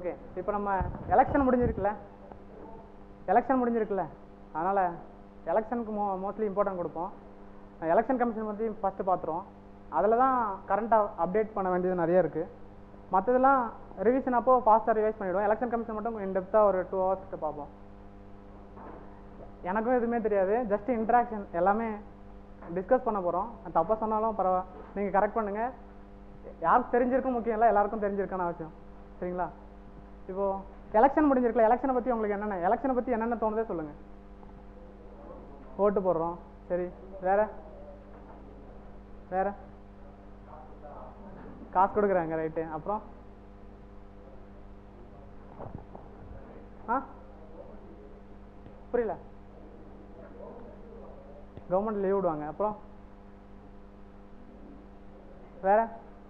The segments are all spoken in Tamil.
ஓகே இப்போ நம்ம எலெக்ஷன் முடிஞ்சிருக்குல்ல எலெக்ஷன் முடிஞ்சிருக்குல்ல அதனால் எலெக்ஷனுக்கு மோ மோஸ்ட்லி இம்பார்ட்டன்ட் கொடுப்போம் எலெக்ஷன் கமிஷன் பற்றி ஃபஸ்ட்டு பார்த்துருவோம் அதில் தான் கரண்ட்டாக அப்டேட் பண்ண வேண்டியது நிறைய இருக்குது மற்றதெல்லாம் ரிவிஷன் அப்போ ஃபாஸ்ட்டாக ரிவைஸ் பண்ணிவிடுவோம் எலெக்ஷன் கமிஷன் மட்டும் இன் டெப்த்தாக ஒரு டூ ஹவர்ஸ்க்கு பார்ப்போம் எனக்கும் எதுவுமே தெரியாது ஜஸ்ட் இன்ட்ராக்ஷன் எல்லாமே டிஸ்கஸ் பண்ண போகிறோம் தப்பாக சொன்னாலும் பரவாயில்ல நீங்கள் கரெக்ட் பண்ணுங்கள் யாருக்கு தெரிஞ்சிருக்கும் முக்கியம் இல்லை எல்லாருக்கும் தெரிஞ்சிருக்கான அவசியம் சரிங்களா இப்போது எலெக்ஷன் முடிஞ்சிருக்கல எலெக்ஷனை பற்றி உங்களுக்கு என்னென்ன எலெக்ஷனை பற்றி என்னென்ன தோணுதே சொல்லுங்கள் ஓட்டு போடுறோம் சரி வேற வேற காசு கொடுக்குறாங்க ரைட்டு அப்புறம் ஆ புரியல கவர்மெண்ட் லீவ் விடுவாங்க அப்புறம் வேற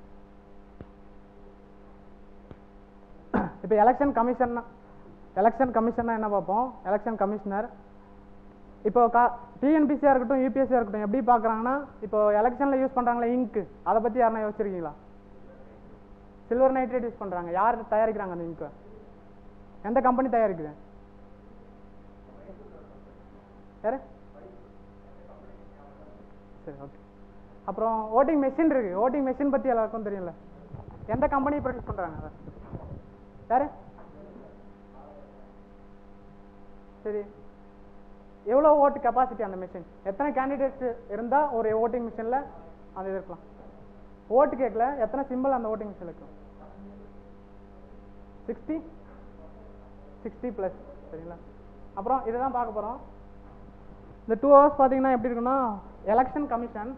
இப்போ எலெக்ஷன் கமிஷன் எலெக்ஷன் கமிஷன்னா என்ன பார்ப்போம் எலெக்ஷன் கமிஷனர் இப்போ கா டிஎன்பிசியாக இருக்கட்டும் யூபிஎஸ்சியாக இருக்கட்டும் எப்படி பார்க்குறாங்கன்னா இப்போ எலெக்ஷனில் யூஸ் பண்ணுறாங்களே இங்க்கு அதை பற்றி யாருன்னா யோசிச்சிருக்கீங்களா சில்வர் நைட்ரேட் யூஸ் பண்ணுறாங்க யார் தயாரிக்கிறாங்க அந்த இங்க்கை எந்த கம்பெனி தயாரிக்குது யாரு சரி ஓகே அப்புறம் ஓட்டிங் மெஷின் இருக்கு ஓட்டிங் மெஷின் பற்றி எல்லாருக்கும் தெரியும்ல எந்த கம்பெனி ப்ரொடியூஸ் பண்ணுறாங்க அதை யாரு சரி எவ்வளோ ஓட்டு கெப்பாசிட்டி அந்த மிஷின் எத்தனை கேண்டிடேட்ஸ் இருந்தால் ஒரு ஓட்டிங் மிஷினில் அந்த இது இருக்கலாம் ஓட்டு கேட்கல எத்தனை சிம்பிள் அந்த ஓட்டிங் மிஷின் இருக்கும் சிக்ஸ்டி சிக்ஸ்டி ப்ளஸ் சரிங்களா அப்புறம் இதை தான் பார்க்க போகிறோம் இந்த டூ ஹவர்ஸ் பார்த்தீங்கன்னா எப்படி இருக்குன்னா எலெக்ஷன் கமிஷன்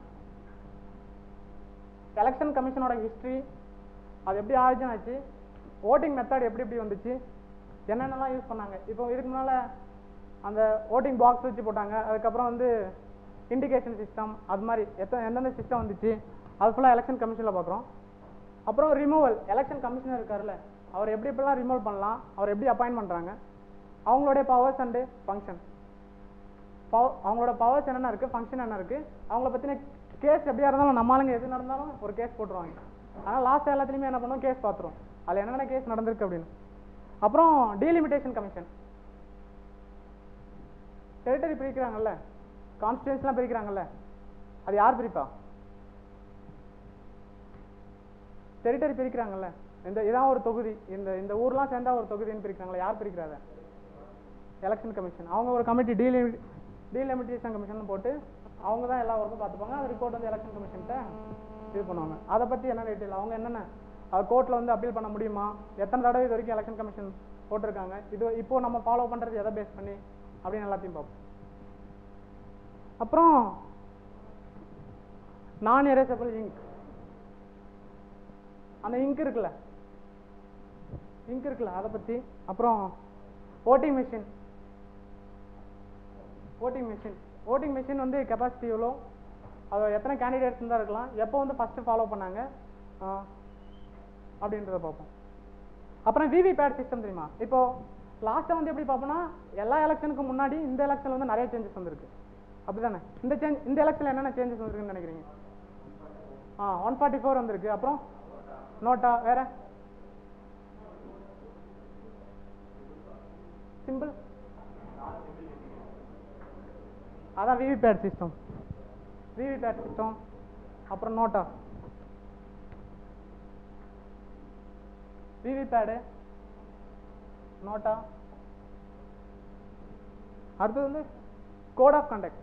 எலெக்ஷன் கமிஷனோட ஹிஸ்ட்ரி அது எப்படி ஆரிஜின் ஆச்சு ஓட்டிங் மெத்தட் எப்படி எப்படி வந்துச்சு என்னென்னலாம் யூஸ் பண்ணாங்க இப்போ இதுக்கு முன்னால் அந்த ஓட்டிங் பாக்ஸ் வச்சு போட்டாங்க அதுக்கப்புறம் வந்து இண்டிகேஷன் சிஸ்டம் அது மாதிரி எத்தனை எந்தெந்த சிஸ்டம் வந்துச்சு அது ஃபுல்லாக எலெக்ஷன் கமிஷனில் பார்க்குறோம் அப்புறம் ரிமூவல் எலெக்ஷன் கமிஷனர் இருக்கார்ல அவர் எப்படி எப்படிலாம் ரிமூவல் பண்ணலாம் அவர் எப்படி அப்பாயின்ட் பண்ணுறாங்க அவங்களுடைய பவர்ஸ் அண்டு ஃபங்க்ஷன் பவ அவங்களோட பவர்ஸ் என்னென்ன இருக்குது ஃபங்க்ஷன் என்ன இருக்குது அவங்கள பற்றின கேஸ் எப்படியா இருந்தாலும் நம்ம ஆளுங்க எது நடந்தாலும் ஒரு கேஸ் போட்டுருவாங்க ஆனால் லாஸ்ட் எல்லாத்துலேயுமே என்ன பண்ணுவோம் கேஸ் பார்த்துருவோம் அதில் என்னென்ன கேஸ் நடந்திருக்கு அப்படின்னு அப்புறம் டீலிமிட்டேஷன் கமிஷன் டெரிட்டரி பிரிக்கிறாங்கல்ல கான்ஸ்டியூன்ஸ்லாம் பிரிக்கிறாங்கல்ல அது யார் பிரிப்பா டெரிட்டரி பிரிக்கிறாங்கல்ல இந்த இதான் ஒரு தொகுதி இந்த இந்த ஊர்லாம் சேர்ந்தா ஒரு தொகுதின்னு பிரிக்கிறாங்களா யார் பிரிக்கிறாங்க எலெக்ஷன் கமிஷன் அவங்க ஒரு கமிட்டி டீலி டீலிமிட்டேஷன் கமிஷன் போட்டு அவங்க தான் எல்லா ஒர்க்கும் பார்த்துப்பாங்க அது ரிப்போர்ட் வந்து எலெக்ஷன் கமிஷன்கிட்ட இது பண்ணுவாங்க அதை பற்றி என்ன டீட்டெயில் அவங்க என்னென்ன அது கோர்ட்டில் வந்து அப்பீல் பண்ண முடியுமா எத்தனை தடவை இது வரைக்கும் எலெக்ஷன் கமிஷன் போட்டிருக்காங்க இது இப்போ நம்ம ஃபாலோ பண்ணுறது எதை பேஸ் பண்ணி அப்படின்னு எல்லாத்தையும் பார்ப்போம் அப்புறம் நான் எரேசபிள் இங்க் அந்த இங்க் இருக்குல்ல இங்க் இருக்குல்ல அதை பற்றி அப்புறம் voting machine voting machine voting machine வந்து கெப்பாசிட்டி எவ்வளோ அது எத்தனை கேண்டிடேட்ஸ் இருந்தால் இருக்கலாம் எப்போ வந்து ஃபஸ்ட்டு ஃபாலோ பண்ணாங்க ஆ, அப்படின்றத பார்ப்போம் அப்புறம் விவிபேட் சிஸ்டம் தெரியுமா இப்போ லாஸ்ட்டாக வந்து எப்படி பார்ப்போம்னா எல்லா எலெக்ஷனுக்கு முன்னாடி இந்த எலெக்ஷனில் வந்து நிறைய சேஞ்சஸ் வந்திருக்கு அப்படிதானே இந்த சேஞ்ச் இந்த எலெக்ஷனில் என்னென்ன சேஞ்சஸ் வந்திருக்குன்னு நினைக்கிறீங்க ஆ ஒன் ஃபார்ட்டி ஃபோர் வந்திருக்கு அப்புறம் நோட்டா வேற சிம்பிள் அதான் விவிபேட் சிஸ்டம் விவிபேட் சிஸ்டம் அப்புறம் நோட்டா விவிபேடு நோட்டா அடுத்தது வந்து கோட் ஆஃப் கண்டக்ட்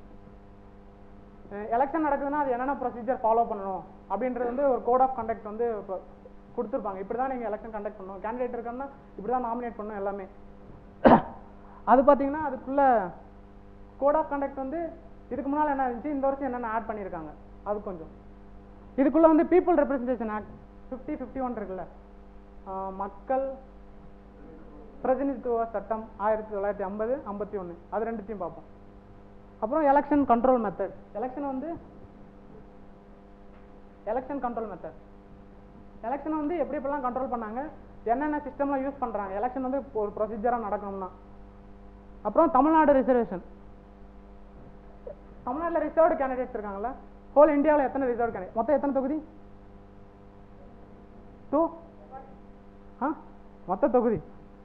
எலெக்ஷன் நடக்குதுன்னா அது என்னென்ன ப்ரொசீஜர் ஃபாலோ பண்ணணும் அப்படின்றது வந்து ஒரு கோட் ஆஃப் கண்டக்ட் வந்து இப்போ கொடுத்துருப்பாங்க இப்படி தான் நீங்கள் எலெக்ஷன் கண்டக்ட் பண்ணணும் கேண்டிடேட் இருக்காங்கன்னா இப்படி தான் நாமினேட் பண்ணணும் எல்லாமே அது பார்த்தீங்கன்னா அதுக்குள்ள கோட் ஆஃப் கண்டக்ட் வந்து இதுக்கு முன்னால் என்ன இருந்துச்சு இந்த வருஷம் என்னென்ன ஆட் பண்ணியிருக்காங்க அது கொஞ்சம் இதுக்குள்ள வந்து people representation act fifty fifty one இருக்குல்ல ஆஹ் மக்கள் பிரதிநிதித்துவ சட்டம் ஆயிரத்தி தொள்ளாயிரத்தி ஐம்பது ஐம்பத்தி ஒன்று அது ரெண்டுத்தையும் பார்ப்போம் அப்புறம் எலெக்ஷன் கண்ட்ரோல் மெத்தட் எலெக்ஷன் வந்து எலெக்ஷன் கண்ட்ரோல் மெத்தட் எலெக்ஷனை வந்து எப்படி எப்படிலாம் கண்ட்ரோல் பண்ணாங்க என்னென்ன சிஸ்டம்லாம் யூஸ் பண்ணுறாங்க எலெக்ஷன் வந்து ஒரு ப்ரொசீஜராக நடக்கணும்னா அப்புறம் தமிழ்நாடு ரிசர்வேஷன் தமிழ்நாட்டில் ரிசர்வ்டு கேண்டிடேட்ஸ் இருக்காங்கல்ல ஹோல் இந்தியாவில் எத்தனை ரிசர்வ் கேண்டிடேட் மொத்தம் எத்தனை தொகுதி டூ ஆ மொத்த தொகுதி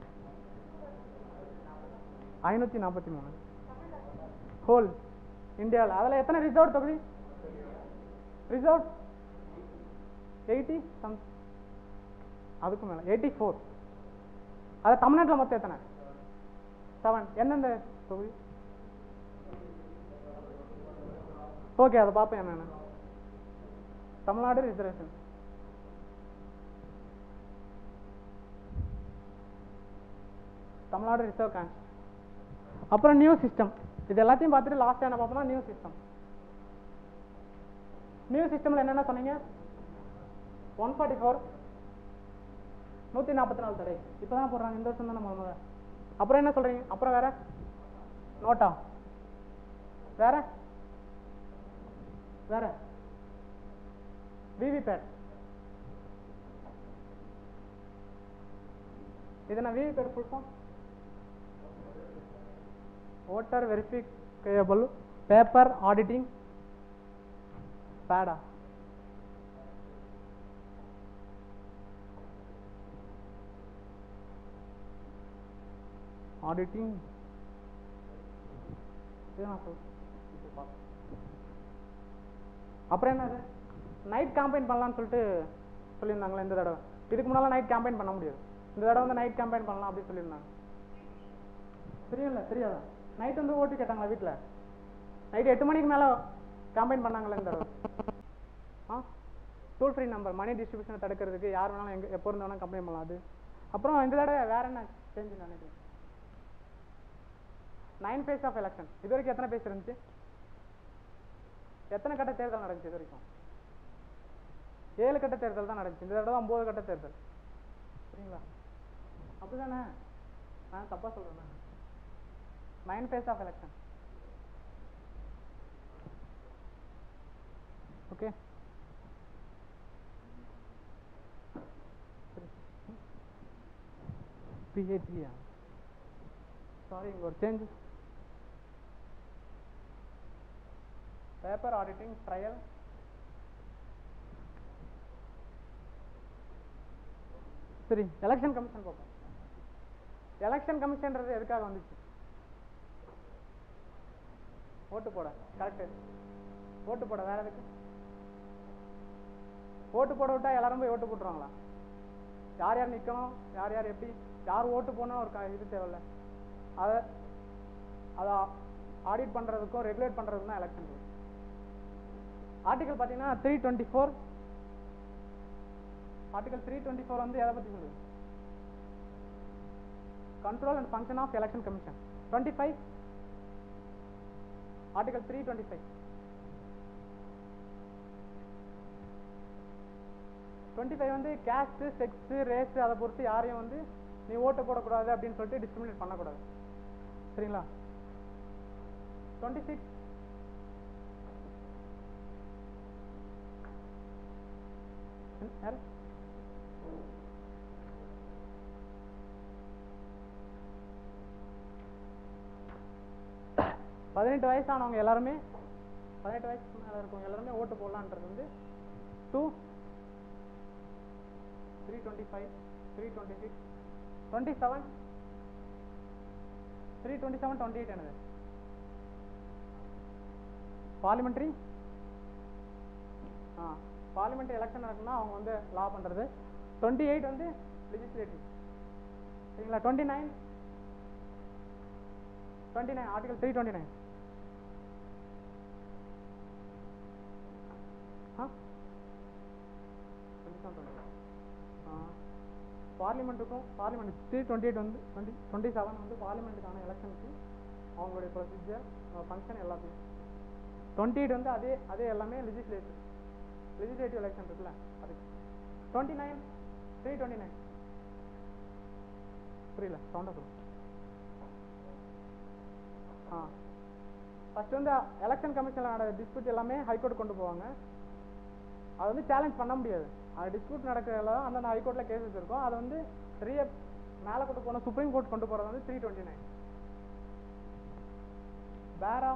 ஐநூற்றி நாற்பத்தி மூணு ஹோல் இந்தியாவில் அதில் எத்தனை ரிசர்வ் தொகுதி ரிசர்வ் எயிட்டி சம் அதுக்கு மேலே எயிட்டி ஃபோர் அது தமிழ்நாட்டில் மொத்தம் எத்தனை செவன் எந்தெந்த தொகுதி ஓகே அதை பார்ப்பேன் என்னென்ன தமிழ்நாடு ரிசர்வேஷன் தமிழ்நாடு ரிசர்வ் கான்ஸ்ட் அப்புறம் நியூ சிஸ்டம் இது எல்லாத்தையும் பார்த்துட்டு லாஸ்ட் என்ன பார்ப்போம்னா நியூ சிஸ்டம் நியூ சிஸ்டம்ல என்னென்ன சொன்னீங்க ஒன் ஃபார்ட்டி ஃபோர் நூற்றி நாற்பத்தி நாலு தடை இப்போ தான் போடுறாங்க இந்த வருஷம் தானே முதல்ல அப்புறம் என்ன சொல்றீங்க அப்புறம் வேற நோட்டா வேற வேற விவிபேட் இது என்ன VVPAT full form voter verifiable paper auditing பேடா ஆடிட்டிங் அப்புறம் என்னது நைட் கேம்பெயின் பண்ணலாம்னு சொல்லிட்டு சொல்லியிருந்தாங்களே இந்த தடவை இதுக்கு முன்னால நைட் கேம்பெயின் பண்ண முடியாது இந்த தடவை வந்து நைட் கேம்பெயின் பண்ணலாம் அப்படின்னு சொல்லியிருந்தாங்க தெரியல தெரியாதா நைட் வந்து ஓட்டு கேட்டாங்களா வீட்டில் நைட் எட்டு மணிக்கு மேலே கேம்பெயின் பண்ணாங்களே இந்த தடவை ஆ டோல் ஃப்ரீ நம்பர் மணி டிஸ்ட்ரிபியூஷனை தடுக்கிறதுக்கு யார் வேணாலும் எங்கே எப்போ இருந்து வேணாலும் கம்ப்ளைண்ட் பண்ணலாம் அது அப்புறம் இந்த தடவை வேற என்ன சேஞ்ச் நினைக்கிறேன் நைன் ஃபேஸ் ஆஃப் எலெக்ஷன் இது வரைக்கும் எத்தனை பேஸ் இருந்துச்சு எத்தனை கட்ட தேர்தல் நடந்துச்சு இது வரைக்கும் ஏழு கட்ட தேர்தல் தான் நடந்துச்சு இந்த தடவை ஒன்பது கட்ட தேர்தல் சரிங்களா அப்படிதானே நான் தப்பா சொல்றேன் nine phase of election okay பிஹெச்லியா சாரி இங்க ஒரு சேஞ்ச் பேப்பர் ஆடிட்டிங் ட்ரையல் சரி எலெக்ஷன் கமிஷன் பார்ப்போம் எலெக்ஷன் கமிஷன்றது எதுக்காக வந்துச்சு ஓட்டு போட கரெக்ட் ஓட்டு போட வேற எதுக்கு ஓட்டு போட விட்டா எல்லாரும் போய் ஓட்டு போட்டுருவாங்களா யார் யார் நிக்கணும் யார் யார் எப்படி யார் ஓட்டு போடணும் ஒரு க- இது தேவையில்ல அதை அதை ஆடிட் பண்றதுக்கும் ரெகுலேட் பண்றதுக்கும் தான் எலெக்ஷன் ஆர்டிகல் பார்த்தீங்கன்னா three twenty four article three twenty four வந்து எதை பற்றி சொல்லுது control and function of election commission twenty five article three twenty five twenty five வந்து கேஸ்ட் செக்ஸ் ரேஸ் அதை பொறுத்து யாரையும் வந்து நீ ஓட்டு போடக்கூடாது அப்படின்னு சொல்லிட்டு டிஸ்கிரிமினேட் பண்ணக்கூடாது சரிங்களா டுவெண்ட்டி சிக்ஸ் யாரு பதினெட்டு வயசானவங்க எல்லாருமே பதினெட்டு வயசுக்கு மேல இருக்கவங்க எல்லாருமே ஓட்டு போடலான்றது வந்து two three twenty five three twenty six twenty seven three twenty seven twenty eight என்னது பார்லிமெண்ட்ரி ஆ பார்லிமெண்ட் எலெக்ஷன் நடக்குன்னா அவங்க வந்து லா பண்றது டுவெண்ட்டி எயிட் வந்து லெஜிஸ்லேட்டிவ் சரிங்களா twenty nine twenty nine article three twenty nine ஆ பார்லிமெண்ட்டுக்கும் பார்லிமெண்ட் த்ரீ டுவெண்ட்டி எயிட் வந்து டுவெண்ட்டி டுவெண்ட்டி செவன் வந்து பார்லிமெண்ட்டுக்கான எலெக்ஷனுக்கு அவங்களுடைய ப்ரொசீஜர் ஃபங்க்ஷன் எல்லாத்தையும் டுவெண்ட்டி எயிட் வந்து அதே அதே எல்லாமே லெஜிஸ்லேட்டிவ் லெஜிஸ்லேட்டிவ் எலெக்ஷன் இருக்குல்ல அதுக்கு twenty nine three twenty nine புரியல சவுண்டாக சொல்லு ஆ ஃபர்ஸ்ட் வந்து எலெக்ஷன் கமிஷனில் நடக்கிற டிஸ்பியூட் எல்லாமே ஹைகோர்ட் கொண்டு போவாங்க அதை வந்து சேலஞ்ச் பண்ண முடியாது அது டிஸ்பியூட் நடக்கிறதுல தான் அந்தந்த ஹைகோர்ட்டில் கேசஸ் இருக்கும் அதை வந்து பெரிய மேலே கொண்டு போன சுப்ரீம் கோர்ட் கொண்டு போகிறது வந்து three twenty nine para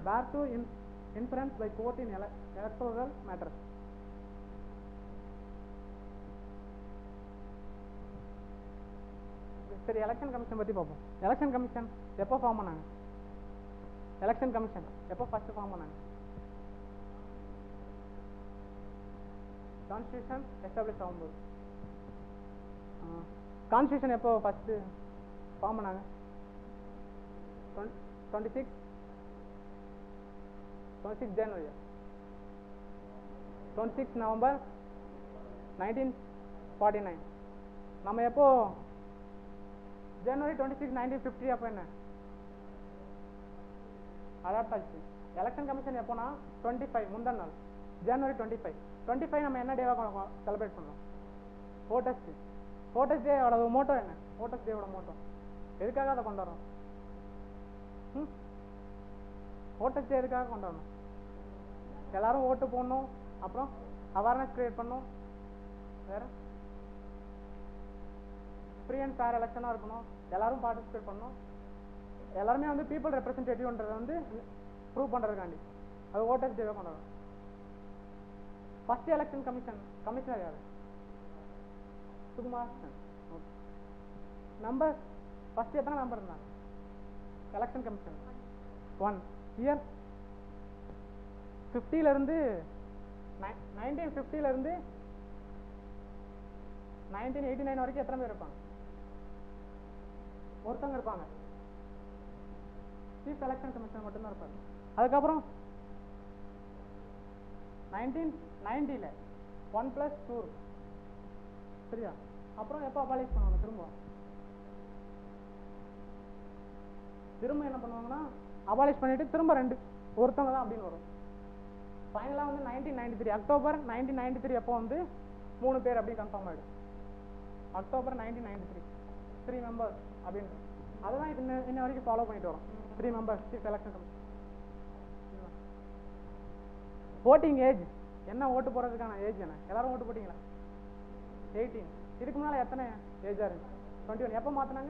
where to in inference by court in electoral matters சரி எலெக்ஷன் கமிஷன் பற்றி பார்ப்போம் எலெக்ஷன் கமிஷன் எப்போ ஃபார்ம் பண்ணாங்க எலெக்ஷன் கமிஷன் எப்போ ஃபர்ஸ்ட் ஃபார்ம் பண்ணாங்க கான்ஸ்டியூஷன் எஸ்டாப்ளிஷ் ஆகும்போது கான்ஸ்டியூஷன் எப்போ ஃபர்ஸ்ட் ஃபார்ம் பண்ணாங்க twenty six twenty six January twenty six November nineteen forty nine நம்ம எப்போ January twenty six nineteen fifty அப்போ என்ன அடாப்ட் ஆச்சு எலெக்ஷன் கமிஷன் எப்போனா டுவெண்ட்டி ஃபைவ் முந்தின நாள் January twenty five twenty five நம்ம என்ன டேவாக செலிப்ரேட் பண்ணோம் ஓட்டர்ஸ் டே ஓட்டர்ஸ் டேவோட மோட்டோ என்ன ஓட்டர்ஸ் டேவோட மோட்டோ எதுக்காக அதை கொண்டாடுறோம் ம் ஓட்டர்ஸ் டே எதுக்காக கொண்டாடணும் எல்லாரும் ஓட்டு போடணும் அப்புறம் அவேர்னஸ் கிரியேட் பண்ணணும் வேற ஃப்ரீ அண்ட் ஃபேர் எலெக்ஷனாக இருக்கணும் எல்லாரும் பார்ட்டிசிபேட் பண்ணணும் எல்லாருமே வந்து பீப்புள் ரெப்ரசன்டேட்டிவ்ன்றதை வந்து ப்ரூவ் பண்ணுறதுக்காண்டி அது ஓட்டர்ஸ் டேவே கொண்டாடும் ஃபர்ஸ்ட் எலெக்ஷன் கமிஷன் கமிஷனர் யாரு Sukumar Sen okay number first எத்தனை நம்பர் இருந்தாங்க எலெக்ஷன் கமிஷன் ஒன் இயர் ஃபிஃப்டியிலேருந்து நைன்டீன் ஃபிஃப்டியிலேருந்து நைன்டீன் எயிட்டி நைன் வரைக்கும் எத்தனை பேர் இருப்பாங்க ஒருத்தவங்க இருப்பாங்க சீஃப் எலெக்ஷன் கமிஷனர் மட்டும்தான் இருப்பாரு அதுக்கப்புறம் நைன்டீன் நைன்டியில் ஒன் ப்ளஸ் டூ சரியா அப்புறம் எப்போ அபாலிஷ் பண்ணுவாங்க திரும்ப திரும்ப என்ன பண்ணுவாங்கன்னா அபாலிஷ் பண்ணிட்டு திரும்ப ரெண்டு ஒருத்தவங்க தான் அப்படின்னு வரும் ஃபைனலாக வந்து nineteen ninety three October nineteen ninety three அப்போ வந்து மூணு பேர் அப்படி கன்ஃபார்ம் ஆகிடும் October nineteen ninety three three members அப்படின்ட்டு அதுதான் இப்போ இன்ன இன்ன வரைக்கும் ஃபாலோ பண்ணிட்டு வரோம் three members chief election commission voting age என்ன ஓட்டு போடுறதுக்கான ஏஜ் என்ன எல்லாரும் ஓட்டு போட்டீங்களா எயிட்டீன் இதுக்கு முன்னால் எத்தனை ஏஜாக இருந்துச்சு டுவெண்ட்டி ஒன் எப்போ மாற்றினாங்க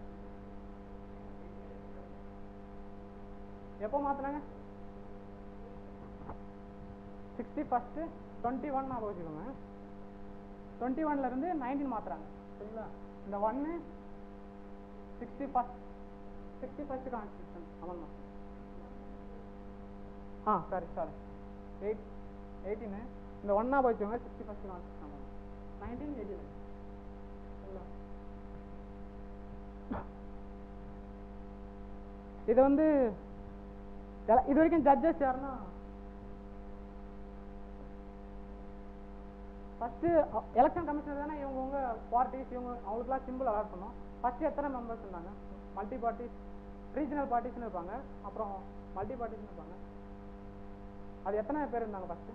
எப்போ மாற்றினாங்க சிக்ஸ்டி ஃபஸ்ட்டு டுவெண்ட்டி ஒன் ஞாபகம் வச்சுக்கோங்க டுவெண்ட்டி ஒன்லேருந்து நைன்டீன் மாற்றுறாங்க சரிங்களா இந்த ஒன்று sixty first sixty first constitution ஆமாம்மா ஆ சாரி சாரி எயிட் எயிட்டீனு இந்த ஒன்னா வச்சுக்கோங்க சிக்ஸ்டி ஃபஸ்ட் கான்ஸ்டியூஷன் ஆமாம் நைன்டீன் எயிட்டி நைன் இது வந்து எல- இது வரைக்கும் ஜட்ஜஸ் யாருன்னா ஃபர்ஸ்ட் எலெக்ஷன் கமிஷனர் தானே இவங்க உங்க பார்ட்டிஸ் இவங்க அவங்களுக்குலாம் சிம்பிள் அலாட் பண்ணோம் ஃபர்ஸ்ட் எத்தனை மெம்பர்ஸ் இருந்தாங்க மல்டி பார்ட்டிஸ் ரீஜனல் பார்ட்டிஸ்னு இருப்பாங்க அப்புறம் மல்டி பார்ட்டிஸ்னு இருப்பாங்க அது எத்தனை பேர் இருந்தாங்க ஃபர்ஸ்ட்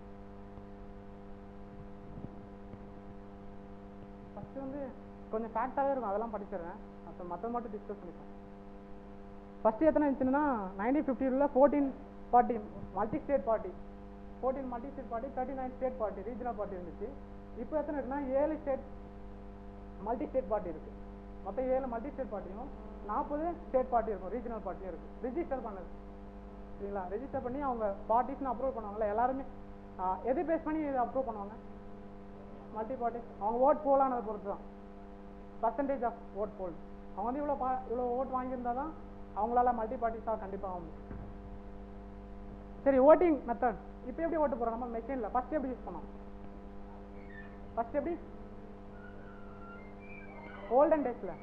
ஃபர்ஸ்ட் வந்து கொஞ்சம் ஃபேக்டாகவே இருக்கும் அதெல்லாம் படிச்சிடுறேன் அப்புறம் மற்றது மட்டும் டிஸ்கஸ் பண்ணிப்போம் ஃபர்ஸ்ட் எத்தனை இருந்துச்சுன்னா நைன்டீன் ஃபிஃப்டியில் fourteen party multi state party fourteen multi state party thirty nine state party regional party இருந்துச்சு இப்போ எத்தனை இருக்குன்னா ஏழு ஸ்டேட் மல்டி ஸ்டேட் பார்ட்டி இருக்கு மொத்தம் ஏழு மல்டி ஸ்டேட் பார்ட்டியும் நாற்பது ஸ்டேட் பார்ட்டி இருக்கும் ரீஜனல் பார்ட்டியும் இருக்கு ரிஜிஸ்டர் பண்ணது சரிங்களா ரெஜிஸ்டர் பண்ணி அவங்க பார்ட்டிஸ்னு அப்ரூவ் பண்ணுவாங்கல்ல எல்லாருமே ஆ, எது பேஸ் பண்ணி இதை அப்ரூவ் பண்ணுவாங்க மல்டி பார்ட்டி அவங்க ஓட் போலானதை பொறுத்து தான் பர்சன்டேஜ் ஆஃப் ஓட் போல் அவங்க வந்து இவ்வளோ பா இவ்வளோ ஓட் வாங்கியிருந்தா தான் அவங்களால மல்டி பார்ட்டிஸாக கண்டிப்பாக ஆகும் சரி ஓட்டிங் மெத்தட் இப்போ எப்படி ஓட்டு போகிறோம் நம்ம மெஷினில் ஃபர்ஸ்ட் எப்படி யூஸ் பண்ணோம் ஃபர்ஸ்ட் எப்படி ஓல்டன் டேஸில்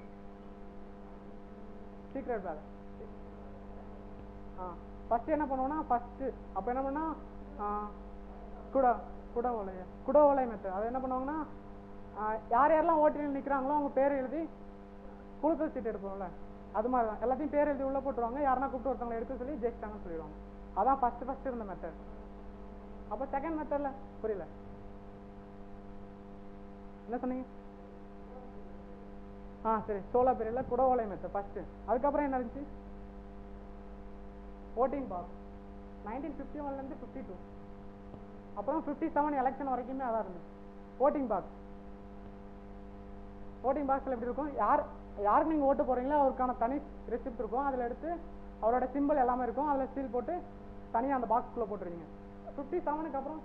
சீக்ரெட் பேக் ஆ ஃபர்ஸ்ட் என்ன பண்ணுவோம்னா ஃபர்ஸ்ட் அப்போ என்ன பண்ணா ஆ, குட குட ஓலை குட ஓலை மெத்தட் அது என்ன பண்ணுவாங்கன்னா ஆ, யார் யாரெல்லாம் ஓட்டில் நிற்கிறாங்களோ அவங்க பேர் எழுதி குழுக்கள் சீட் எடுப்போம்ல அது மாதிரி தான் எல்லாத்தையும் பேர் எழுதி உள்ள போட்டுருவாங்க யாருன்னா கூப்பிட்டு ஒருத்தவங்களை எடுக்க சொல்லி ஜெயிச்சிட்டாங்கன்னு சொல்லிடுவாங்க அதான் ஃபர்ஸ்ட் ஃபர்ஸ்ட் இருந்த மெத்தட் அப்போ செகண்ட் மெத்தட்ல புரியல என்ன சொன்னீங்க ஆ சரி சோலா பீரியட்ல குட ஓலை மெத்தட் ஃபர்ஸ்ட் அதுக்கப்புறம் என்ன இருந்துச்சு ஓட்டிங் பாக்ஸ் நைன்டீன் ஃபிஃப்டி ஒன்லேருந்து ஃபிஃப்டி டூ அப்புறம் ஃபிஃப்டி செவன் எலெக்ஷன் வரைக்குமே அதான் இருந்துச்சு ஓட்டிங் பாக்ஸ் ஓட்டிங் பாக்ஸில் எப்படி இருக்கும் யார் யாருக்கு நீங்கள் ஓட்டு போடுறீங்களோ அவருக்கான தனி ரெசிப்ட் இருக்கும் அதில் எடுத்து அவரோட சிம்பிள் எல்லாமே இருக்கும் அதில் சீல் போட்டு தனியா அந்த பாக்ஸ்குள்ள போட்டுருவீங்க ஃபிஃப்டி செவனுக்கு அப்புறம்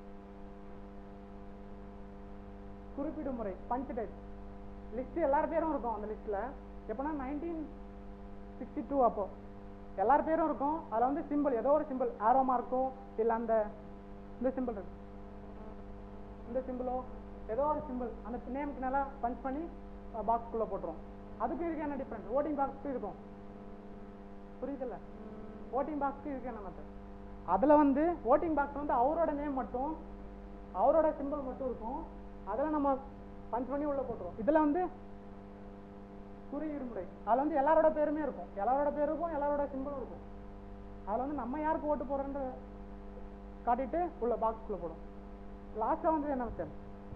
குறிப்பிடும் முறை பஞ்ச் டைப் லிஸ்ட் எல்லார் பேரும் இருக்கும் அந்த லிஸ்ட்ல எப்போனா நைன்டீன் சிக்ஸ்டி டூ அப்போ எல்லார் பேரும் இருக்கும் அதுல வந்து சிம்பிள் ஏதோ ஒரு சிம்பிள் ஆரோ மார்க்கோ இல்ல அந்த இந்த சிம்பிள் இருக்கு இந்த சிம்பிளோ ஏதோ ஒரு சிம்பிள் அந்த நேமுக்கு நல்லா பஞ்ச் பண்ணி பாக்ஸ்குள்ள போட்டுரும் அதுக்கு இதுக்கு என்ன டிஃப்ரெண்ட் ஓட்டிங் பாக்ஸ்க்கு இருக்கும் புரியுதுல்ல ஓட்டிங் பாக்ஸ்க்கு இதுக்கு என்ன மெத்தட் அதுல வந்து ஓட்டிங் பாக்ஸ் வந்து அவரோட நேம் மட்டும் அவரோட சிம்பிள் மட்டும் இருக்கும் அதுல நம்ம பஞ்ச் பண்ணி உள்ள போட்டுருவோம் இதுல வந்து குறியீடு முறை அதுல வந்து எல்லாரோட பேருமே இருக்கும் எல்லாரோட பேரும் இருக்கும் எல்லாரோட சிம்பிளும் இருக்கும் அதுல வந்து நம்ம யாருக்கு ஓட்டு போறோன்ற காட்டிட்டு உள்ள பாக்ஸ்குள்ள போடும் லாஸ்டா வந்து என்ன மெத்தட்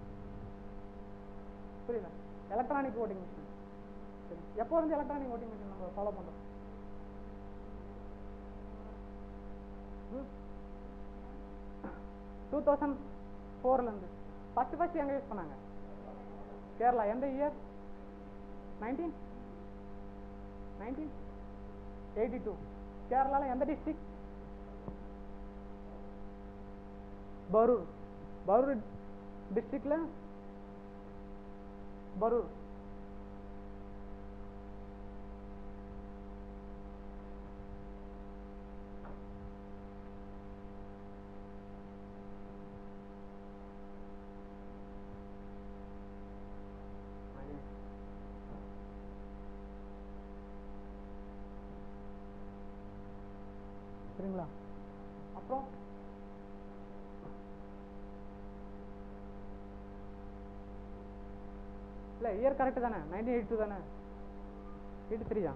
புரியல எலக்ட்ரானிக் ஓட்டிங் மிஷின் சரி எப்போ இருந்து எலக்ட்ரானிக் ஓட்டிங் மிஷின் நம்ம ஃபாலோ பண்றோம் டூ தௌசண்ட் ஃபோர்ல இருந்து ஃபர்ஸ்ட் ஃபர்ஸ்ட் எங்க யூஸ் பண்ணாங்க கேரளா எந்த year nineteen nineteen eighty two கேரளால எந்த டிஸ்ட்ரிக்ட் பரூர் பரூர் டிஸ்ட்ரிக்ட்ல பரூர் சரிங்களா அப்புறம் இல்ல இயர் கரெக்ட் தானே நைன்டீன் எயிட்டி டூ தானே எயிட்டி த்ரீயா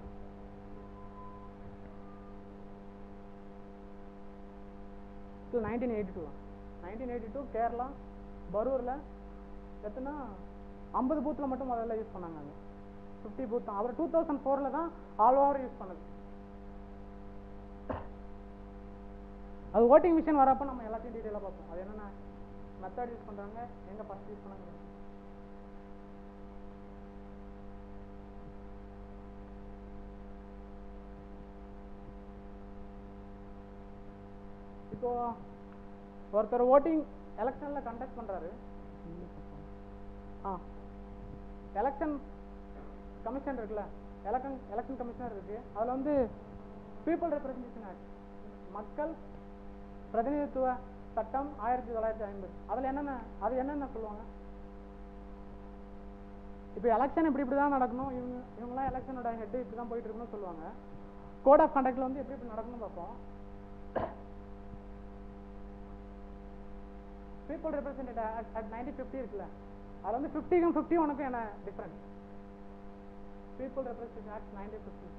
இல்லை nineteen eighty two nineteen eighty two Kerala பரூரில் எத்தனை ஐம்பது பூத்தில் மட்டும் முதல்ல யூஸ் பண்ணாங்க அங்கே ஃபிஃப்டி பூத் தான் அப்புறம் டூ தௌசண்ட் ஃபோரில் தான் ஆல் ஓவர் யூஸ் பண்ணது அது ஓட்டிங் மிஷின் வரப்போ நம்ம எல்லாத்தையும் டீட்டெயிலாக பார்ப்போம் அது என்னென்ன மெத்தட் யூஸ் பண்ணுறாங்க எங்கே ஃபஸ்ட் யூஸ் பண்ணாங்க இப்போ ஒருத்தர் ஓட்டிங் எலெக்ஷன்ல கண்டக்ட் பண்றாரு ஆ எலெக்ஷன் கமிஷன் இருக்குல்ல எலெக்ஷன் எலெக்ஷன் கமிஷனர் இருக்கு அதுல வந்து பீப்புள் ரெப்ரசன்டேஷன் ஆக்ட் மக்கள் பிரதிநிதித்துவ சட்டம் ஆயிரத்தி தொள்ளாயிரத்தி ஐம்பது அதுல என்னென்ன அது என்னென்ன சொல்லுவாங்க இப்போ எலெக்ஷன் இப்படி இப்படி தான் நடக்கணும் இவங்க இவங்கலாம் எலெக்ஷனோட ஹெட் இப்படி தான் போயிட்டு இருக்கணும்னு சொல்லுவாங்க கோட் ஆஃப் கண்டக்ட்ல வந்து எப்படி இப்படி நடக்கணும்னு பார்ப்போம் people represented at at nineteen fifty இருக்குல்ல அதில் வந்து ஃபிஃப்டிக்கும் ஃபிஃப்டி ஒனுக்கும் என்ன different people represented at nineteen fifty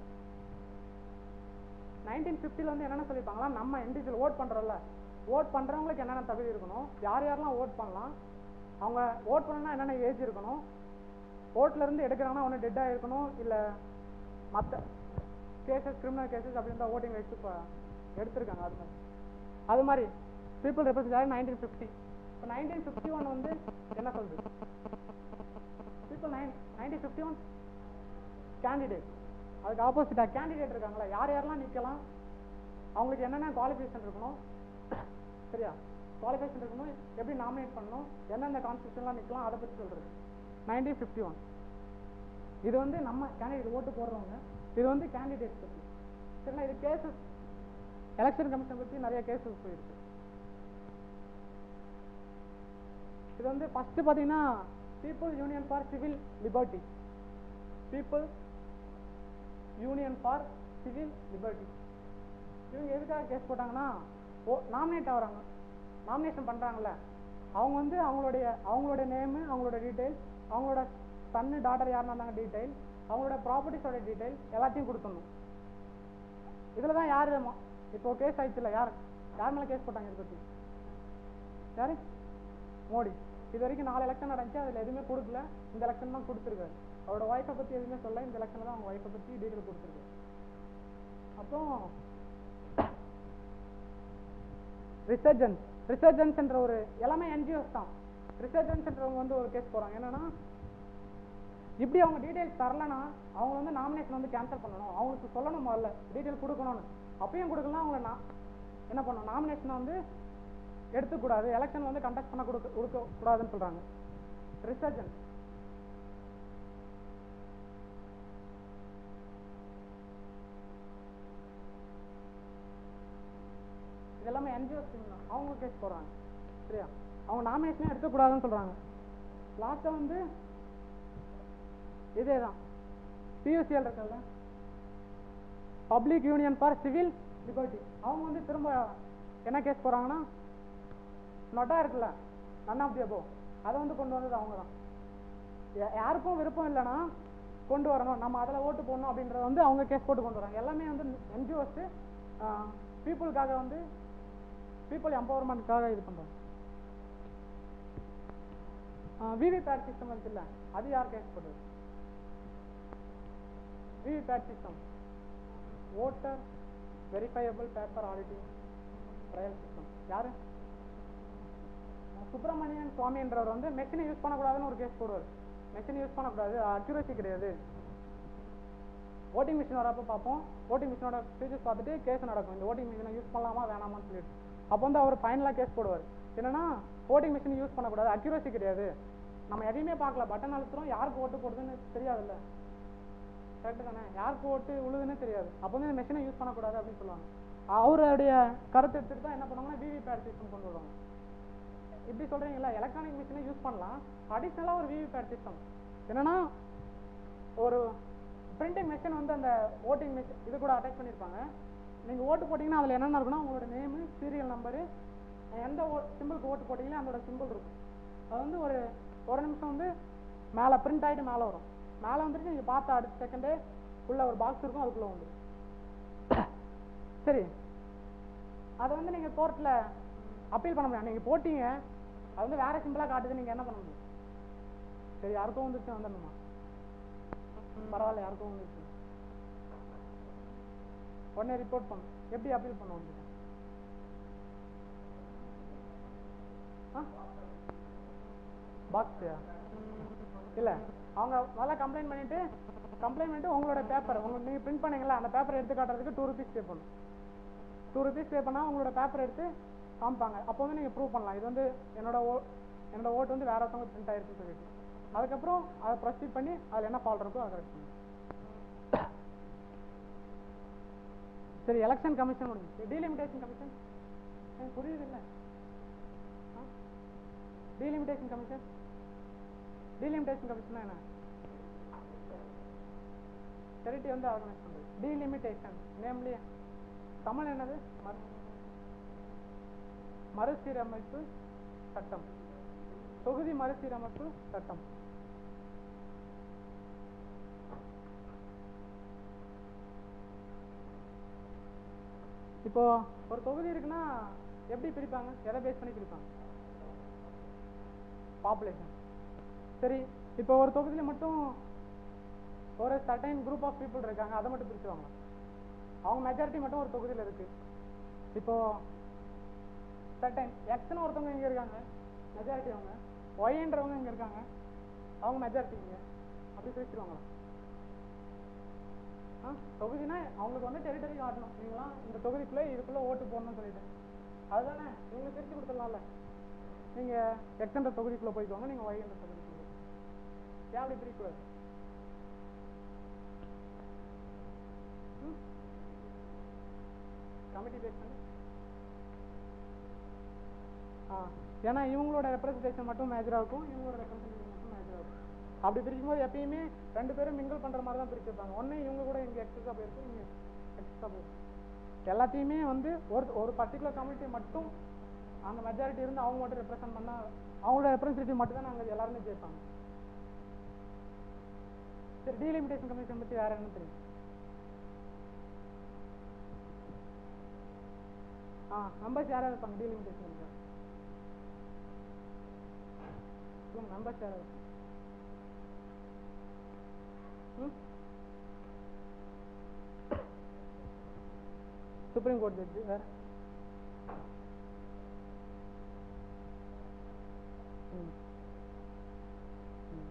nineteen ஃபிஃப்டியில் வந்து என்னென்ன சொல்லியிருப்பாங்களா நம்ம இண்டிவிஜுவல் ஓட் பண்ணுறோம்ல ஓட் பண்ணுறவங்களுக்கு என்னென்ன தகுதி இருக்கணும் யார் யாரெல்லாம் ஓட் பண்ணலாம் அவங்க ஓட் பண்ணணும்னா என்னென்ன ஏஜ் இருக்கணும் ஓட்ல இருந்து எடுக்கிறாங்கன்னா ஒன்று டெட்டாக இருக்கணும் இல்லை மற்ற கேசஸ் கிரிமினல் கேசஸ் அப்படி இருந்தால் ஓட்டிங் ரைட்ஸ் இப்போ எடுத்திருக்காங்க அது மாதிரி அது மாதிரி பீப்புள் ரெப்ரசன்ட் நைன்டீன் ஃபிஃப்டி இப்போ நைன்டீன் ஃபிஃப்டி ஒன் வந்து என்ன சொல்றது people nine nineteen fifty one candidate அதுக்கு ஆப்போசிட்டாக கேண்டிடேட் இருக்காங்களா யார் யாரெல்லாம் நிற்கலாம் அவங்களுக்கு என்னென்ன குவாலிஃபிகேஷன் இருக்கணும் சரியா குவாலிஃபிகேஷன் இருக்கணும் எப்படி நாமினேட் பண்ணணும் எந்தெந்த கான்ஸ்டியூஷன்லாம் நிற்கலாம் அதை பற்றி சொல்றது நைன்டீன் ஃபிஃப்டி ஒன் இது வந்து நம்ம கேண்டிடேட் ஓட்டு போடுறவங்க இது வந்து கேண்டிடேட் பற்றி சரிங்களா இது கேசஸ் எலெக்ஷன் கமிஷன் பற்றி நிறைய கேசஸ் போயிருக்கு இது வந்து ஃபர்ஸ்ட் பார்த்தீங்கன்னா people union for civil liberty people union for civil liberty இவங்க எதுக்காக கேஸ் போட்டாங்கன்னா ஓ நாமினேட் ஆகுறாங்க நாமினேஷன் பண்ணுறாங்கல்ல அவங்க வந்து அவங்களுடைய அவங்களுடைய நேமு அவங்களோட டீட்டெயில்ஸ் அவங்களோட சன்னு டாட்டர் யாருன்னா இருந்தாங்க டீட்டெயில் அவங்களோட ப்ராப்பர்ட்டிஸோட டீட்டெயில் எல்லாத்தையும் கொடுத்துடணும் இதில் தான் யார் இப்போ கேஸ் ஆயிடுச்சுல யார் யார் மேலே கேஸ் போட்டாங்க இதை பற்றி யாரு மோடி இது வரைக்கும் நாலு எலெக்ஷன் நடந்துச்சு அதில் எதுவுமே கொடுக்கல இந்த எலெக்ஷன் தான் கொடுத்துருக்காரு அவரோட ஒய்ஃபை பற்றி எதுவுமே சொல்ல இந்த எலெக்ஷனில் தான் அவங்க ஒய்ஃபை பற்றி டீட்டெயில் கொடுத்துருக்காரு அப்புறம் ரிசர்ஜன்ஸ் ரிசர்ஜன்ஸ்ன்ற ஒரு எல்லாமே என்ஜிஓஸ் தான் ரிசர்ஜன்ஸ்ன்றவங்க வந்து ஒரு கேஸ் போகிறாங்க என்னன்னா இப்படி அவங்க டீடைல்ஸ் தரலனா அவங்க வந்து நாமினேஷன் வந்து கேன்சல் பண்ணணும் அவங்களுக்கு சொல்லணும் முதல்ல டீடைல் கொடுக்கணும்னு அப்பயும் கொடுக்கலாம் அவங்கள நான் என்ன பண்ணும் நாமினேஷனை வந்து எடுத்துக்கூடாது எலெக்ஷன் வந்து கண்டக்ட் பண்ண கொடுக்க கொடுக்க கூடாதுன்னு சொல்றாங்க ரிசர்ஜன் இதெல்லாமே என்ஜிஓஸ் அவங்க கேஸ் போடுறாங்க சரியா அவங்க நாமினேஷனே எடுக்கக்கூடாதுன்னு சொல்றாங்க லாஸ்ட்டாக வந்து இதே தான் பியூசிஎல் இருக்குல்ல public union for civil liberty அவங்க வந்து திரும்ப என்ன கேஸ் போறாங்கன்னா நொட்டா இருக்குல்ல நன் ஆஃப் தி அபோ அதை வந்து கொண்டு வந்தது அவங்க தான் யாருக்கும் விருப்பம் இல்லைன்னா கொண்டு வரணும் நம்ம அதில் ஓட்டு போடணும் அப்படின்றத வந்து அவங்க கேஸ் போட்டு கொண்டு வராங்க எல்லாமே வந்து என்ஜிஓஸ் பீப்புளுக்காக வந்து பீப்புள் எம்பவர்மெண்ட்காக இது பண்ணுறாங்க விவிபேட் சிஸ்டம் இருக்குல்ல அது யார் கேஸ் போடுறது VVPAT system voter verifiable paper auditing trial system யாரு சுப்பிரமணியன் சுவாமின்றவர் வந்து மெஷினை யூஸ் பண்ணக்கூடாதுன்னு ஒரு கேஸ் போடுவார் மெஷினை யூஸ் பண்ணக்கூடாது அக்யூரசி கிடையாது ஓட்டிங் மிஷின் வரப்போ பார்ப்போம் ஓட்டிங் மிஷினோட ஃபீச்சர்ஸ் பார்த்துட்டு கேஸ் நடக்கும் இந்த ஓட்டிங் மிஷினை யூஸ் பண்ணலாமா வேணாமான்னு சொல்லிட்டு அப்போ வந்து அவர் ஃபைனலாக கேஸ் போடுவார் என்னன்னா ஓட்டிங் மிஷின் யூஸ் பண்ணக்கூடாது அக்யூரசி கிடையாது நம்ம எதையுமே பார்க்கல பட்டன் அழுத்துறோம் யாருக்கு ஓட்டு போடுதுன்னு தெரியாதுல்ல கரெக்டு தானே யாருக்கு ஓட்டு உழுதுன்னு தெரியாது அப்போ வந்து இந்த மெஷினை யூஸ் பண்ணக்கூடாது அப்படின்னு சொல்லுவாங்க அவருடைய கருத்து எடுத்துட்டு தான் என்ன பண்ணுவாங்கன்னா விவிபேட் சிஸ்டம் கொண்டு வருவாங்க இப்படி சொல்றீங்களா எலக்ட்ரானிக் மிஷினை யூஸ் பண்ணலாம் அடிஷ்னலாக ஒரு விவிபேட் சிஸ்டம் என்னன்னா ஒரு பிரிண்டிங் மிஷின் வந்து அந்த ஓட்டிங் மிஷின் இது கூட அட்டாச் பண்ணியிருப்பாங்க நீங்க ஓட்டு போட்டீங்கன்னா அதுல என்னென்ன இருக்குன்னா உங்களோட நேமு சீரியல் நம்பரு எந்த சிம்பிளுக்கு ஓட்டு போட்டீங்களோ அதோட சிம்பிள் இருக்கும் அது வந்து ஒரு ஒரு நிமிஷம் வந்து மேலே பிரிண்ட் ஆயிட்டு மேலே வரும் மேலே வந்துட்டு நீங்க பார்த்த அடுத்த செகண்டே உள்ள ஒரு பாக்ஸ் இருக்கும் அதுக்குள்ள வந்து சரி அதை வந்து நீங்க கோர்ட்ல அப்பீல் பண்ண முடியாது நீங்க போட்டீங்க அது வந்து வேற சிம்பிளா காட்டுது நீங்க என்ன பண்ண முடியும் சரி யாருக்கும் வந்துச்சு வந்துடணுமா பரவாயில்ல யாருக்கும் வந்துச்சு உடனே ரிப்போர்ட் பண்ணும் எப்படி அப்பீல் பண்ண முடியும் பாக்ஸ் இல்ல அவங்க நல்லா கம்ப்ளைண்ட் பண்ணிட்டு கம்ப்ளைண்ட் பண்ணிட்டு உங்களோட பேப்பர் உங்களுக்கு நீங்க பிரிண்ட் பண்ணீங்களா அந்த பேப்பர் எடுத்து காட்டுறதுக்கு டூ ருபீஸ் பே பண்ணணும் டூ ருபீஸ் பே பண்ணா உங்களோட பேப்பர் எடுத்து காமிப்பாங்க அப்போ வந்து நீங்க ப்ரூவ் பண்ணலாம் இது வந்து என்னோட ஓ என்னோட ஓட்டு வந்து வேற ஒருத்தவங்க பிரிண்ட் ஆயிருக்குன்னு சொல்லிட்டு அதுக்கப்புறம் அதை ப்ரொசீட் பண்ணி அதில் என்ன ஃபால்ட் இருக்கோ அதை கரெக்ட் பண்ணணும் சரி எலெக்ஷன் கமிஷன் முடிஞ்சு டீலிமிட்டேஷன் கமிஷன் புரியுது இல்லை டீலிமிட்டேஷன் கமிஷன் டீலிமிட்டேஷன் கமிஷன் என்ன டெரிட்டரி வந்து ஆர்கனைஸ் பண்ணுறது டீலிமிட்டேஷன் நேம்லி தமிழ் என்னது மறு மறுசீரமைப்பு சட்டம் தொகுதி மறுசீரமைப்பு சட்டம் இப்போ ஒரு தொகுதி இருக்குன்னா எப்படி பிரிப்பாங்க எதை பேஸ் பண்ணி பிரிப்பாங்க பாப்புலேஷன் சரி இப்போ ஒரு தொகுதியில மட்டும் ஒரு சர்டைன் குரூப் ஆஃப் பீப்புள் இருக்காங்க அதை மட்டும் பிரிச்சுவாங்க அவங்க மெஜாரிட்டி மட்டும் ஒரு தொகுதியில இருக்கு இப்போ சர்டைன் எக்ஸ்னு ஒருத்தவங்க இங்க இருக்காங்க மெஜாரிட்டி அவங்க ஒய்ன்றவங்க இங்க இருக்காங்க அவங்க மெஜாரிட்டி இங்க அப்படி பிரிச்சிருவாங்களா ஆ தொகுதினா அவங்களுக்கு வந்து டெரிட்டரி காட்டணும் நீங்களாம் இந்த தொகுதிக்குள்ள இதுக்குள்ள ஓட்டு போடணும்னு சொல்லிட்டு அதுதானே நீங்க பிரிச்சு கொடுத்துடலாம்ல நீங்க எக்ஸ்ன்ற தொகுதிக்குள்ள போய்க்கோங்க நீங்க ஒய் என்ற தொகுதிக்குள்ள ஏன் அப்படி பிரிக்கக்கூடாது கமிட்டி பேஸ் பண்ணி ஆ ஏன்னா இவங்களோட ரெப்ரஸன்டேஷன் மட்டும் மேஜரா இருக்கும் இவங்களோட ரெப்ரஸன்டேஷன் மட்டும் மேஜரா இருக்கும் அப்படி பிரிக்கும் போது எப்பயுமே ரெண்டு பேரும் மிங்கிள் பண்ற மாதிரி தான் பிரிச்சிருப்பாங்க ஒண்ணு இவங்க கூட இங்க எக்ஸஸா போயிருக்கும் இங்க எக்ஸஸா போயிருக்கும் எல்லாத்தையுமே வந்து ஒரு ஒரு பர்டிகுலர் கமிட்டி மட்டும் அந்த மெஜாரிட்டி இருந்து அவங்க மட்டும் ரெப்ரசென்ட் பண்ணா அவங்களோட ரெப்ரஸன்டேட்டிவ் மட்டும் தான் நாங்க எல்லாருமே ஜெயிப்பாங்க சரி டீலிமிட்டேஷன் கமிஷன் பத்தி வேற என்ன தெரியும் ஆ மெம்பர்ஸ் யாராவது இருப்பாங்க டீலிமிட்டேஷன் கமிஷன் சொல்லுங்க மெம்பர்ஸ் யாராவது இருப்பாங்க ம் சுப்ரீம் கோர்ட் ஜட்ஜி வேற ம் ம்.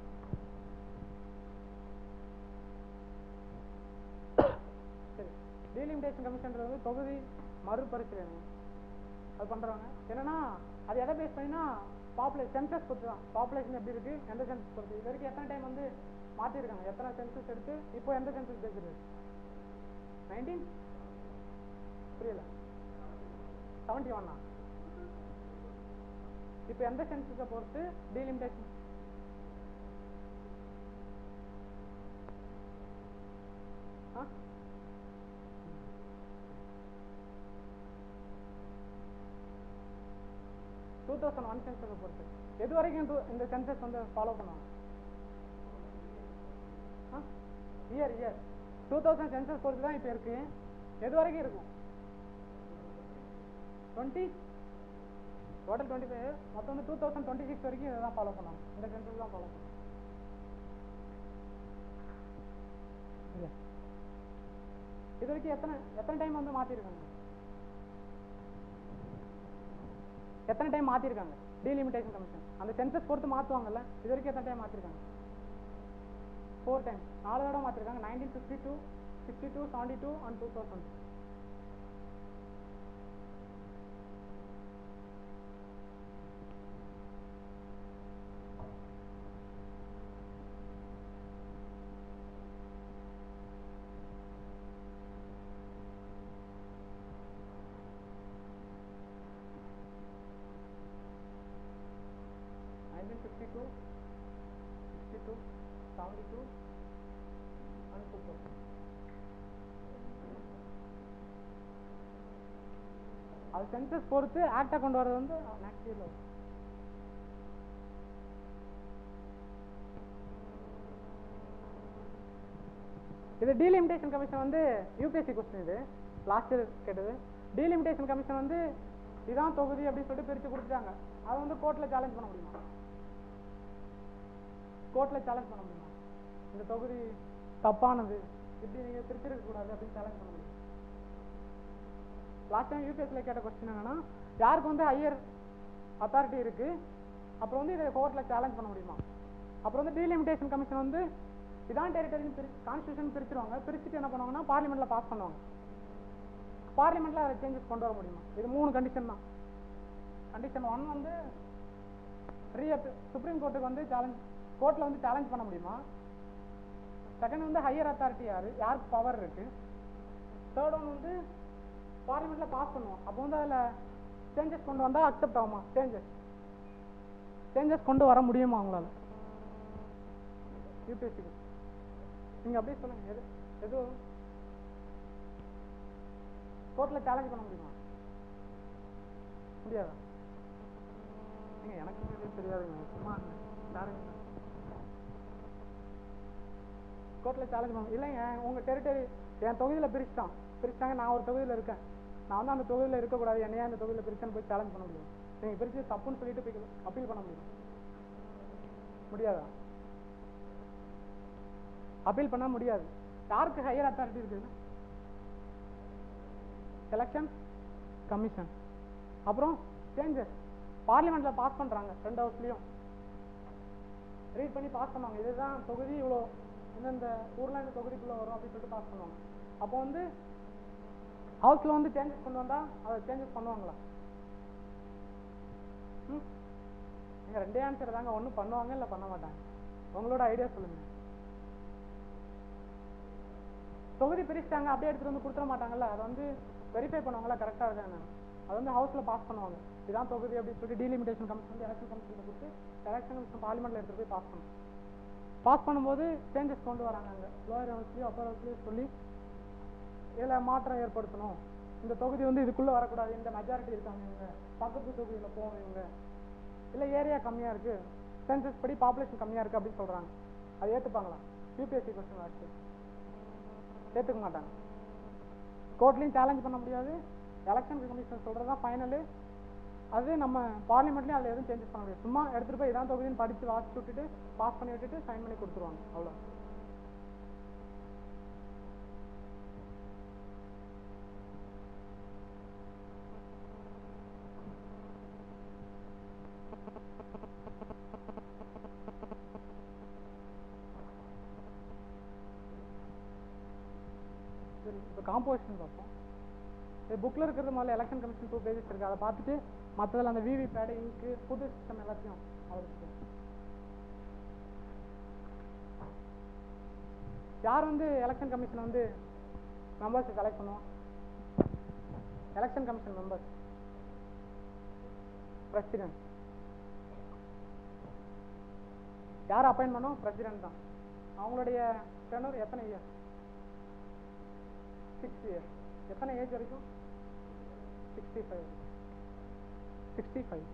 சரி டீலிமிட்டேஷன் கமிஷன்றது வந்து தொகுதி மறுபரிசீலனை அது பண்றாங்க என்னன்னா அது எதை பேஸ் பண்ணினா பாப்புலே சென்சஸ் பொறுத்து தான் பாப்புலேஷன் எப்படி இருக்கு எந்த சென்சஸ் பொறுத்து இது வரைக்கும் எத்தனை டைம் வந்து மாத்திருக்காங்க எத்தனை சென்சஸ் எடுத்து இப்போ எந்த சென்சஸ் பேசுறது நைன்டீன் புரியல செவன்டி ஒன்னா இப்போ எந்த சென்சஸை பொறுத்து டீலிமிட்டேஷன் ஆ டூ தௌசண்ட் ஒன் சென்சஸை பொறுத்து எது வரைக்கும் two- இந்த சென்சஸ் வந்து ஃபாலோ பண்ணுவாங்க year year two thousand census பொறுத்து தான் இப்போ இருக்கு எது வரைக்கும் இருக்கும் டுவெண்ட்டி டோட்டல் டுவெண்ட்டி ஃபைவ் மொத்தம் வந்து டூ தௌசண்ட் டுவெண்ட்டி சிக்ஸ் வரைக்கும் இதை தான் ஃபாலோ பண்ணுவாங்க இந்த சென்சஸ் தான் ஃபாலோ பண்ணுவாங்க Yes. இது வரைக்கும் எத்தனை எத்தனை டைம் வந்து மாற்றிருக்காங்க எத்தனை டைம் மாற்றிருக்காங்க டீலிமிட்டேஷன் கமிஷன் அந்த சென்சஸ் பொறுத்து மாற்றுவாங்கல்ல இது வரைக்கும் எத்தனை டைம் மாற்றிருக்காங்க ஃபோர் டைம் நாலு தடவை மாற்றிருக்காங்க nineteen fifty two sixty two seventy two and two thousand nineteen fifty two sixty two seventy two and two thousand அது சென்சஸ் பொறுத்து ஆக்டை கொண்டு வரது வந்து நெக்ஸ்ட் இயர்ல வரும் இது டீலிமிட்டேஷன் கமிஷன் வந்து யூபிஎஸ்சி கொஸ்டின் இது லாஸ்ட் இயர் கேட்டது டீலிமிட்டேஷன் கமிஷன் வந்து இதான் தொகுதி அப்படின்னு சொல்லிட்டு பிரித்து கொடுத்துட்டாங்க அதை வந்து கோர்ட்டில் சேலஞ்ச் பண்ண முடியுமா கோர்ட்டில் சேலஞ்ச் பண்ண முடியுமா இந்த தொகுதி தப்பானது இப்படி நீங்கள் பிரிச்சிருக்க கூடாது அப்படின்னு சேலஞ்ச் பண்ண முடியும் லாஸ்ட் டைம் யூபிஎஸ்சியில் கேட்ட கொஸ்டின் என்னன்னா யாருக்கு வந்து ஹையர் அத்தாரிட்டி இருக்கு அப்புறம் வந்து இதை கோர்ட்டில் சேலஞ்ச் பண்ண முடியுமா அப்புறம் வந்து டீலிமிட்டேஷன் கமிஷன் வந்து இதான் டெரிட்டரின்னு பிரி கான்ஸ்டியூஷன் பிரிச்சிருவாங்க பிரிச்சுட்டு என்ன பண்ணுவாங்கன்னா பார்லிமெண்ட்ல பாஸ் பண்ணுவாங்க பார்லிமெண்ட்ல அதை சேஞ்சஸ் கொண்டு வர முடியுமா இது மூணு கண்டிஷன் தான் கண்டிஷன் ஒன் வந்து ரீஅப் சுப்ரீம் கோர்ட்டுக்கு வந்து சேலஞ்ச் கோர்ட்டில் வந்து சேலஞ்ச் பண்ண முடியுமா செகண்ட் வந்து ஹையர் அத்தாரிட்டி யாரு யாருக்கு பவர் இருக்கு தேர்ட் ஒன் வந்து பார்லிமெண்ட்ல பாஸ் பண்ணுவோம் அப்போ வந்து அதில் சேஞ்சஸ் கொண்டு வந்தால் அக்செப்ட் ஆகுமா சேஞ்சஸ் சேஞ்சஸ் கொண்டு வர முடியுமா அவங்களால யூபிஎஸ்சிக்கு நீங்க அப்படியே சொல்லுங்க எது எது கோர்ட்டில் சேலஞ்ச் பண்ண முடியுமா முடியாதா நீங்க எனக்கு எதுவும் தெரியாதுங்க சும்மா சேலஞ்ச் கோர்ட்டில் சேலஞ்ச் பண்ண இல்லைங்க உங்க டெரிட்டரி என் தொகுதியில பிரிச்சுட்டான் பிரிச்சுட்டாங்க நான் ஒரு தொகுதியில இருக்கேன் நான் வந்து அந்த தொகுதியில இருக்கக்கூடாது என்னையா அந்த தொகுதியில பிரிச்சேன்னு போய் சேலஞ்ச் பண்ண முடியும் நீங்க பிரிச்சு தப்புன்னு சொல்லிட்டு போய் அப்பீல் பண்ண முடியும் முடியாதா அப்பீல் பண்ண முடியாது யாருக்கு ஹையர் அத்தாரிட்டி இருக்குது எலெக்ஷன் கமிஷன் அப்புறம் சேஞ்சஸ் பார்லிமெண்ட்ல பாஸ் பண்றாங்க ரெண்டு ஹவுஸ்லயும் ரீட் பண்ணி பாஸ் பண்ணுவாங்க இதுதான் தொகுதி இவ்வளோ இந்தந்த ஊர்ல இந்த தொகுதிக்குள்ள வரும் அப்படின்னு சொல்லிட்டு பாஸ் பண்ணுவாங்க அப்போ வந்து ஹவுஸ்ல வந்து சேஞ்சஸ் கொண்டு வந்தா அதை சேஞ்சஸ் பண்ணுவாங்களா ம் நீங்க ரெண்டே ஆன்சர் தாங்க ஒண்ணு பண்ணுவாங்க இல்ல பண்ண மாட்டாங்க உங்களோட ஐடியா சொல்லுங்க தொகுதி பிரிச்சிட்டாங்க அப்படியே எடுத்துட்டு வந்து கொடுத்துட மாட்டாங்கல்ல அதை வந்து வெரிஃபை பண்ணுவாங்களா கரெக்டா இருக்காங்க அது வந்து ஹவுஸ்ல பாஸ் பண்ணுவாங்க இதான் தொகுதி அப்படின்னு சொல்லி டீலிமிட்டேஷன் கமிஷன் வந்து எலெக்ஷன் கமிஷன் கொடுத்து எலெக்ஷன் கமிஷன் பார்லிமெண்ட்ல எடுத்துட்டு போய் பாஸ் பண்ணும் பாஸ் பண்ணும்போது சேஞ்சஸ் கொண்டு வராங்க அங்க லோயர் ஹவுஸ்லயும் அப்பர் ஹவுஸ்லயும் சொல்லி இதுல மாற்றம் ஏற்படுத்தணும் இந்த தொகுதி வந்து இதுக்குள்ள வரக்கூடாது இந்த மெஜாரிட்டி இருக்காங்க இவங்க பக்கத்து தொகுதியில போவோம் இவங்க இல்ல ஏரியா கம்மியா இருக்கு சென்சஸ் படி பாப்புலேஷன் கம்மியா இருக்கு அப்படின்னு சொல்றாங்க அது ஏத்துப்பாங்களா யூபிஎஸ்சி கொஸ்டின் ஆச்சு ஏத்துக்க மாட்டாங்க கோர்ட்லயும் சேலஞ்ச் பண்ண முடியாது எலெக்ஷன் கமிஷன் சொல்றதா ஃபைனலு அது நம்ம பார்லிமெண்ட்லயும் அதுல எதுவும் சேஞ்சஸ் பண்ண முடியாது சும்மா எடுத்துட்டு போய் இதான் தொகுதின்னு படிச்சு வாசிச்சு விட்டுட்டு பாஸ் பண்ணி விட்டுட்டு சைன் பண்ணி கொடுத்துருவாங்க அவ்வளவு சரி இப்போ காம்போசிஷன் பார்ப்போம் இது புக்கில் இருக்கிறது முதல்ல எலெக்ஷன் கமிஷன் டூ பேஜஸ் இருக்குது அதை பார்த்துட்டு மற்றதில் அந்த விவி பேடு இங்கு புது சிஸ்டம் எல்லாத்தையும் அவருக்கு யார் வந்து எலெக்ஷன் கமிஷன் வந்து மெம்பர்ஸ் செலக்ட் பண்ணுவோம் எலெக்ஷன் கமிஷன் மெம்பர்ஸ் பிரசிடென்ட் யார் அப்பாயின் பண்ணோம் பிரசிடென்ட் தான் அவங்களுடைய டெனூர் எத்தனை இயர் சிக்ஸ் இயர் எத்தனை ஏஜ் வரைக்கும் sixty five sixty five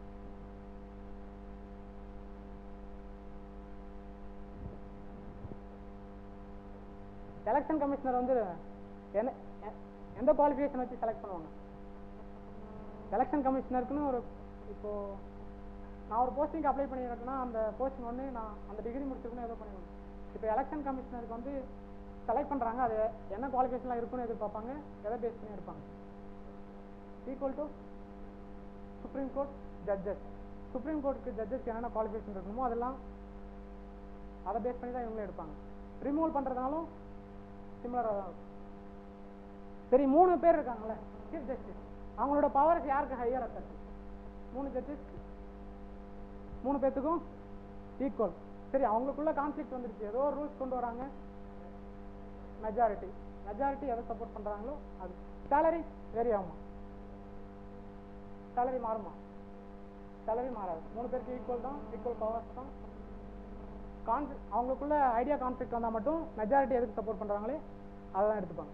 election commissioner வந்து என்ன எ- எந்த குவாலிஃபிகேஷன் வச்சு செலக்ட் பண்ணுவாங்க எலெக்ஷன் கமிஷனருக்குன்னு ஒரு இப்போ நான் ஒரு போஸ்டிங்க்கு அப்ளை பண்ணியிருக்கேன்னா அந்த போஸ்டிங் வந்து நான் அந்த டிகிரி முடிச்சிருக்கணும் ஏதோ பண்ணிடுவேன் இப்போ எலெக்ஷன் கமிஷனருக்கு வந்து செலக்ட் பண்ணுறாங்க அது என்ன குவாலிஃபிகேஷன்லாம் இருக்குன்னு எதிர்பார்ப்பாங்க எதை பேஸ் பண்ணி இருப்பாங்க equal to supreme court judges supreme கோர்ட்டுக்கு ஜட்ஜஸ்க்கு என்னென்ன குவாலிஃபிகேஷன் இருக்கணுமோ அதெல்லாம் அதை பேஸ் பண்ணி தான் இவங்களே எடுப்பாங்க ரிமூவல் பண்ணுறதுனாலும் சிமிலராக தான் இருக்கும் சரி மூணு பேர் இருக்காங்களே சீஃப் ஜஸ்டிஸ் அவங்களோட பவர்ஸ் யாருக்கு ஹையர் அத்தாரிட்டி மூணு ஜட்ஜஸ் மூணு பேர்த்துக்கும் ஈக்குவல் சரி அவங்களுக்குள்ள கான்ஃப்ளிக்ட் வந்துருச்சு ஏதோ ஒரு ரூல்ஸ் கொண்டு வராங்க மெஜாரிட்டி மெஜாரிட்டி எதை சப்போர்ட் பண்றாங்களோ அது சேலரி வேரி ஆகுமா சேலரி மாறுமா சேலரி மாறாது மூணு பேருக்கு ஈக்குவல் தான் ஈக்குவல் பவர்ஸ் தான் கான் அவங்களுக்குள்ள ஐடியா கான்ஃப்ளிக்ட் வந்தால் மட்டும் மெஜாரிட்டி எதுக்கு சப்போர்ட் பண்றாங்களே அதை தான் எடுத்துப்பாங்க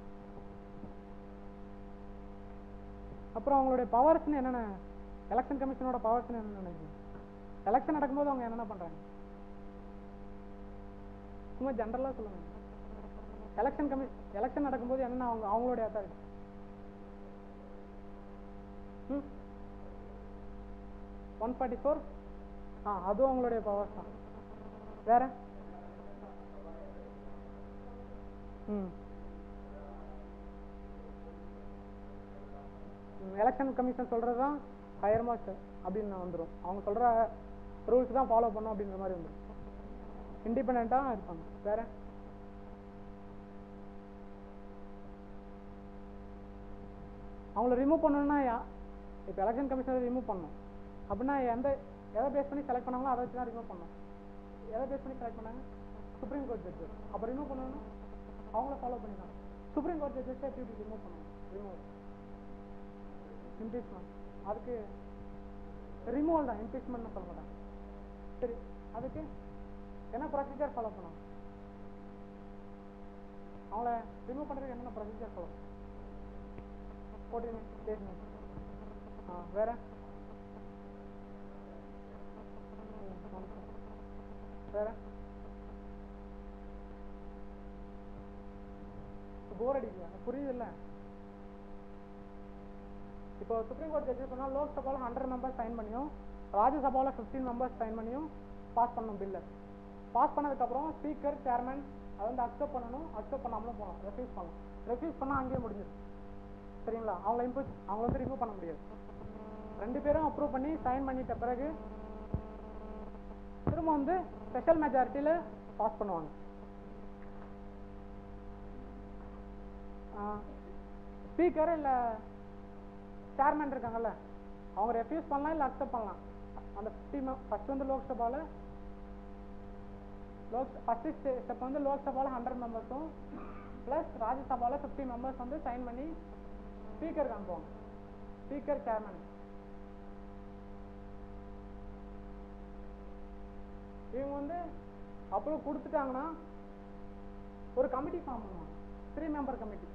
அப்புறம் அவங்களுடைய பவர்ஸ்னு என்னென்ன எலெக்ஷன் கமிஷனோட பவர்ஸ்னு என்னென்ன நினைக்கிறீங்க எலெக்ஷன் நடக்கும்போது அவங்க என்னென்ன பண்றாங்க சும்மா ஜென்ரலாக சொல்லுங்க எலெக்ஷன் கமி எலெக்ஷன் நடக்கும்போது என்னென்ன அவங்க அவங்களுடைய அத்தாரிட்டி ம் ஒன் ஃபார்ட்டி ஃபோர் ஆ அதுவும் அவங்களுடைய பவர்ஸ் தான் வேற ம் எலெக்ஷன் கமிஷன் சொல்கிறது தான் ஹையர் மாஸ்ட் அப்படின்னு வந்துடும் அவங்க சொல்கிற ரூல்ஸ் தான் ஃபாலோ பண்ணும் அப்படின்ற மாதிரி வந்துடும் இண்டிபெண்ட்டாக இருப்பாங்க வேற அவங்கள ரிமூவ் பண்ணணும்னா யா இப்போ எலெக்ஷன் கமிஷனர் ரிமூவ் பண்ணணும் அப்படின்னா எந்த எதை பேஸ் பண்ணி செலக்ட் பண்ணாங்களோ அதை வச்சு தான் ரிமூவ் பண்ணணும் எதை பேஸ் பண்ணி செலக்ட் பண்ணாங்க சுப்ரீம் கோர்ட் ஜட்ஜஸ் அப்போ ரிமூவ் பண்ணணும்னா அவங்கள ஃபாலோ பண்ணிக்கலாம் சுப்ரீம் கோர்ட் ஜட்ஜஸ் எப்படி ரிமூவ் பண்ணுவாங்க ரிமூவ் இம்பீச்மெண்ட் அதுக்கு ரிமூவல் தான் இம்பீச்மெண்ட்னு சொல்ல மாட்டாங்க சரி அதுக்கு என்ன ப்ரொசீஜர் ஃபாலோ பண்ணுவாங்க அவங்கள ரிமூவ் பண்ணுறதுக்கு என்னென்ன ப்ரொசீஜர் ஃபாலோ போட்டு பேசணும் ஆ வேற ம், வணக்கம். வேற போர் அடிக்கல புரியுது இல்லை இப்போ சுப்ரீம் கோர்ட் ஜட்ஜஸ் சொன்னால் லோக்சபாவில் ஹண்ட்ரட் மெம்பர்ஸ் சைன் பண்ணியும் ராஜ்யசபாவில் ஃபிஃப்டீன் மெம்பர்ஸ் சைன் பண்ணியும் பாஸ் பண்ணணும் பில்லை பாஸ் பண்ணதுக்கப்புறம் ஸ்பீக்கர் சேர்மன் அதை வந்து அக்செப்ட் பண்ணணும் அக்செப்ட் பண்ணாமலும் போகலாம் ரெஃப்யூஸ் பண்ணலாம் ரெஃப்யூஸ் பண்ணால் அங்கேயே முடிஞ்சிடும் சரிங்களா அவங்கள இம்போஸ் அவங்கள வந்து ரிமூவ் பண்ண முடியாது ரெண்டு பேரும் அப்ரூவ் பண்ணி சைன் பண்ணிட்ட பிறகு திரும்ப வந்து ஸ்பெஷல் மெஜாரிட்டியில் பாஸ் பண்ணுவாங்க ஸ்பீக்கர் இல்லை சேர்மன் இருக்காங்கல்ல அவங்க ரெஃப்யூஸ் பண்ணலாம் இல்லை அக்செப்ட் பண்ணலாம் அந்த ஃபிஃப்டி ஃபர்ஸ்ட் வந்து லோக்சபாவில் லோக் ஃபர்ஸ்ட் ஸ்டெப் வந்து லோக்சபாவில் ஹண்ட்ரட் மெம்பர்ஸும் ப்ளஸ் ராஜ்யசபாவில் ஃபிஃப்டி மெம்பர்ஸ் வந்து சைன் பண்ணி ஸ்பீக்கருக்கு அனுப்புவாங்க ஸ்பீக்கர் சேர்மன் இவங்க வந்து அப்ரூவ் கொடுத்துட்டாங்கன்னா ஒரு கமிட்டி ஃபார்ம் பண்ணுவாங்க three member committee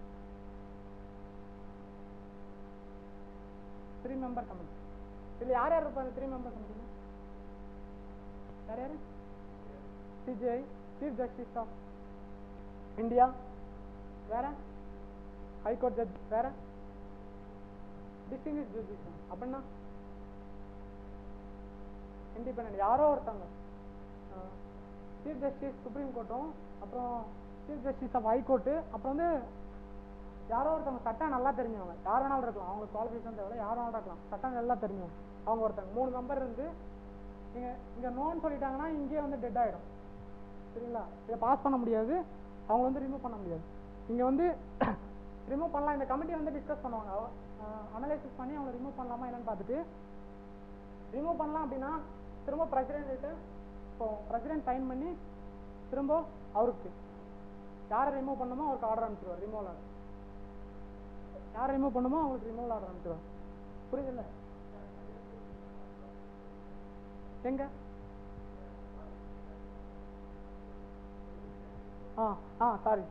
three member committee இதுல யார் யார் இருப்பாங்க த்ரீ மெம்பர் கமிட்டில யார் யாரு CJI chief justice of India வேற ஹைகோர்ட் ஜட்ஜ் வேற டிஸ்டிங்விஷ் ஜுடிஷியல் அப்படின்னா இண்டிபெண்ட் யாரோ ஒருத்தவங்க சீஃப் ஜஸ்டிஸ் சுப்ரீம் கோர்ட்டும் அப்புறம் சீஃப் ஜஸ்டிஸ் ஆஃப் ஹைகோர்ட்டு அப்புறம் வந்து யாரோ ஒருத்தவங்க சட்டம் நல்லா தெரிஞ்சவங்க யார் வேணாலும் இருக்கலாம் அவங்க குவாலிஃபிகேஷன் தேவை யார் வேணாலும் இருக்கலாம் சட்டம் நல்லா தெரிஞ்சவங்க அவங்க ஒருத்தவங்க மூணு மெம்பர் இருந்து நீங்கள் இங்கே நோன்னு சொல்லிட்டாங்கன்னா இங்கேயே வந்து டெட் ஆகிடும் சரிங்களா இதை பாஸ் பண்ண முடியாது அவங்க வந்து ரிமூவ் பண்ண முடியாது இங்க வந்து ரிமூவ் பண்ணலாம் இந்த கமிட்டி வந்து டிஸ்கஸ் பண்ணுவாங்க அனலைசிஸ் பண்ணி அவங்க ரிமூவ் பண்ணலாமா என்னன்னு பார்த்துட்டு ரிமூவ் பண்ணலாம் அப்படின்னா திரும்ப பிரசிடென்ட் கிட்ட இப்போ பிரசிடென்ட் சைன் பண்ணி திரும்ப அவருக்கு யாரை ரிமூவ் பண்ணுமோ அவருக்கு ஆர்டர் அனுப்பிச்சிருவார் ரிமூவல் ஆர்டர் யாரை ரிமூவ் பண்ணுமோ அவங்களுக்கு ரிமூவல் ஆர்டர் அனுப்பிச்சிருவார் புரியுதுல்ல எங்க ஆ ஆ சாரி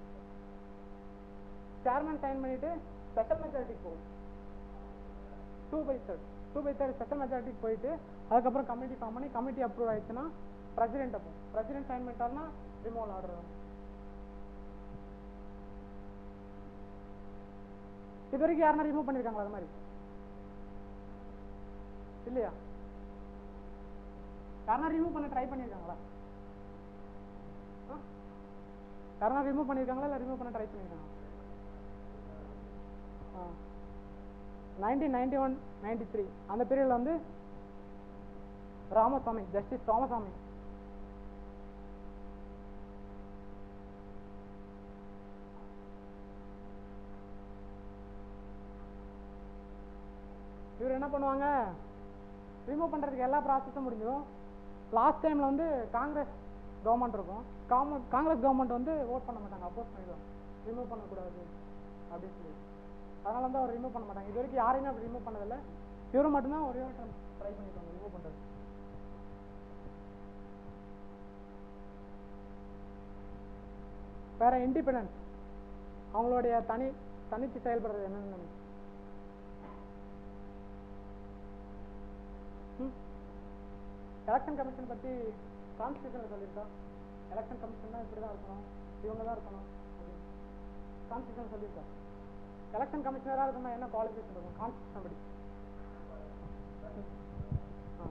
சேர்மன் சைன் பண்ணிட்டு ஸ்பெஷல் மெஜாரிட்டிக்கு போகும் two by third two by third special மெஜாரிட்டிக்கு போயிட்டு அதுக்கப்புறம் கமிட்டி ஃபார்ம் பண்ணி கமிட்டி அப்ரூவ் ஆயிடுச்சுன்னா பிரசிடென்ட் அப்போ பிரசிடென்ட் சைன் பண்ணிட்டாருன்னா ரிமூவல் ஆர்டர் வரும் இது வரைக்கும் யாருன்னா ரிமூவ் பண்ணிருக்காங்களா அது மாதிரி இல்லையா யாருன்னா ரிமூவ் பண்ண ட்ரை பண்ணிருக்காங்களா யாருன்னா ரிமூவ் பண்ணிருக்காங்களா இல்ல ரிமூவ் பண்ண ட்ரை பண்ணிருக்காங்களா nineteen ninety one ninety three அந்த பீரியட்ல வந்து ராமசாமி ஜஸ்டிஸ் ராமசாமி இவர் என்ன பண்ணுவாங்க ரிமூவ் பண்றதுக்கு எல்லா ப்ராசஸும் முடிஞ்சிடும் லாஸ்ட் டைம்ல வந்து காங்கிரஸ் கவர்மெண்ட் இருக்கும் காம- காங்கிரஸ் கவர்மெண்ட் வந்து ஓட் பண்ண மாட்டாங்க அப்போஸ் பண்ணிடுவாங்க ரிமூவ் பண்ணக்கூடாது அப்படின்னு சொல்லி அதனால வந்து அவர் ரிமூவ் பண்ண மாட்டாங்க இது வரைக்கும் யாரையுமே அப்படி ரிமூவ் பண்ணதில்லை இவரு மட்டும்தான் ஒரே ஒரு டைம் ட்ரை பண்ணிருக்காங்க ரிமூவ் பண்றது வேற இண்டிபெண்டன்ஸ் அவங்களுடைய தனி தனித்து செயல்படுறது என்னன்னு எலெக்ஷன் கமிஷன் பத்தி கான்ஸ்டியூஷன்ல சொல்லியிருக்கா எலெக்ஷன் கமிஷன்னா இப்படி தான் இருக்கணும் இவங்க தான் இருக்கணும் அப்படின்னு கான்ஸ்டியூஷன் சொல்லியிருக்கா எலெக்ஷன் கமிஷனரா இருக்கணும்னா என்ன குவாலிஃபிகேஷன் இருக்கும் கான்ஸ்டியூஷன் படி ஆ.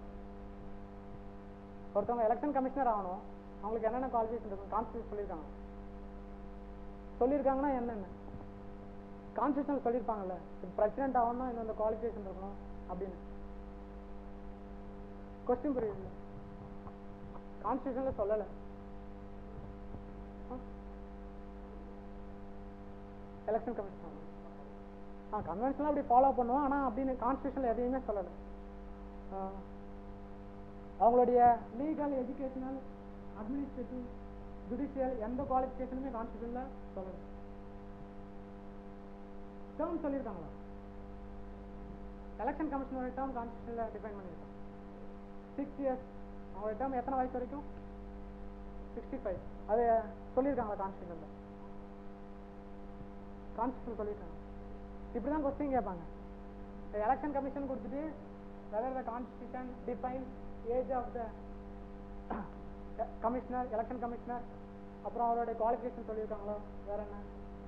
ஒருத்தவங்க எலெக்ஷன் கமிஷனர் ஆகணும் அவங்களுக்கு என்னென்ன குவாலிஃபிகேஷன் இருக்கும் கான்ஸ்டியூஷன் சொல்லியிருக்காங்க சொல்லியிருக்காங்கன்னா என்னென்ன கான்ஸ்டியூஷன் சொல்லியிருப்பாங்கல்ல பிரசிடென்ட் ஆகணும்னா இந்த குவாலிஃபிகேஷன் இருக்கணும் அப்படின்னு கொஸ்டின் புரியுது கான்ஸ்டியூஷன்ல சொல்லல எலெக்ஷன் கமிஷன் ஆ கன்வென்ஷன்ல அப்படி ஃபாலோ பண்ணுவோம் ஆனா அப்படின்னு கான்ஸ்டியூஷன்ல எதையுமே சொல்லல ஆ. அவங்களுடைய லீகல் எஜுகேஷனல் அட்மினிஸ்ட்ரேட்டிவ் ஜுடிஷியல் எந்த குவாலிஃபிகேஷனுமே கான்ஸ்டியூஷன்ல சொல்லல டேர்ம் சொல்லியிருக்காங்களா எலெக்ஷன் கமிஷனோட டேர்ம் கான்ஸ்டியூஷன்ல டிஃபைன் பண்ணியிருக்காங்க சிக்ஸ் இயர்ஸ் அவங்களோட டேர்ம் எத்தனை வயசு வரைக்கும் சிக்ஸ்டி ஃபைவ் அது சொல்லியிருக்காங்களா கான்ஸ்டியூஷன்ல கான்ஸ்டியூஷன் சொல்லியிருக்காங்க இப்படி தான் கொஸ்டின் கேட்பாங்க எலெக்ஷன் கமிஷன் கொடுத்துட்டு whether the constitution defines age of the commissioner election commissioner அப்புறம் அவருடைய குவாலிஃபிகேஷன் சொல்லியிருக்காங்களோ வேற என்ன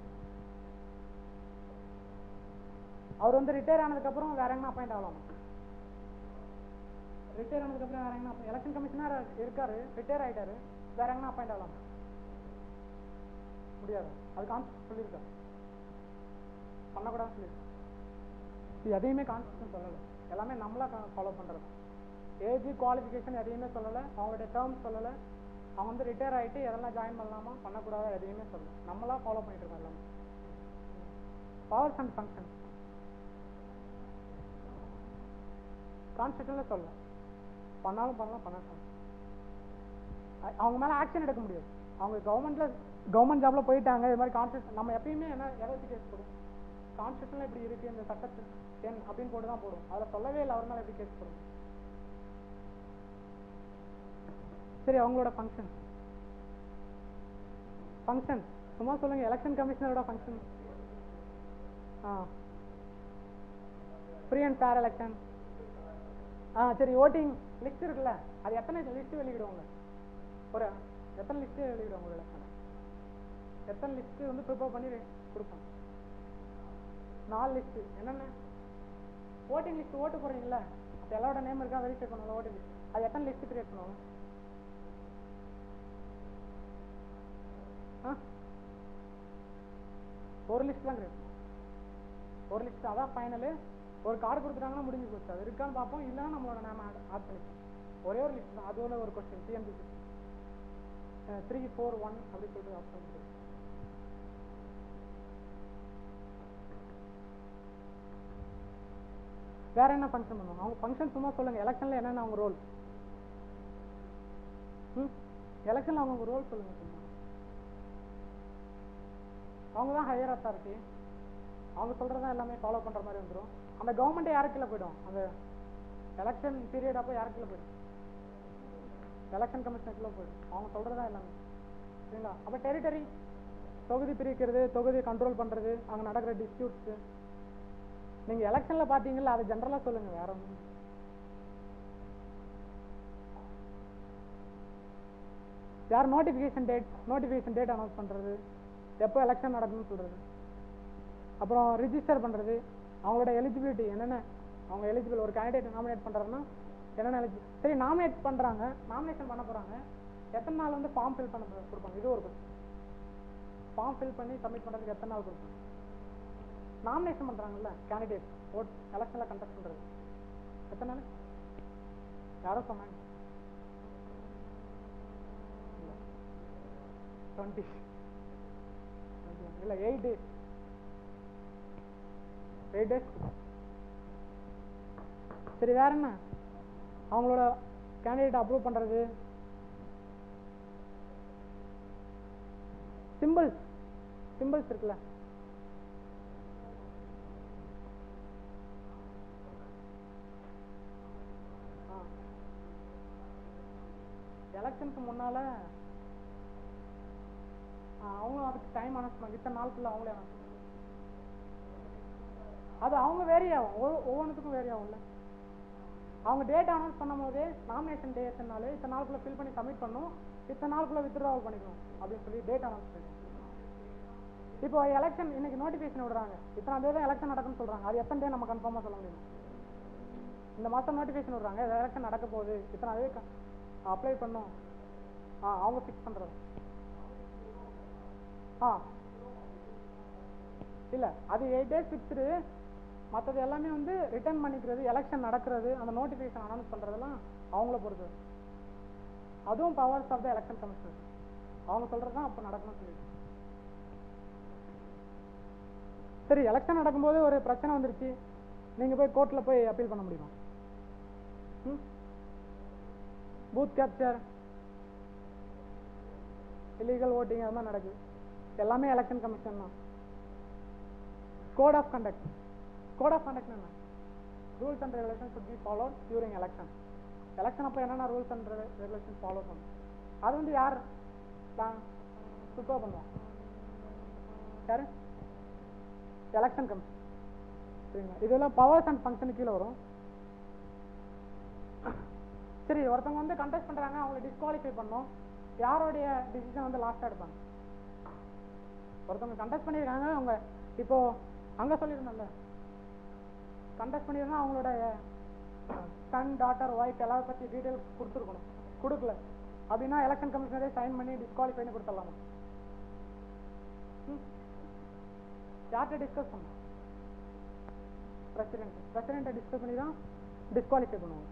அவர் வந்து ரிட்டையர் ஆனதுக்கு அப்புறம் வேற எங்கன்னா அப்பாயிண்ட் ஆகலாமா ரிட்டையர் ஆனதுக்கு அப்புறம் வேற எங்கன்னா எலெக்ஷன் கமிஷனர் இருக்காரு ரிட்டையர் ஆயிட்டாரு வேற எங்கன்னா அப்பாயிண்ட் ஆகலாமா முடியாது அது கான்ஸ்டியூஷன் சொல்லியிருக்காரு பண்ணக்கூடாதுன்னு சொல்லியிருக்காரு இது எதையுமே கான்ஸ்டியூஷன் சொல்லலை எல்லாமே நம்மளா ஃபாலோ பண்றது ஏஜ் குவாலிஃபிகேஷன் எதையுமே சொல்லலை அவங்களுடைய டேர்ம்ஸ் சொல்லலை அவங்க வந்து ரிட்டையர் ஆயிட்டு எதெல்லாம் ஜாயின் பண்ணலாமா பண்ணக்கூடாது எதையுமே சொல்லலை நம்மளா ஃபாலோ பண்ணிட்டு இருக்கோம் எல்லாமே பவர்ஸ் அண்ட் ஃபங்க்ஷன் கான்ஸ்டியூஷன்ல சொல்ல பண்ணாலும் பண்ணலாம் பண்ணாட்டும் அ- அவங்க மேல ஆக்ஷன் எடுக்க முடியாது அவங்க கவர்மெண்ட்ல கவர்மெண்ட் ஜாப்ல போயிட்டாங்க இது மாதிரி கான்ஸ்டியூஷன் நம்ம எப்பயுமே என்ன எதை வச்சு கேஸ் போடுவோம் கான்ஸ்டியூஷன்ல இப்படி இருக்கு இந்த சட்டத்து என் அப்படின்னு போட்டு தான் போடுவோம் அதுல சொல்லவே இல்லை அவர் மேல எப்படி கேஸ் போடுவோம் சரி அவங்களோட ஃபங்க்ஷன் ஃபங்க்ஷன் சும்மா சொல்லுங்க எலெக்ஷன் கமிஷனரோட ஃபங்க்ஷன் ஆ ஃப்ரீ அண்ட் ஃபேர் எலெக்ஷன் ஆ சரி ஓட்டிங் லிஸ்ட் இருக்குல்ல அது எத்தனை லிஸ்ட் வெளியிடுவாங்க ஒரு எத்தனை லிஸ்ட் வெளியிடுவாங்க ஒரு எலெக்ஷன் எத்தனை லிஸ்ட் வந்து ப்ரிப்பேர் பண்ணி கொடுப்பாங்க நாலு லிஸ்ட் என்னென்ன ஓட்டிங் லிஸ்ட் ஓட்டு போடுறீங்களா அப்போ எல்லாரோட நேம் இருக்கா வெரிஃபை பண்ணுவாங்க ஓட்டிங் லிஸ்ட் அது எத்தனை லிஸ்ட் கிரியேட் பண்ணுவாங்க ஆ ஒரு லிஸ்ட் தான் கிரியேட் ஒரு லிஸ்ட் அதான் ஃபைனலு ஒரு கார்டு கொடுத்துட்டாங்கன்னா முடிஞ்சு போச்சு அது இருக்கான்னு பார்ப்போம் இல்லைன்னா நம்மளோட நேம் ஆட் ஆட் பண்ணிப்போம் ஒரே ஒரு லிஸ்ட் தான் அது ஒன்று ஒரு question TNPSC three four one அப்படி சொல்லிட்டு ஆப்ஷன் வேற என்ன ஃபங்க்ஷன் பண்ணுவாங்க அவங்க ஃபங்க்ஷன் சும்மா சொல்லுங்க எலெக்ஷன்ல என்னென்ன அவங்க ரோல் ம் எலெக்ஷன்ல அவங்க ரோல் சொல்லுங்க சும்மா அவங்க தான் ஹையர் அத்தாரிட்டி அவங்க சொல்றதா எல்லாமே ஃபாலோ பண்ற மாதிரி வந்துரும் அந்த கவர்மெண்ட் யாருக்குள்ள போயிடும் அந்த எலெக்ஷன் பீரியட் அப்போ யாருக்குள்ள போயிடும் எலெக்ஷன் கமிஷனுக்குள்ள போயிடும் அவங்க சொல்றதா எல்லாமே சரிங்களா அப்ப டெரிட்டரி தொகுதி பிரிக்கிறது தொகுதி கண்ட்ரோல் பண்றது அங்க நடக்கிற டிஸ்பியூட்ஸ் நீங்க எலெக்ஷன்ல பாத்தீங்கல்ல அதை ஜெனரலா சொல்லுங்க வேற ஒண்ணும் யார் notification date notification date announce பண்றது எப்போ எலெக்ஷன் நடக்கணும்னு சொல்றது அப்புறம் ரிஜிஸ்டர் பண்றது அவங்களோட எலிஜிபிலிட்டி என்னென்ன அவங்க எலிஜிபிள் ஒரு கேண்டிடேட் நாமினேட் பண்றாருன்னா என்னென்ன eligible- சரி நாமினேட் பண்றாங்க நாமினேஷன் பண்ண போறாங்க எத்தனை நாள் வந்து ஃபார்ம் ஃபில் பண்ண போ- கொடுப்பாங்க இது ஒரு ஃபார்ம் ஃபில் பண்ணி சப்மிட் பண்றதுக்கு எத்தனை நாள் கொடுப்பாங்க நாமினேஷன் பண்றாங்கல்ல கேண்டிடேட் ஓட் எலெக்ஷன்ல கண்டக்ட் பண்றது எத்தனை நாள் யாரோ சொன்னாங்க டுவெண்ட்டி இல்ல எயிட் டேஸ் எயிட் டேஸ் சரி வேற என்ன அவங்களோட கேண்டிடேட் அப்ரூவ் பண்றது சிம்பிள்ஸ் சிம்பிள்ஸ் இருக்குல்ல எலெக்ஷனுக்கு முன்னால ஆ, அவங்களும் அதுக்கு டைம் அனௌன்ஸ் பண்ணாங்க இத்தனை நாளுக்குள்ள அவங்களே announce பண்ணாங்க. அது அவங்க வேரி ஆகும் ஒவ்வொ- ஒவ்வொன்றுத்துக்கும் வேரி ஆகும்ல அவங்க டேட் அனௌன்ஸ் பண்ணும் போதே நாமினேஷன் டே எத்தனை நாள் இத்தனை நாளுக்குள்ள ஃபில் பண்ணி சப்மிட் பண்ணும் இத்தனை நாளுக்குள்ள வித்ட்ராவல் பண்ணிக்கணும் அப்படின்னு சொல்லி டேட் அனௌன்ஸ் பண்ணிடுவாங்க இப்போ எலெக்ஷன் இன்னைக்கு நோட்டிஃபிகேஷன் விடுறாங்க இத்தனை தேதி தான் எலெக்ஷன் நடக்கும்னு சொல்றாங்க அது எத்தனை டே நம்ம கன்ஃபார்மாக சொல்ல முடியும் இந்த மாசம் நோட்டிஃபிகேஷன் விடுறாங்க எலெக்ஷன் நடக்க போகுது இத்தனை தேதி அப்ளை பண்ணும் ஆ அவங்க ஃபிக்ஸ் பண்றது ஆ இல்ல அது எயிட் டேஸ் ஃபிக்ஸ்டு மற்றது எல்லாமே வந்து ரிட்டர்ன் பண்ணிக்கிறது எலெக்ஷன் நடக்கிறது அந்த நோட்டிஃபிகேஷன் அனௌன்ஸ் பண்றதெல்லாம் அவங்கள பொறுத்தது அதுவும் powers of the election commissioner அவங்க சொல்றது தான் அப்போ நடக்கணும்னு சொல்லிட்டு சரி எலெக்ஷன் நடக்கும்போது ஒரு பிரச்சனை வந்துருச்சு நீங்க போய் கோர்ட்ல போய் அப்பீல் பண்ண முடியுமா பூத் கேப்சர் இல்லீகல் ஓட்டிங் அது மாதிரி நடக்குது எல்லாமே எலெக்ஷன் கமிஷன் தான் code of conduct code of conduct என்ன rules and regulation should be followed during election election அப்போ என்னென்ன ரூல்ஸ் அண்ட் ரெகுலேஷன் ஃபாலோ பண்ணும் அது வந்து யார் சூப்பர் பண்ணுவோம் யாரு எலெக்ஷன் கமிஷன் சரிங்களா இதெல்லாம் பவர்ஸ் அண்ட் ஃபங்க்ஷன் கீழே வரும் சரி ஒருத்தவங்க வந்து கண்டெஸ்ட் பண்றாங்க அவங்களை டிஸ்குவாலிஃபை பண்ணோம் யாருடைய டிசிஷன் வந்து லாஸ்டா எடுப்பாங்க ஒருத்தவங்க கண்டெஸ்ட் பண்ணியிருக்காங்க அவங்க இப்போ அங்க சொல்லியிருந்தோம்ல கண்டெஸ்ட் பண்ணியிருந்தா அவங்களோட சன் டாட்டர் ஒய்ஃப் எல்லாரும் பத்தி டீடைல் கொடுத்துருக்கணும் கொடுக்கல அப்படின்னா எலெக்ஷன் கமிஷனரே சைன் பண்ணி டிஸ்குவாலிஃபை பண்ணி கொடுத்துடலாமா ம்? யார்கிட்ட டிஸ்கஸ் பண்ணோம் பிரசிடென்ட் பிரசிடென்ட்டை டிஸ்கஸ் பண்ணி தான் டிஸ்குவாலிஃபை பண்ணுவாங்க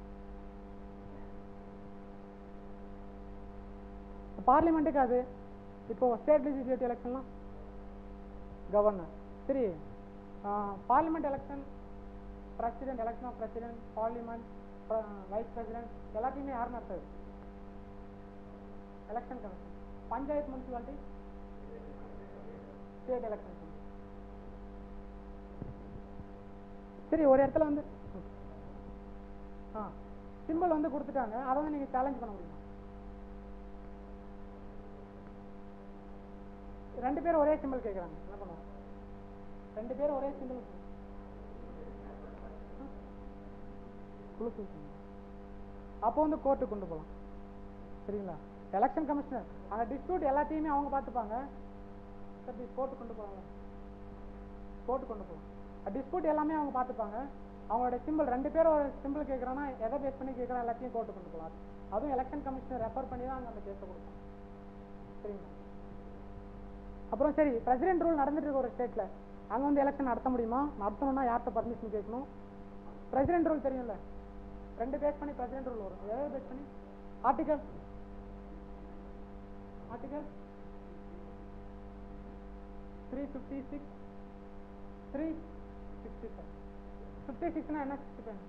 பார்லிமெண்ட்டுக்கு அது இப்போ ஸ்டேட் லெஜிஸ்லேட்டிவ் எலெக்ஷன்லாம் கவர்னர் சரி parliament election president election of president parliament vice president எல்லாத்தையுமே யார் நடத்துது election commission panchayat municipality state election commission சரி ஒரு இடத்துல வந்து ஆ சிம்பிள் வந்து கொடுத்துட்டாங்க அதை வந்து நீங்க சேலஞ்ச் பண்ண முடியுமா ரெண்டு பேரும் ஒரே சிம்பிள் கேக்குறாங்க என்ன பண்ணுவோம் ரெண்டு பேரும் ஒரே சிம்பிள் அப்போ வந்து கோர்ட்டுக்கு கொண்டு போகலாம் சரிங்களா எலெக்ஷன் கமிஷனர் அந்த டிஸ்பியூட் எல்லாத்தையுமே அவங்க பார்த்துப்பாங்க சரி கோர்ட்டு கொண்டு போகலாம் கோர்ட்டு கொண்டு போகலாம் டிஸ்பியூட் எல்லாமே அவங்க பார்த்துப்பாங்க அவங்களோட சிம்பிள் ரெண்டு பேரும் ஒரு சிம்பிள் கேட்குறாங்கன்னா எதை பேஸ் பண்ணி கேட்குறோம் எல்லாத்தையும் கோர்ட்டு கொண்டு போகலாம் அதுவும் எலெக்ஷன் கமிஷனர் ரெஃபர் பண்ணி தான் அங்க அந்த கேஸை கொடுப்போம் சரிங்களா அப்புறம் சரி பிரசிடென்ட் ரூல் நடந்துட்டு இருக்கு ஒரு ஸ்டேட்ல அங்க வந்து எலெக்ஷன் நடத்த முடியுமா நடத்தணும்னா யார்கிட்ட பர்மிஷன் கேட்கணும் பிரசிடென்ட் ரூல் தெரியும்ல ரெண்டு பேஸ் பண்ணி பிரசிடென்ட் ரூல் வரும் எதாவது பேஸ் பண்ணி article article three fifty six three sixty seven fifty சிக்ஸ்னா என்ன சிக்ஸ்டி ஃபைவ்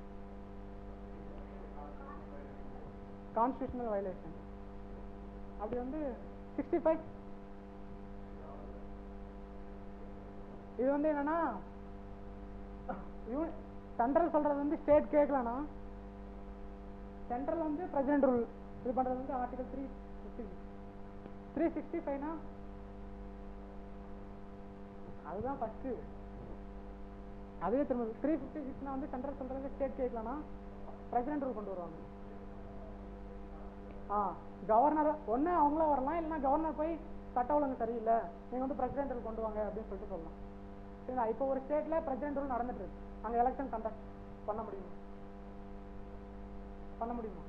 கான்ஸ்டியூஷனல் வயலேஷன் அப்படி வந்து சிக்ஸ்டி ஃபைவ் இது வந்து என்னன்னா யூனி சென்ட்ரல் சொல்றது வந்து ஸ்டேட் கேட்கலனா சென்ட்ரல் வந்து பிரசிடென்ட் ரூல் இது பண்றது வந்து article three fifty three sixty ஃபைவ்னா அதுதான் ஃபஸ்ட்டு அதே திரும்ப த்ரீ ஃபிஃப்டி சிக்ஸ்னா வந்து சென்ட்ரல் சொல்றது ஸ்டேட் கேட்கலனா பிரசிடென்ட் ரூல் கொண்டு வருவாங்க ஆ கவர்னர் ஒன்று அவங்களும் வரலாம் இல்லைன்னா கவர்னர் போய் சட்ட ஒழுங்கு சரியில்லை நீங்கள் வந்து பிரசிடென்ட் ரூல் கொண்டு வாங்க அப்படின்னு சொல்லிட்டு சொல்லலாம் சரிங்களா இப்போ ஒரு ஸ்டேட்டில் பிரசிடென்ட் ரூல் நடந்துட்டு இருக்கு அங்கே எலெக்ஷன் கண்டக்ட் பண்ண முடியுமா பண்ண முடியுமா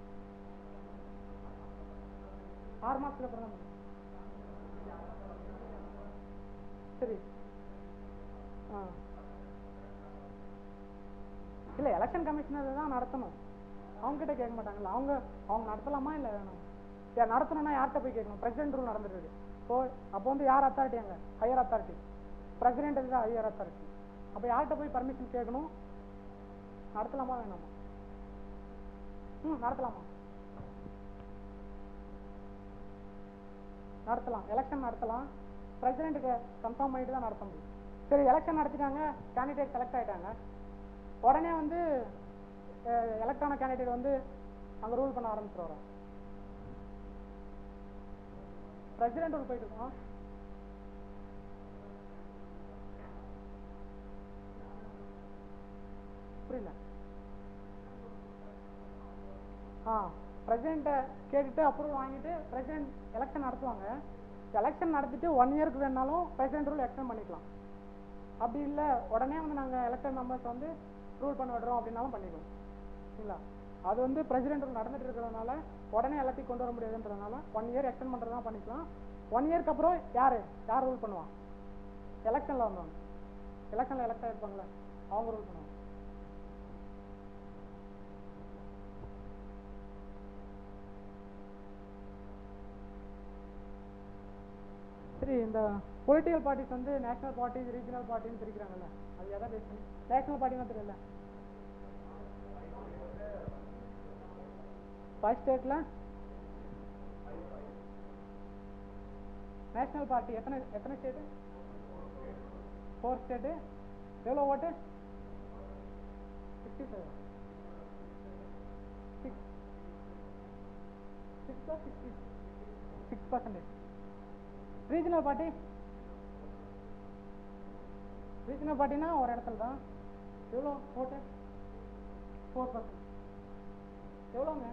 ஆறு மாசத்துக்கு அப்புறம் தான் முடியும். சரி ஆ இல்லை எலெக்ஷன் கமிஷனர் தான் நடத்தணும் அவங்க கிட்ட கேட்க மாட்டாங்கல்ல அவங்க அவங்க நடத்தலாமா இல்லை வேணும் சரி நடத்தணும்னா யார்கிட்ட போய் கேட்கணும் பிரசிடென்ட் ரூல் நடந்துட்டு இருக்கு இப்போ அப்போ வந்து யார் அத்தாரிட்டி அங்கே ஹையர் அத்தாரிட்டி பிரசிடென்ட் தான் ஹையர் அத்தாரிட்டி அப்போ யார்கிட்ட போய் பர்மிஷன் கேட்கணும் நடத்தலாமா வேணாமா ம் நடத்தலாமா நடத்தலாம் எலெக்ஷன் நடத்தலாம் பிரசிடென்ட்டுக்கு கன்ஃபார்ம் பண்ணிட்டு தான் நடத்த முடியும் சரி எலெக்ஷன் நடத்திட்டாங்க கேண்டிடேட் செலக்ட் ஆயிட்டாங்க உடனே வந்து எலக்ட்ரான கேண்டிடேட் வந்து அங்க ரூல் பண்ண ஆரம்பிச்சிருவாரா பிரசிடென்ட் ரூல் போயிட்டு இருக்கோம் புரியல ஆ பிரசிடென்ட்டை கேட்டுட்டு அப்ரூவல் வாங்கிட்டு பிரசிடென்ட் எலெக்ஷன் நடத்துவாங்க எலெக்ஷன் நடத்திட்டு ஒன் இயருக்கு வேணாலும் பிரசிடென்ட் ரூல் எக்ஸ்டெண்ட் பண்ணிக்கலாம் அப்படி இல்லை உடனே வந்து நாங்கள் எலெக்ஷன் மெம்பர்ஸ் வந்து ரூல் பண்ண விடுறோம் அப்படின்னாலும் பண்ணிக்கலாம் சரிங்களா அது வந்து பிரசிடென்ட் ரூல் நடந்துட்டு இருக்கிறதுனால உடனே எல்லாத்தையும் கொண்டு வர முடியாதுன்றதுனால ஒன் இயர் எக்ஸ்டெண்ட் பண்ணுறதா பண்ணிக்கலாம் ஒன் இயர்க்கு அப்புறம் யார் யார் ரூல் பண்ணுவான் எலெக்ஷனில் வந்தவங்க எலெக்ஷனில் எலெக்ட் ஆகிருப்பாங்களே அவங்க ரூல் பண்ணுவாங்க சரி இந்த பொலிட்டிக்கல் பார்ட்டிஸ் வந்து நேஷனல் பார்ட்டிஸ் ரீஜனல் பார்ட்டின்னு பிரிக்கிறாங்கல்ல அது எதை பேஸ் பண்ணி நேஷனல் பார்ட்டினா தெரியல ஃபைவ் ஸ்டேட்டில் நேஷனல் பார்ட்டி எத்தனை எத்தனை ஸ்டேட்டு ஃபோர் ஸ்டேட்டு எவ்வளோ ஓட்டு sixty seven six six sixty six percentage regional party regional பார்ட்டினா ஒரு இடத்துல தான் எவ்வளோ ஓட்டு ஃபோர் பர்சன்ட் எவ்வளோங்க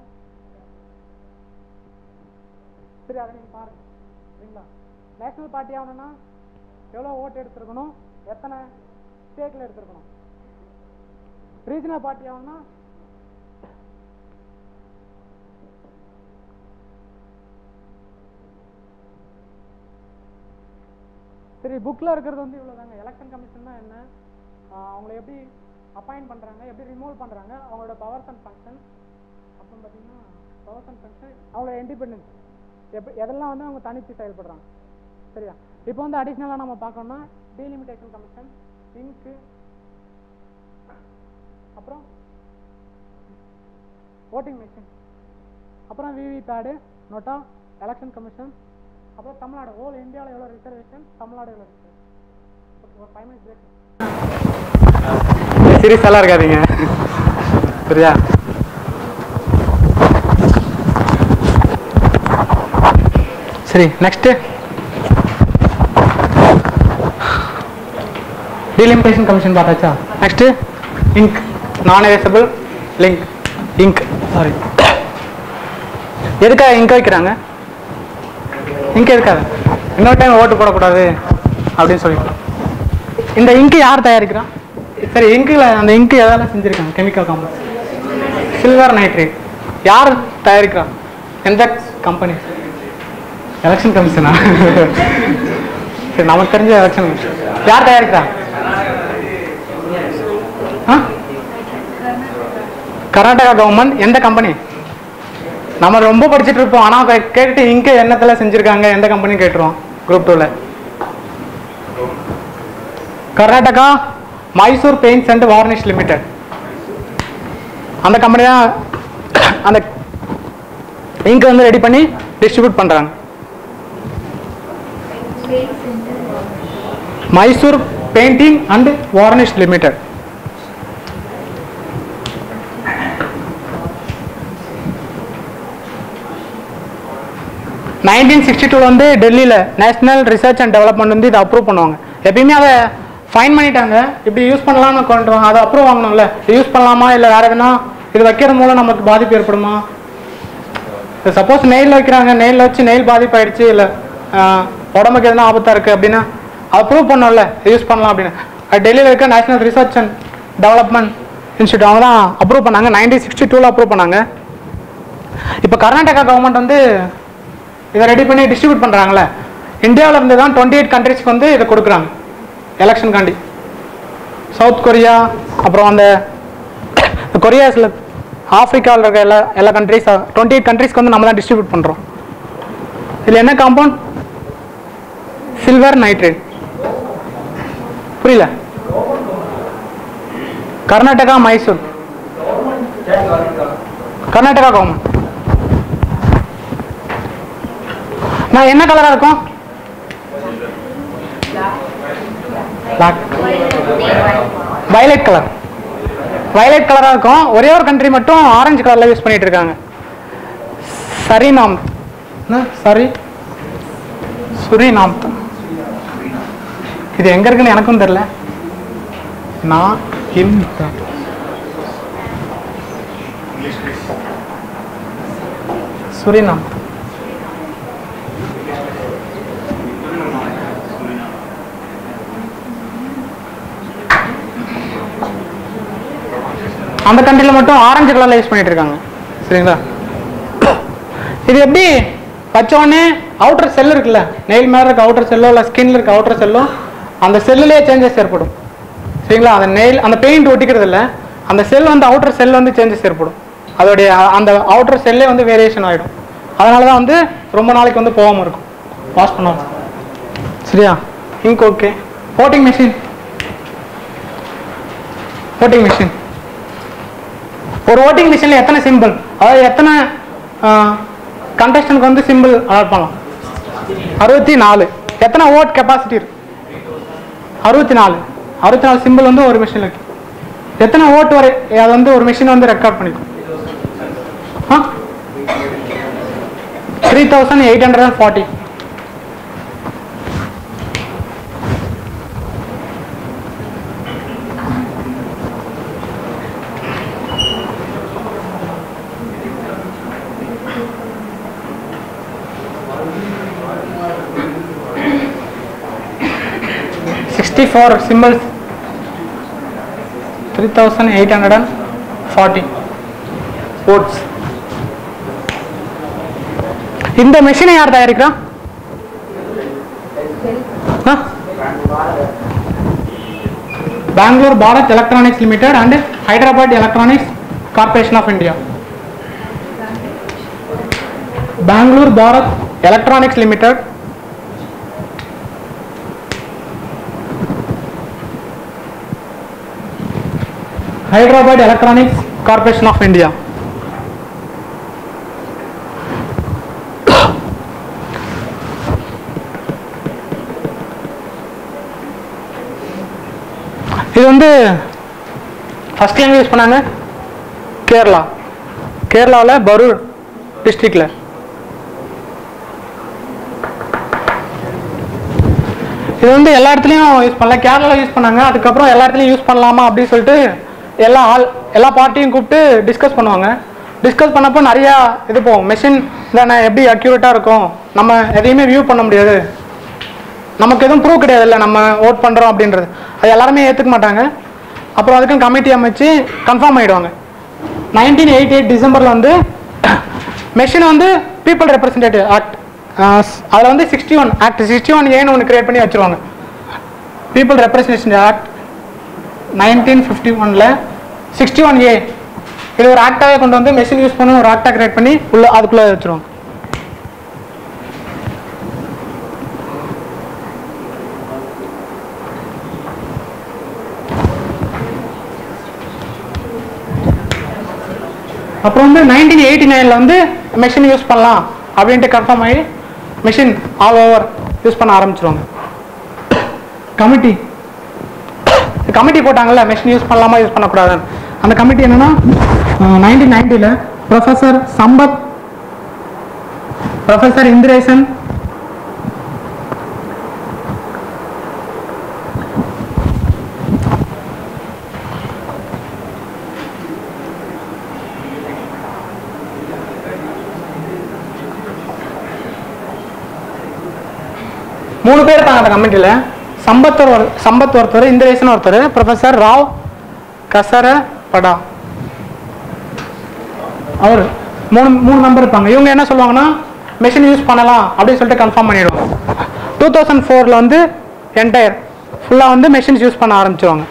சரி அதை நீங்கள் பாருங்க சரிங்களா நேஷனல் பார்ட்டி ஆகணும்னா எவ்வளோ ஓட்டு எடுத்துருக்கணும் எத்தனை ஸ்டேட்டில் எடுத்துருக்கணும் ரீஜனல் பார்ட்டி ஆகணும்னா சரி புக்கில் இருக்கிறது வந்து இவ்வளோதாங்க எலெக்ஷன் கமிஷன்னா என்ன ஆஹ் அவங்கள எப்படி அப்பாயிண்ட் பண்ணுறாங்க எப்படி ரிமூவ் பண்ணுறாங்க அவங்களோட பவர்ஸ் அண்ட் ஃபங்க்ஷன் அப்புறம் பார்த்தீங்கன்னா பவர்ஸ் அண்ட் ஃபங்க்ஷன் அவங்களோட இண்டிபெண்டன்ஸ் எப்படி எதெல்லாம் வந்து அவங்க தனித்து செயல்படுறாங்க சரியா இப்போ வந்து அடிஷ்னலாக நம்ம பார்க்கணும்னா டீலிமிட்டேஷன் கமிஷன் இங்கு அப்புறம் ஓட்டிங் மிஷின் அப்புறம் VVPAT NOTA election commission அப்புறம் தமிழ்நாடு ஹோல் இந்தியாவில் எவ்வளோ ரிசர்வேஷன் தமிழ்நாடு எவ்வளோ ரிசர்வேஷன் ஓகே ஒரு ஃபைவ் மினிட்ஸ் பிரேக் சீரியஸாலாம் இருக்காதீங்க சரியா சரி நெக்ஸ்ட்டு டீலிமிட்டேஷன் கமிஷன் பார்த்தாச்சா next ink non erasable link ink sorry எதுக்காக இங்க் வைக்கிறாங்க இங்க் எதுக்காக இன்னொரு டைம் ஓட்டு போடக்கூடாது அப்படின்னு சொல்லிட்டு இந்த இங்கு யார் தயாரிக்கிறா சரி இங்கில் அந்த இங்கு எதால செஞ்சுருக்காங்க கெமிக்கல் காம்பவுண்ட் சில்வர் நைட்ரேட் யார் தயாரிக்கிறா எந்த கம்பெனி எலெக்ஷன் கமிஷனா சரி நமக்கு தெரிஞ்ச எலெக்ஷன் கமிஷன் யார் தயாரிக்கிறா ஆ? கர்நாடகா கவர்மெண்ட் எந்த கம்பெனி நம்ம ரொம்ப படிச்சுட்டு இருப்போம் ஆனால் கேட்டுட்டு இங்கே என்னத்தில் செஞ்சுருக்காங்க எந்த கம்பெனி கேட்டுருவோம் குரூப் டூவில் Karnataka Mysore paints and varnish limited அந்த கம்பெனி தான் அந்த இங்க் வந்து ரெடி பண்ணி டிஸ்ட்ரிபியூட் பண்ணுறாங்க Mysore painting and varnish limited nineteen sixty டூவில் வந்து டெல்லியில் நேஷனல் ரிசர்ச் அண்ட் டெவலப்மெண்ட் வந்து இதை அப்ரூவ் பண்ணுவாங்க எப்பயுமே அதை ஃபைன் பண்ணிட்டாங்க இப்படி யூஸ் பண்ணலாம்னு கொண்டு வாங்க அதை அப்ரூவ் வாங்கணும்ல இது யூஸ் பண்ணலாமா இல்லை வேற எதுனா இது வைக்கிறது மூலம் நமக்கு பாதிப்பு ஏற்படுமா சப்போஸ் நெயில் வைக்கிறாங்க நெயில் வச்சு நெயில் பாதிப்பு ஆயிடுச்சு இல்லை உடம்புக்கு எதுனா ஆபத்தாக இருக்குது அப்படின்னா அப்ரூவ் பண்ணோம்ல யூஸ் பண்ணலாம் அப்படின்னு அது டெல்லியில் இருக்க national research and development institute அவங்க தான் அப்ரூவ் பண்ணாங்க நைன்டீன் சிக்ஸ்டி டூவில் அப்ரூவ் பண்ணாங்க இப்போ கர்நாடகா கவர்மெண்ட் வந்து இதை ரெடி பண்ணி டிஸ்ட்ரிபியூட் பண்ணுறாங்களே இந்தியாவில் இருந்து தான் டுவெண்ட்டி எயிட் கண்ட்ரிஸ்க்கு வந்து இதை கொடுக்குறாங்க எலெக்ஷனுக்காண்டி சவுத் கொரியா அப்புறம் அந்த கொரியாஸில் ஆப்பிரிக்காவில் இருக்க எல்லா எல்லா கண்ட்ரிஸ் டுவெண்ட்டி எயிட் கண்ட்ரிஸ்க்கு வந்து நம்ம தான் டிஸ்ட்ரிபியூட் பண்ணுறோம் இதில் என்ன காம்பவுண்ட் சில்வர் நைட்ரேட் புரியல கர்நாடகா மைசூர் கர்நாடகா கவர்மெண்ட் நான் என்ன கலரா இருக்கும் வயலட் கலர் வயலட் கலரா இருக்கும் ஒரே ஒரு கண்ட்ரி மட்டும் ஆரஞ்சு கலர்ல யூஸ் பண்ணிட்டு இருக்காங்க சரிநாம் என்ன? சரி சுரிநாம் இது எங்க இருக்குன்னு எனக்கும் தெரியல நான் இந்த சுரிநாம் அந்த கண்ட்ரியில் மட்டும் ஆரஞ்சு கலர்ல யூஸ் பண்ணிட்டு இருக்காங்க சரிங்களா இது எப்படி வச்ச உடனே அவுட்டர் செல் இருக்குல்ல நெயில் மேல இருக்க அவுட்டர் செல்லோ இல்லை ஸ்கின்ல இருக்க அவுட்டர் செல்லோ அந்த செல்லுலேயே சேஞ்சஸ் ஏற்படும் சரிங்களா அந்த நெயில் அந்த பெயிண்ட் ஒட்டிக்கிறது இல்ல அந்த செல் வந்து அவுட்டர் செல் வந்து சேஞ்சஸ் ஏற்படும் அதோடைய அ- அந்த அவுட்டர் செல்லே வந்து வேரியேஷன் ஆகிடும் அதனால தான் வந்து ரொம்ப நாளைக்கு வந்து போகாமல் இருக்கும் வாஷ் பண்ணாமல் சரியா ink okay voting machine voting machine ஒரு ஓட்டிங் மிஷினில் எத்தனை சிம்பிள் அதாவது எத்தனை கண்டஸ்டன்ட்க்கு வந்து சிம்பிள் அலாட் பண்ணலாம் அறுபத்தி நாலு எத்தனை ஓட் கெப்பாசிட்டி இருக்கு அறுபத்தி நாலு அறுபத்தி நாலு சிம்பிள் வந்து ஒரு மிஷினில் இருக்கு எத்தனை ஓட் வரை அது வந்து ஒரு மிஷின் வந்து ரெக்கார்ட் பண்ணிக்கும் ஆ three thousand eight hundred and forty sixty four symbols three thousand eight hundred and forty votes இந்த மெஷினை யார் தயாரிக்கிறா ஆ? Bangalore Bharat electronics limited and Hyderabad electronics corporation of India Bangalore Bharat electronics limited Hyderabad Electronics Corporation of India. இது வந்து ஃபர்ஸ்ட் எங்க யூஸ் பண்ணாங்க கேரளா கேரளாவில் பரூர் டிஸ்ட்ரிக்டில் இது வந்து எல்லா இடத்துலையும் யூஸ் பண்ணல கேரளாவில் யூஸ் பண்ணாங்க அதுக்கப்புறம் எல்லா இடத்துலையும் யூஸ் பண்ணலாமா அப்படின்னு சொல்லிட்டு எல்லா ஆள் எல்லா பார்ட்டியும் கூப்பிட்டு டிஸ்கஸ் பண்ணுவாங்க டிஸ்கஸ் பண்ணப்போ நிறையா இது போகும் மெஷின் தானே எப்படி அக்யூரேட்டாக இருக்கும் நம்ம எதையுமே வியூ பண்ண முடியாது நமக்கு எதுவும் ப்ரூவ் கிடையாது இல்லை நம்ம ஓட் பண்ணுறோம் அப்படின்றது அது எல்லாருமே ஏற்றுக்க மாட்டாங்க அப்புறம் அதுக்கும் கமிட்டி அமைச்சு கன்ஃபார்ம் ஆகிடுவாங்க நைன்டீன் எயிட்டி எயிட் டிசம்பரில் வந்து மெஷின் வந்து பீப்புள் ரெப்ரசன்டேட்டிவ் ஆக்ட் அதில் வந்து sixty one act sixty one ஏன்னு ஒன்று கிரியேட் பண்ணி வச்சுருவாங்க people representation act nineteen fifty ஒனில் சிக்ஸ்டி ஒன் ஏ இது ஒரு ஆக்டாகவே கொண்டு வந்து மெஷின் யூஸ் பண்ணி ஒரு ஆக்டாக கிரியேட் பண்ணி உள்ள அதுக்குள்ளே வச்சுருவாங்க அப்புறம் வந்து நைன்டீன் எயிட்டி நைனில் வந்து மெஷின் யூஸ் பண்ணலாம் அப்படின்ட்டு கன்ஃபார்ம் ஆகி மெஷின் ஆல் ஓவர் யூஸ் பண்ண ஆரம்பிச்சிருவாங்க கமிட்டி கமிட்டி போட்டாங்கல்ல மெஷின் யூஸ் பண்ணலாமா யூஸ் பண்ணக்கூடாதுன்னு அந்த கமிட்டி என்னன்னா நைன்டீன் நைன்டியில் ப்ரொஃபஸர் சம்பத் ப்ரொஃபஸர் இந்திரேசன் மூணு பேர் இருக்காங்க அந்த கமிட்டியில் சம்பத் ஒரு சம்பத் ஒருத்தர் இந்திரேசன் ஒருத்தர் ப்ரொஃபஸர் ராவ் கசர படா அவர் மூணு மூணு நம்பர் இருப்பாங்க இவங்க என்ன சொல்லுவாங்கன்னா மெஷின் யூஸ் பண்ணலாம் அப்படின்னு சொல்லிட்டு கன்ஃபார்ம் பண்ணிடுவாங்க டூ தௌசண்ட் ஃபோரில் வந்து என்டையர் ஃபுல்லாக வந்து மெஷின்ஸ் யூஸ் பண்ண ஆரம்பிச்சிருவாங்க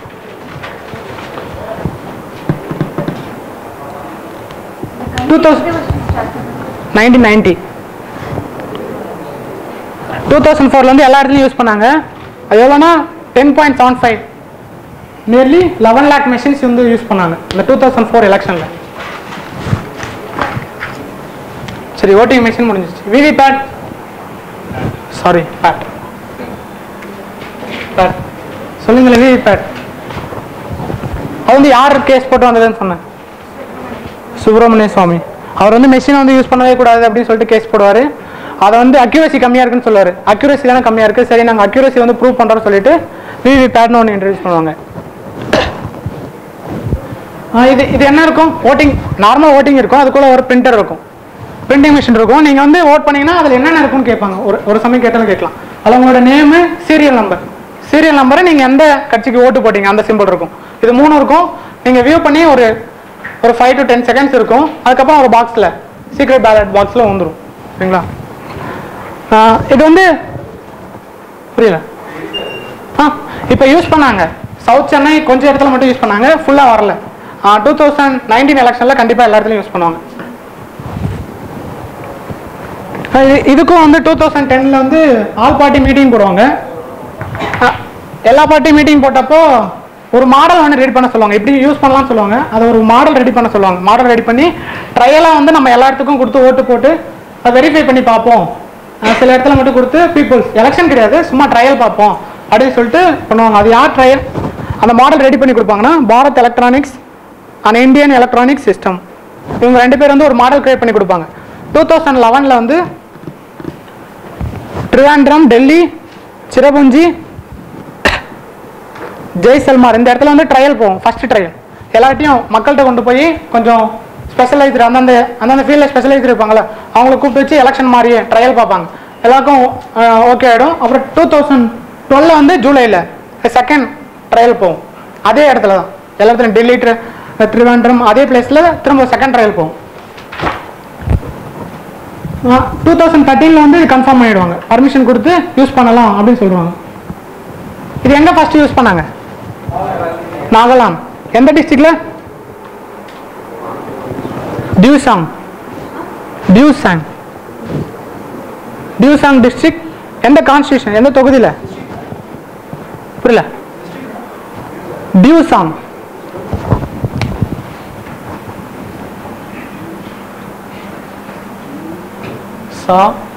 two thousand nineteen ninety two thousand ஃபோர்லேருந்து எல்லா இடத்துலையும் யூஸ் பண்ணாங்க அது எவ்வளோனா ten point seven five nearly eleven lakh machines வந்து யூஸ் பண்ணாங்க இந்த டூ தௌசண்ட் ஃபோர் எலெக்ஷனில் சரி ஓட்டிங் மெஷின் முடிஞ்சிச்சு VVPAT sorry PAT PAT சொல்லுங்களேன் விவி பேட் அது வந்து யார் கேஸ் போட்டு வந்ததுன்னு சொன்னேன் சுப்பிரமணிய சுவாமி அவர் வந்து மெஷினை வந்து யூஸ் பண்ணவே கூடாது அப்படின்னு சொல்லிட்டு கேஸ் போடுவார் அதை வந்து அக்யூரசி கம்மியாக இருக்குன்னு சொல்லுவார் அக்யூரசி தானே கம்மியாக இருக்குது சரி நாங்கள் அக்யூரசி வந்து ப்ரூவ் பண்ணுறோம்னு சொல்லிட்டு விவி பேட்னு ஒன்று இன்ட்ரடியூஸ் பண்ணுவாங்க ஆ, இது இது என்ன இருக்கும் ஓட்டிங் நார்மல் ஓட்டிங் இருக்கும் அதுக்குள்ள ஒரு பிரிண்டர் இருக்கும் பிரிண்டிங் மிஷின் இருக்கும் நீங்கள் வந்து ஓட் பண்ணீங்கன்னா அதில் என்னென்ன இருக்கும்னு கேட்பாங்க ஒரு ஒரு சமயம் கேட்டாலும் கேட்கலாம் அதில் உங்களோட நேமு சீரியல் நம்பர் சீரியல் நம்பரை நீங்கள் எந்த கட்சிக்கு ஓட்டு போட்டீங்க அந்த சிம்பிள் இருக்கும் இது மூணு இருக்கும் நீங்கள் வியூ பண்ணி ஒரு ஒரு ஃபைவ் டு டென் செகண்ட்ஸ் இருக்கும் அதுக்கப்புறம் ஒரு பாக்ஸில் சீக்ரெட் பேலட் பாக்ஸில் வந்துடும் சரிங்களா ஆ, இது வந்து புரியல ஆ இப்போ யூஸ் பண்ணாங்க சவுத் சென்னை கொஞ்சம் இடத்துல மட்டும் யூஸ் பண்ணாங்க ஃபுல்லாக வரல டூ தௌசண்ட் நைன்டீன் எலெக்ஷனில் கண்டிப்பாக எல்லா இடத்துலையும் யூஸ் பண்ணுவாங்க ஆ, இது- இதுக்கும் வந்து டூ தௌசண்ட் டென்னில் வந்து ஆல் பார்ட்டி மீட்டிங் போடுவாங்க ஆ, எல்லா பார்ட்டி மீட்டிங் போட்டப்போ ஒரு மாடல் வந்து ரெடி பண்ண சொல்லுவாங்க எப்படி யூஸ் பண்ணலாம்னு சொல்லுவாங்க அதை ஒரு மாடல் ரெடி பண்ண சொல்லுவாங்க மாடல் ரெடி பண்ணி ட்ரையலாக வந்து நம்ம எல்லா இடத்துக்கும் கொடுத்து ஓட்டு போட்டு அதை வெரிஃபை பண்ணி பார்ப்போம் அஹ் சில இடத்துல மட்டும் கொடுத்து பீப்புள்ஸ் எலெக்ஷன் கிடையாது சும்மா ட்ரையல் பார்ப்போம் அப்படின்னு சொல்லிட்டு பண்ணுவாங்க அது யார் ட்ரையல் அந்த மாடல் ரெடி பண்ணி கொடுப்பாங்கன்னா Bharat electronics and Indian electronic system இவங்க ரெண்டு பேர் வந்து ஒரு மாடல் கிரியேட் பண்ணி கொடுப்பாங்க டூ தௌசண்ட் லெவனில் வந்து ட்ரிவாண்ட்ரம் டெல்லி சிரபுஞ்சி ஜெய்சல்மார் இந்த இடத்துல வந்து ட்ரையல் போகும் ஃபர்ஸ்ட் ட்ரையல் எல்லாத்தையும் மக்கள்கிட்ட கொண்டு போய் கொஞ்சம் ஸ்பெஷலைஸ்டு அந்தந்த அந்தந்த ஃபீல்டில் ஸ்பெஷலைஸ்டு இருப்பாங்கல்ல அவங்கள கூப்பிட்டு வச்சு எலெக்ஷன் மாதிரியே ட்ரையல் பார்ப்பாங்க எல்லாருக்கும் ஓகே ஆகிடும் அப்புறம் டூ தௌசண்ட் டுவெல்ல வந்து ஜூலையில் செகண்ட் ட்ரையல் போகும் அதே இடத்துல தான் எல்லா இடத்துலையும் டெல்லி ட்ரி ட்ரிவாண்ட்ரம் அதே பிளேஸில் திரும்ப செகண்ட் ட்ரையல் போகும் டூ தௌசண்ட் தேர்ட்டீனில் வந்து கன்ஃபார்ம் பண்ணிடுவாங்க பர்மிஷன் கொடுத்து யூஸ் பண்ணலாம் அப்படின்னு சொல்லுவாங்க இது எங்கே ஃபர்ஸ்ட் யூஸ் பண்ணாங்க நாகாலாந்து எந்த டிஸ்ட்ரிக்ட்ல டியூசாங் டியூசாங் டியூசாங் டிஸ்ட்ரிக்ட் எந்த கான்ஸ்டியூஷன் எந்த தொகுதியில் புரியல டியூசாங் சா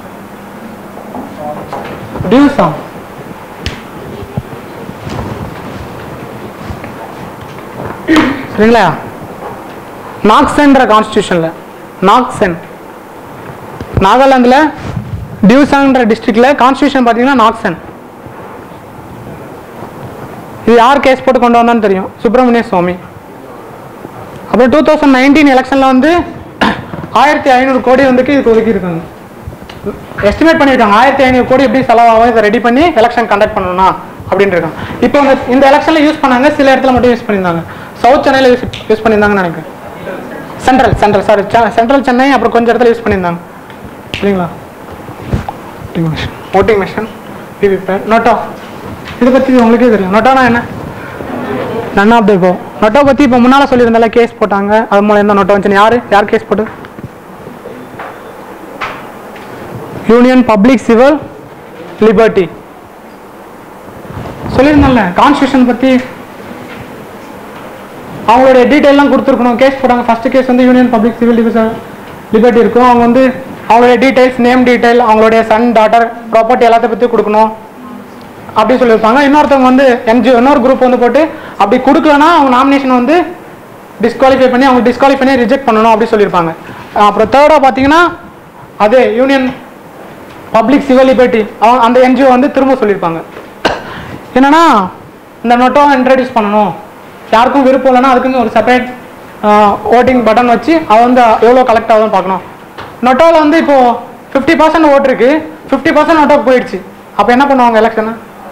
டியூசாங் சரிங்களா நாக்சென்ற கான்ஸ்டியூஷனில் நாக்சென் நாகாலாந்தில் டியூசாங்ன்ற டிஸ்ட்ரிக்டில் கான்ஸ்டியூஷன் பார்த்தீங்கன்னா நாக்சென் இது யார் கேஸ் போட்டு கொண்டு வந்தான்னு தெரியும் சுப்பிரமணிய சுவாமி அப்புறம் டூ தௌசண்ட் நைன்டீன் எலெக்ஷனில் வந்து ஆயிரத்தி ஐநூறு கோடி வந்துக்கு இதுக்கு ஒதுக்கியிருக்காங்க எஸ்டிமேட் பண்ணியிருக்காங்க ஆயிரத்தி ஐநூறு கோடி எப்படி செலவாகும் இதை ரெடி பண்ணி எலெக்ஷன் கண்டக்ட் பண்ணணும்னா அப்படின்னு இருக்காங்க இப்போ இந்த இந்த எலெக்ஷனில் யூஸ் பண்ணாங்க சில இடத்துல மட்டும் யூஸ் பண்ணியிருந்தாங்க சவுத் சென்னையில் யூஸ் யூஸ் பண்ணியிருந்தாங்கன்னு நினைக்கிறேன் central central sorry central Chennai அப்புறம் கொஞ்சம் இடத்துல யூஸ் பண்ணியிருந்தாங்க சரிங்களா voting machine voting machine VVPAT NOTA இதை பற்றி உங்களுக்கே தெரியும் நோட்டோனா என்ன நன் ஆஃப் த இப்போ நொட்டோ பற்றி இப்போ முன்னால் சொல்லியிருந்தால கேஸ் போட்டாங்க அது மூலம் என்ன நொட்டோ வந்துச்சு யார் யார் கேஸ் போட்டு யூனியன் பப்ளிக் சிவில் லிபர்ட்டி சொல்லியிருந்தேன்ல கான்ஸ்டியூஷன் பற்றி அவங்களுடைய டீட்டெயிலாம் கொடுத்துருக்கணும் கேஸ் போட்டாங்க ஃபர்ஸ்ட் கேஸ் வந்து union public civil division liberty இருக்கும் அவங்க வந்து அவங்களுடைய டீட்டெயில்ஸ் நேம் டீட்டெயில் அவங்களுடைய சன் டாட்டர் ப்ராப்பர்ட்டி எல்லாத்த பற்றி கொடுக்கணும் அப்படி சொல்லியிருப்பாங்க இன்னொருத்தவங்க வந்து என்ஜிஓ இன்னொரு குரூப் வந்து போட்டு அப்படி கொடுக்கலன்னா அவங்க நாமினேஷன் வந்து டிஸ்குவாலிஃபை பண்ணி அவங்க டிஸ்குவாலிஃபை பண்ணி ரிஜெக்ட் பண்ணணும் அப்படி சொல்லியிருப்பாங்க அஹ் அப்புறம் தேர்டாக பார்த்தீங்கன்னா அதே யூனியன் பப்ளிக் சிவில் லிபர்ட்டி அவங்க அந்த என்ஜிஓ வந்து திரும்ப சொல்லியிருப்பாங்க என்னன்னா இந்த நொட்டோ இன்ட்ரடியூஸ் பண்ணணும் யாருக்கும் விருப்பம் இல்லைன்னா அதுக்குன்னு ஒரு செப்பரேட் ஓட்டிங் பட்டன் வச்சு அதை வந்து எவ்வளோ கலெக்ட் ஆகுதுன்னு பார்க்கணும் நொட்டோவில் வந்து இப்போ ஃபிஃப்டி பர்சன்ட் ஓட்டு இருக்கு ஃபிஃப்டி பர்சன்ட் நொட்டோக்கு போயிடுச்சு அப்போ என்ன பண்ணுவாங்க எலெக்ஷனை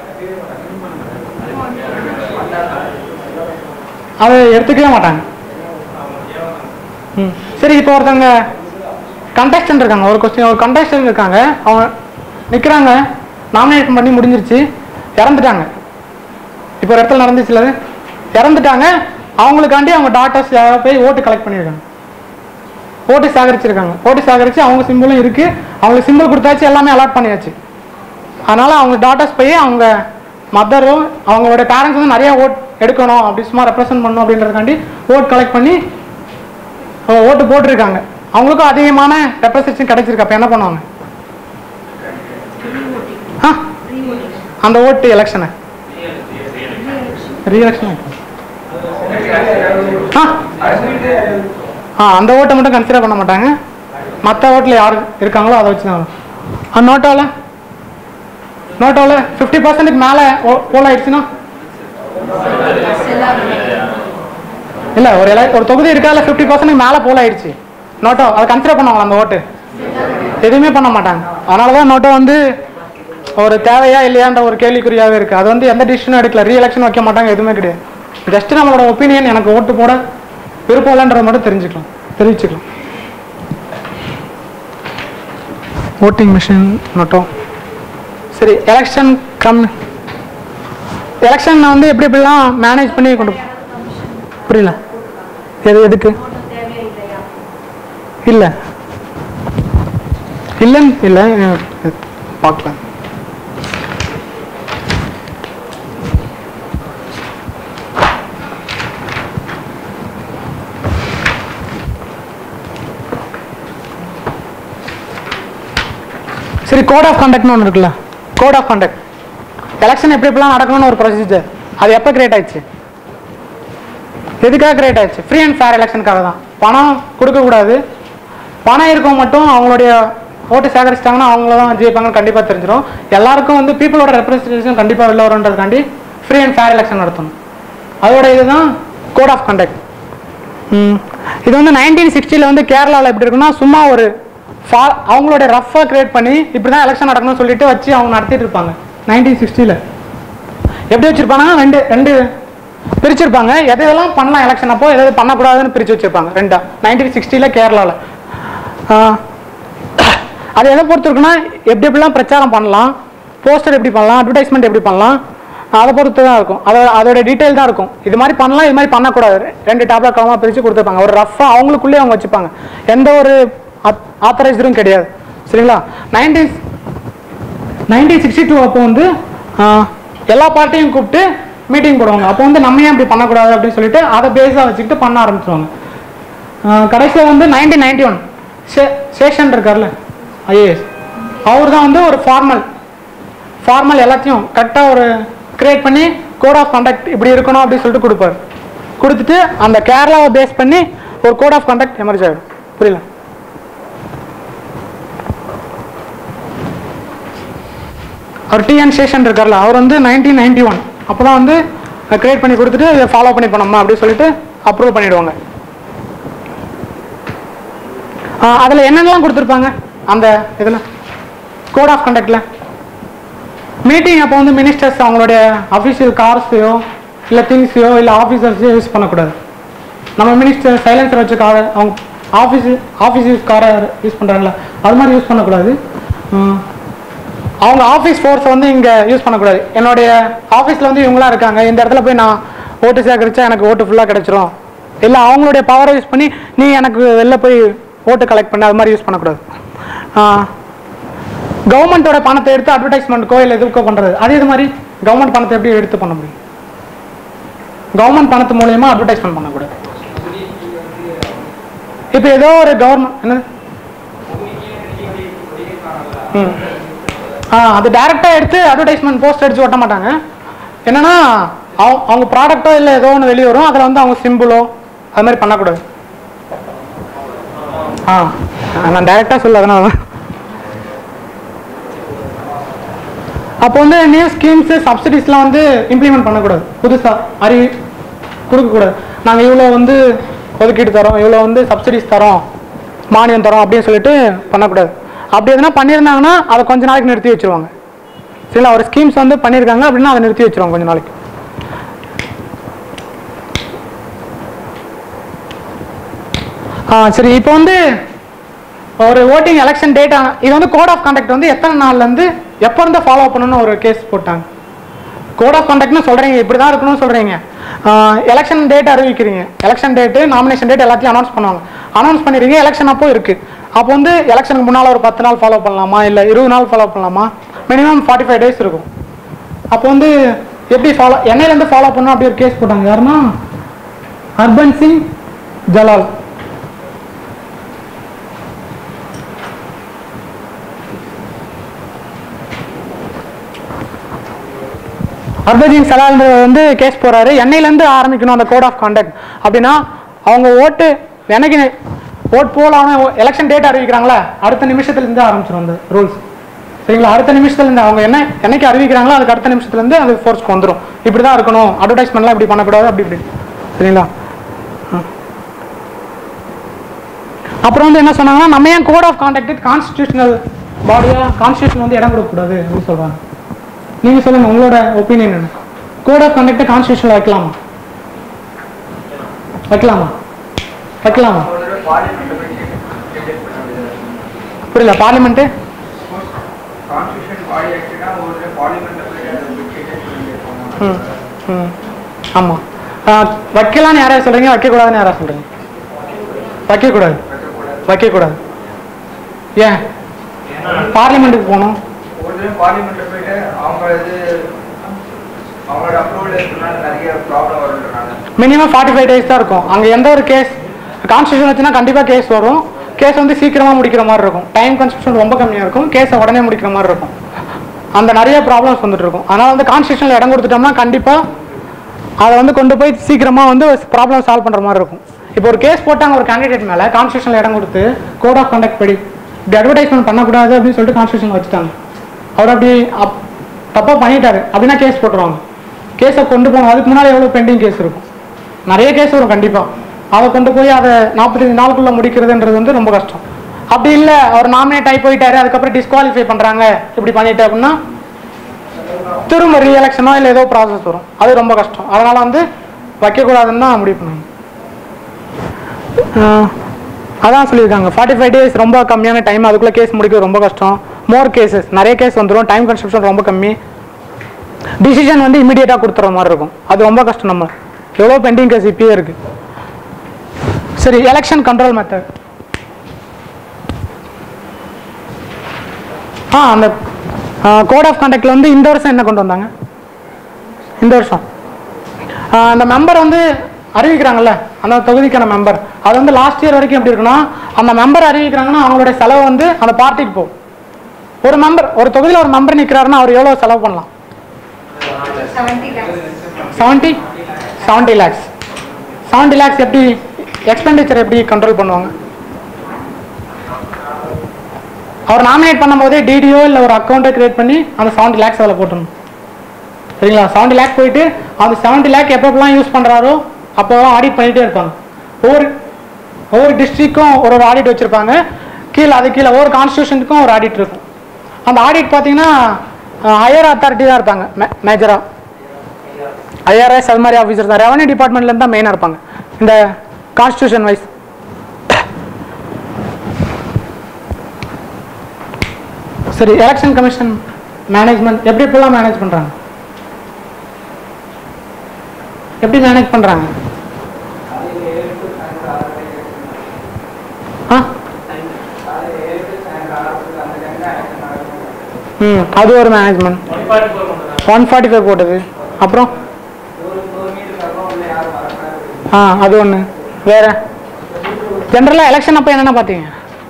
அதை எடுத்துக்கவே மாட்டாங்க ம் சரி இப்போ ஒருத்தவங்க கண்டஸ்டன்ட் இருக்காங்க ஒரு கொஸ்டின் ஒரு கண்டஸ்டன்ட் இருக்காங்க அவங்க நிற்கிறாங்க நாமினேஷன் பண்ணி முடிஞ்சிருச்சு இறந்துட்டாங்க இப்போ ஒரு இடத்துல நடந்துச்சுல அது? இறந்துட்டாங்க அவங்களுக்காண்டி அவங்க டாட்டர்ஸ் யாராவது போய் ஓட்டு கலெக்ட் பண்ணியிருக்காங்க ஓட்டு சேகரிச்சிருக்காங்க ஓட்டு சேகரிச்சு அவங்க சிம்பிளும் இருக்கு அவங்களுக்கு சிம்பிள் கொடுத்தாச்சு எல்லாமே அலாட் பண்ணியாச்சு அதனால அவங்க டாட்டர்ஸ் போய் அவங்க மதரும் அவங்களோட பேரண்ட்ஸ் வந்து நிறைய ஓட் எடுக்கணும் அப்படி சும்மா ரெப்ரசென்ட் பண்ணணும் அப்படின்றதுக்காண்டி ஓட் கலெக்ட் பண்ணி அவங்க ஓட்டு போட்டிருக்காங்க அவங்களுக்கும் அதிகமான ரெப்ரசன்டேஷன் கிடைச்சிருக்கு அப்போ என்ன பண்ணுவாங்க ஆ அந்த ஓட்டு எலெக்ஷனை ரீஎலெக்ஷன் ஆ ஆ அந்த ஓட்டை மட்டும் கன்சிடர் பண்ண மாட்டாங்க மற்ற ஓட்டில் யார் இருக்காங்களோ அதை வச்சு தான் நோட்டோவில் நோட்டோவில் ஃபிஃப்டி பர்சன்ட்டுக்கு மேலே போல் ஆயிடுச்சுன்னா இல்லை ஒரு எலை ஒரு தொகுதி இருக்கால ஃபிஃப்டி பர்சன்ட்டுக்கு மேலே போல் ஆயிடுச்சு நோட்டோ அதை கன்சிடர் பண்ணுவாங்களா அந்த ஓட்டு எதுவுமே பண்ண மாட்டாங்க அதனால தான் நோட்டோ வந்து ஒரு தேவையா இல்லையான்ற ஒரு கேள்விக்குறியாகவே இருக்குது அது வந்து எந்த டிசிஷனும் எடுக்கல ரீஎலெக்ஷன் வைக்க மாட்டாங்க எதுவுமே கிடையாது ஜஸ்ட் நம்மளோட ஒப்பீனியன் எனக்கு ஓட்டு போட விருப்பம் இல்லைன்றதை மட்டும் தெரிஞ்சுக்கலாம் தெரிவிச்சுக்கலாம் ஓட்டிங் மிஷின் மட்டும் சரி எலெக்ஷன் கம் எலெக்ஷன் வந்து எப்படி எப்படிலாம் மேனேஜ் பண்ணி கொண்டு போ- புரியல எது எதுக்கு இல்லை இல்லைன்னு இல்லை பார்க்கலாம் சரி கோட் ஆஃப் கண்டக்ட்னு ஒன்று இருக்குல்ல கோட் ஆஃப் கண்டக்ட் எலெக்ஷன் எப்படி எப்படிலாம் நடக்கணும்னு ஒரு ப்ரொசீஜர் அது எப்போ கிரியேட் ஆயிடுச்சு எதுக்காக கிரியேட் ஆயிடுச்சு ஃப்ரீ அண்ட் ஃபேர் எலெக்ஷனுக்காக தான் பணம் கொடுக்கக்கூடாது பணம் இருக்கவங்க மட்டும் அவங்களுடைய ஓட்டு சேகரிச்சிட்டாங்கன்னா அவங்கள தான் ஜெயிப்பாங்கன்னு கண்டிப்பாக தெரிஞ்சிடும் எல்லாருக்கும் வந்து பீப்புளோட ரெப்ரஸன்டேஷன் கண்டிப்பாக வெளில வரும்ன்றதுக்காண்டி ஃப்ரீ அண்ட் ஃபேர் எலெக்ஷன் நடத்தணும் அதோட இதுதான் கோட் ஆஃப் கண்டக்ட் இது வந்து நைன்டீன் சிக்ஸ்டியில் வந்து கேரளாவில் எப்படி இருக்குன்னா சும்மா ஒரு ஃபா அவங்களோட ரஃபாக கிரியேட் பண்ணி இப்படி தான் எலெக்ஷன் நடக்கணும்னு சொல்லிட்டு வச்சு அவங்க நடத்திட்டு இருப்பாங்க நைன்டீன் சிக்ஸ்டியில் எப்படி வச்சிருப்பாங்கன்னா ரெண்டு ரெண்டு பிரிச்சிருப்பாங்க எது எதெல்லாம் பண்ணலாம் எலெக்ஷன் அப்போ எது எது பண்ணக்கூடாதுன்னு பிரிச்சு வச்சிருப்பாங்க ரெண்டா நைன்டீன் சிக்ஸ்டியில் கேரளாவில் அது எதை பொறுத்து இருக்குன்னா எப்படி எப்படிலாம் பிரச்சாரம் பண்ணலாம் போஸ்டர் எப்படி பண்ணலாம் அட்வர்டைஸ்மெண்ட் எப்படி பண்ணலாம் அதை பொறுத்து தான் இருக்கும் அதோட அதோட டீட்டெயில் தான் இருக்கும் இது மாதிரி பண்ணலாம் இது மாதிரி பண்ணக்கூடாது ரெண்டு டேப்லெட் கலமாக பிரித்து கொடுத்துருப்பாங்க ஒரு ரஃபாக அவங்களுக்குள்ளேயே அவங்க வச்சுப்பாங்க எந்த ஒரு ஆத்தரைஸ்டும் கிடையாது சரிங்களா நைன்டீன் நைன்டீன் சிக்ஸ்டி டூ அப்போ வந்து ஆஹ், எல்லா பார்ட்டியும் கூப்பிட்டு மீட்டிங் போடுவாங்க அப்போ வந்து நம்ம ஏன் இப்படி பண்ணக்கூடாது அப்படின்னு சொல்லிட்டு அதை பேஸாக வச்சுக்கிட்டு பண்ண ஆரம்பிச்சிருவாங்க கடைசியில் வந்து நைன்டீன் நைன்டி ஒன் சேஷன் இருக்கார்ல ஐஏஎஸ் அவர் தான் வந்து ஒரு ஃபார்மல் ஃபார்மல் எல்லாத்தையும் கரெக்டாக ஒரு கிரியேட் பண்ணி கோட் ஆஃப் கண்டக்ட் இப்படி இருக்கணும் அப்படின்னு சொல்லிட்டு கொடுப்பாரு கொடுத்துட்டு அந்த கேரளாவை பேஸ் பண்ணி ஒரு கோட் ஆஃப் கண்டக்ட் எமர்ஜ் ஆகிடும் புரியல அவர் டிஎன் சேஷன் இருக்கார்ல அவர் வந்து நைன்டீன் நைன்டி ஒன் அப்போ தான் வந்து கிரியேட் பண்ணி கொடுத்துட்டு இதை ஃபாலோ பண்ணி பண்ணோமா அப்படின்னு சொல்லிட்டு அப்ரூவ் பண்ணிடுவாங்க அதில் என்னென்னலாம் கொடுத்துருப்பாங்க அந்த இதில் கோட் ஆஃப் கண்டக்டில் மீட்டிங் அப்போ வந்து மினிஸ்டர்ஸ் அவங்களுடைய அஃபிஷியல் கார்ஸையோ இல்லை திங்ஸையோ இல்லை ஆஃபீஸர்ஸையோ யூஸ் பண்ணக்கூடாது நம்ம மினிஸ்டர் சைலன்சர் வச்சு காரை அவங்க ஆஃபீஸ் ஆஃபீஸ் யூஸ் காரை யூஸ் பண்ணுறாங்களா அது மாதிரி யூஸ் பண்ணக்கூடாது உம், அவங்க ஆஃபீஸ் ஃபோர்ஸை வந்து இங்கே யூஸ் பண்ணக்கூடாது என்னுடைய ஆஃபீஸில் வந்து இவங்களாம் இருக்காங்க இந்த இடத்துல போய் நான் ஓட்டு சேகரிச்சா எனக்கு ஓட்டு ஃபுல்லாக கிடைச்சிரும் இல்லை அவங்களுடைய பவரை யூஸ் பண்ணி நீ எனக்கு வெளில போய் ஓட்டு கலெக்ட் பண்ண அது மாதிரி யூஸ் பண்ணக்கூடாது கவர்மெண்ட்டோட பணத்தை எடுத்து அட்வர்டைஸ்மெண்ட்க்கோ இல்லை எதுக்கோ பண்ணுறது அதே இது மாதிரி கவர்மெண்ட் பணத்தை எப்படி எடுத்து பண்ண முடியும் கவர்மெண்ட் பணத்து மூலியமா அட்வர்டைஸ்மெண்ட் பண்ணக்கூடாது இப்போ ஏதோ ஒரு கவர்மெண்ட் என்னது ம் ஆ அது டைரெக்டாக எடுத்து அட்வர்டைஸ்மெண்ட் போஸ்ட் அடிச்சு ஒட்ட மாட்டாங்க என்னன்னா அவங்க அவங்க ப்ராடக்ட்டோ இல்லை ஏதோ ஒன்று வெளியே வரும் அதில் வந்து அவங்க சிம்பிளோ அது மாதிரி பண்ணக்கூடாது ஆ நான் டைரெக்டாக சொல்ல அதனால தான். அப்போ வந்து நியூ ஸ்கீம்ஸ் சப்சிடிஸ்லாம் வந்து இம்ப்ளிமெண்ட் பண்ணக்கூடாது புதுசாக அறிவி கொடுக்கக்கூடாது நாங்கள் இவ்வளோ வந்து ஒதுக்கீடு தரோம் இவ்வளோ வந்து சப்சிடிஸ் தரோம் மானியம் தரோம் அப்படின்னு சொல்லிட்டு பண்ணக்கூடாது அப்படி எதுனா பண்ணியிருந்தாங்கன்னா அதை கொஞ்ச நாளைக்கு நிறுத்தி வச்சிருவாங்க சரிங்களா ஒரு ஸ்கீம்ஸ் வந்து பண்ணியிருக்காங்க அப்படின்னா அதை நிறுத்தி வச்சிருவாங்க கொஞ்ச நாளைக்கு ஆ சரி இப்போ வந்து ஒரு ஓட்டிங் எலெக்ஷன் டேட் இது வந்து கோட் ஆஃப் கான்டாக்ட் வந்து எத்தனை நாள்லேருந்து எப்போ இருந்து ஃபாலோ பண்ணணும்னு ஒரு கேஸ் போட்டாங்க கோட் ஆஃப் கான்டாக்ட்னு சொல்கிறீங்க இப்படி தான் இருக்கணும்னு சொல்கிறீங்க எலெக்ஷன் டேட் அறிவிக்கிறீங்க எலெக்ஷன் டேட்டு நாமினேஷன் டேட் எல்லாத்தையும் அனௌன்ஸ் பண்ணுவாங்க அனௌன்ஸ் பண்ணிடுறீங்க எலெக்ஷன் அப்போ இருக்குது அப்போ வந்து எலெக்ஷனுக்கு முன்னால் ஒரு பத்து நாள் ஃபாலோ பண்ணலாமா இல்லை இருபது நாள் ஃபாலோ பண்ணலாமா மினிமம் ஃபார்ட்டி ஃபைவ் டேஸ் இருக்கும் அப்போ வந்து எப்படி ஃபாலோ என்னையிலேருந்து ஃபாலோ பண்ணணும் அப்படி ஒரு கேஸ் போட்டாங்க யாருன்னா ஹர்பன் சிங் ஜலால் ஹர்பஜிங் சலால் வந்து கேஸ் போறாரு என்னையிலேருந்து ஆரம்பிக்கணும் அந்த கோட் ஆஃப் கான்டாக்ட் அப்படின்னா அவங்க ஓட்டு எனக்கு ஓட் போலான எலெக்ஷன் டேட் அறிவிக்கிறாங்களா அடுத்த நிமிஷத்துல இருந்து ஆரம்பிச்சிடும் அந்த ரூல்ஸ் சரிங்களா அடுத்த நிமிஷத்துல இருந்து அவங்க என்ன என்னைக்கு அறிவிக்கிறாங்களோ அதுக்கு அடுத்த நிமிஷத்துல இருந்து அது ஃபோர்ஸ்க்கு வந்துடும் இப்படி தான் இருக்கணும் அட்வர்டைஸ்மெண்ட்லாம் இப்படி பண்ணக்கூடாது அப்படி இப்படி சரிங்களா ம். அப்புறம் வந்து என்ன சொன்னாங்கன்னா நம்ம ஏன் கோட் ஆஃப் கான்டாக்ட் கான்ஸ்டியூஷனல் பாடியா கான்ஸ்டியூஷன் வந்து இடம் கொடுக்கக்கூடாது அப்படின்னு சொல்றாங்க நீங்க சொல்லுங்க உங்களோட ஒப்பீனியன் என்ன கோட் ஆஃப் கான்டாக்ட் கான்ஸ்டியூஷன்ல வைக்கலாமா வைக்கலாமா வைக்கலாமா புரியல பார்லிமெண்ட் கான்ஸ்டியூஷன் பாடி ஆக்சுவலா ஒரு பார்லிமெண்ட்ல போய் அதை டிக்டேட் பண்ணிருப்பாங்க ம் ம் ஆமாம் வைக்கலாம்னு யாராவது சொல்றீங்க வைக்கக்கூடாதுன்னு யாராவது சொல்றீங்க வைக்கக்கூடாது வைக்கக்கூடாது ஏன் பார்லிமெண்ட்டுக்கு போகணும் ஒரு பார்லிமெண்ட்ல போயிட்டு அவங்க இது அவங்களோட அப்ரூவல் இருக்கனால நிறைய ப்ராப்ளம் வருன்றனால மினிமம் ஃபார்ட்டி ஃபைவ் டேஸ் தான் இருக்கும் அங்கே எந்த ஒரு கேஸ் கான்ஸ்டியூஷன் வச்சுன்னா கண்டிப்பாக கேஸ் வரும் கேஸ் வந்து சீக்கிரமாக முடிக்கிற மாதிரி இருக்கும் டைம் கன்ஸ்ட்ரக்ஷன் ரொம்ப கம்மியாக இருக்கும் கேஸை உடனே முடிக்கிற மாதிரி இருக்கும் அந்த நிறைய ப்ராப்ளம்ஸ் வந்துட்டு இருக்கும் அதனால் வந்து கான்ஸ்டியூஷனில் இடம் கொடுத்துட்டோம்னா கண்டிப்பாக அதை வந்து கொண்டு போய் சீக்கிரமாக வந்து ப்ராப்ளம் சால்வ் பண்ணுற மாதிரி இருக்கும் இப்போ ஒரு கேஸ் போட்டாங்க ஒரு கேண்டிடேட் மேலே கான்ஸ்டியூஷனில் இடம் கொடுத்து கோட் ஆஃப் கண்டக்ட் படி இப்படி அட்வர்டைஸ்மெண்ட் பண்ணக்கூடாது அப்படின்னு சொல்லிட்டு கான்ஸ்டியூஷன் வச்சுட்டாங்க அவர் அப்படி அப் தப்பாக பண்ணிட்டாரு அப்படின்னா கேஸ் போட்டுருவாங்க கேஸை கொண்டு போகணும் அதுக்கு முன்னாடி எவ்வளோ பெண்டிங் கேஸ் இருக்கும் நிறைய கேஸ் வரும் கண்டிப்பாக அதை கொண்டு போய் அதை நாற்பத்தஞ்சு நாளுக்குள்ளே முடிக்கிறதுன்றது வந்து ரொம்ப கஷ்டம் அப்படி இல்லை அவர் நாமினேட் ஆகி போயிட்டாரு அதுக்கப்புறம் டிஸ்குவாலிஃபை பண்ணுறாங்க இப்படி பண்ணிட்டு அப்படின்னா திரும்ப ரீஎலெக்ஷனோ இல்லை ஏதோ ப்ராசஸ் வரும் அது ரொம்ப கஷ்டம் அதனால வந்து வைக்கக்கூடாதுன்னு தான் முடிவு பண்ணாங்க ஆஹ் அதான் சொல்லியிருக்காங்க ஃபார்ட்டி ஃபைவ் டேஸ் ரொம்ப கம்மியான டைம் அதுக்குள்ளே கேஸ் முடிக்கிறது ரொம்ப கஷ்டம் மோர் கேசஸ் நிறைய கேஸ் வந்துடும் டைம் கன்ஸ்ட்ரக்ஷன் ரொம்ப கம்மி டிசிஷன் வந்து இமீடியட்டாக கொடுத்துற மாதிரி இருக்கும் அது ரொம்ப கஷ்டம் நம்ம எவ்வளோ பெண்டிங் கேஸ் இப்பயே இருக்கு சரி எலெக்ஷன் கண்ட்ரோல் மெத்தட் ஆ அந்த கோட் ஆஃப் கான்டாக்டில் வந்து இந்த வருஷம் என்ன கொண்டு வந்தாங்க இந்த வருஷம் ஆ, அந்த மெம்பர் வந்து அறிவிக்கிறாங்கல்ல அந்த தொகுதிக்கான மெம்பர் அது வந்து லாஸ்ட் இயர் வரைக்கும் எப்படி இருக்குன்னா அந்த மெம்பர் அறிவிக்கிறாங்கன்னா அவங்களுடைய செலவு வந்து அந்த பார்ட்டிக்கு போகும் ஒரு மெம்பர் ஒரு தொகுதியில் ஒரு மெம்பர் நிற்கிறாருன்னா அவர் எவ்வளோ செலவு பண்ணலாம் seventy seventy lakhs seventy lakhs எப்படி எக்ஸ்பெண்டிச்சர் எப்படி கண்ட்ரோல் பண்ணுவாங்க அவர் நாமினேட் பண்ணும்போதே டிடிஓ இல்லை ஒரு அக்கௌண்ட்டை கிரியேட் பண்ணி அந்த செவன்ட்டி லேக்ஸ் அதில் போட்டணும் சரிங்களா செவன்ட்டி லேக் போயிட்டு அந்த செவன்ட்டி லேக் எப்பப்பெல்லாம் யூஸ் பண்ணுறாரோ அப்போ ஆடிட் பண்ணிகிட்டே இருப்பாங்க ஒவ்வொரு ஒவ்வொரு டிஸ்ட்ரிக்டும் ஒரு ஒரு ஆடிட் வச்சுருப்பாங்க கீழே அது கீழே ஒவ்வொரு கான்ஸ்டியூஷனுக்கும் ஒரு ஆடிட் இருக்கும் அந்த ஆடிட் பார்த்தீங்கன்னா ஹையர் அத்தாரிட்டி தான் இருப்பாங்க மேஜராக ஐஆர்எஸ் அது மாதிரி ஆஃபீஸர் தான் ரெவன்யூ டிபார்ட்மெண்ட்லேருந்து தான் மெயினாக இருப்பாங்க இந்த கான்ஸ்டியூஷன் வைஸ் சரி எலெக்ஷன் கமிஷன் மேனேஜ்மெண்ட் எப்படி எப்படிலாம் மேனேஜ் பண்ணுறாங்க எப்படி மேனேஜ் பண்ணுறாங்க ஆ ம் அது ஒரு மேனேஜ்மெண்ட் ஒன் ஃபார்ட்டி ஃபைவ் போட்டது அப்புறம் ஆ அது ஒன்று வேற ஜென்ரலாக எலெக்ஷன் அப்போ என்னென்ன பார்த்தீங்க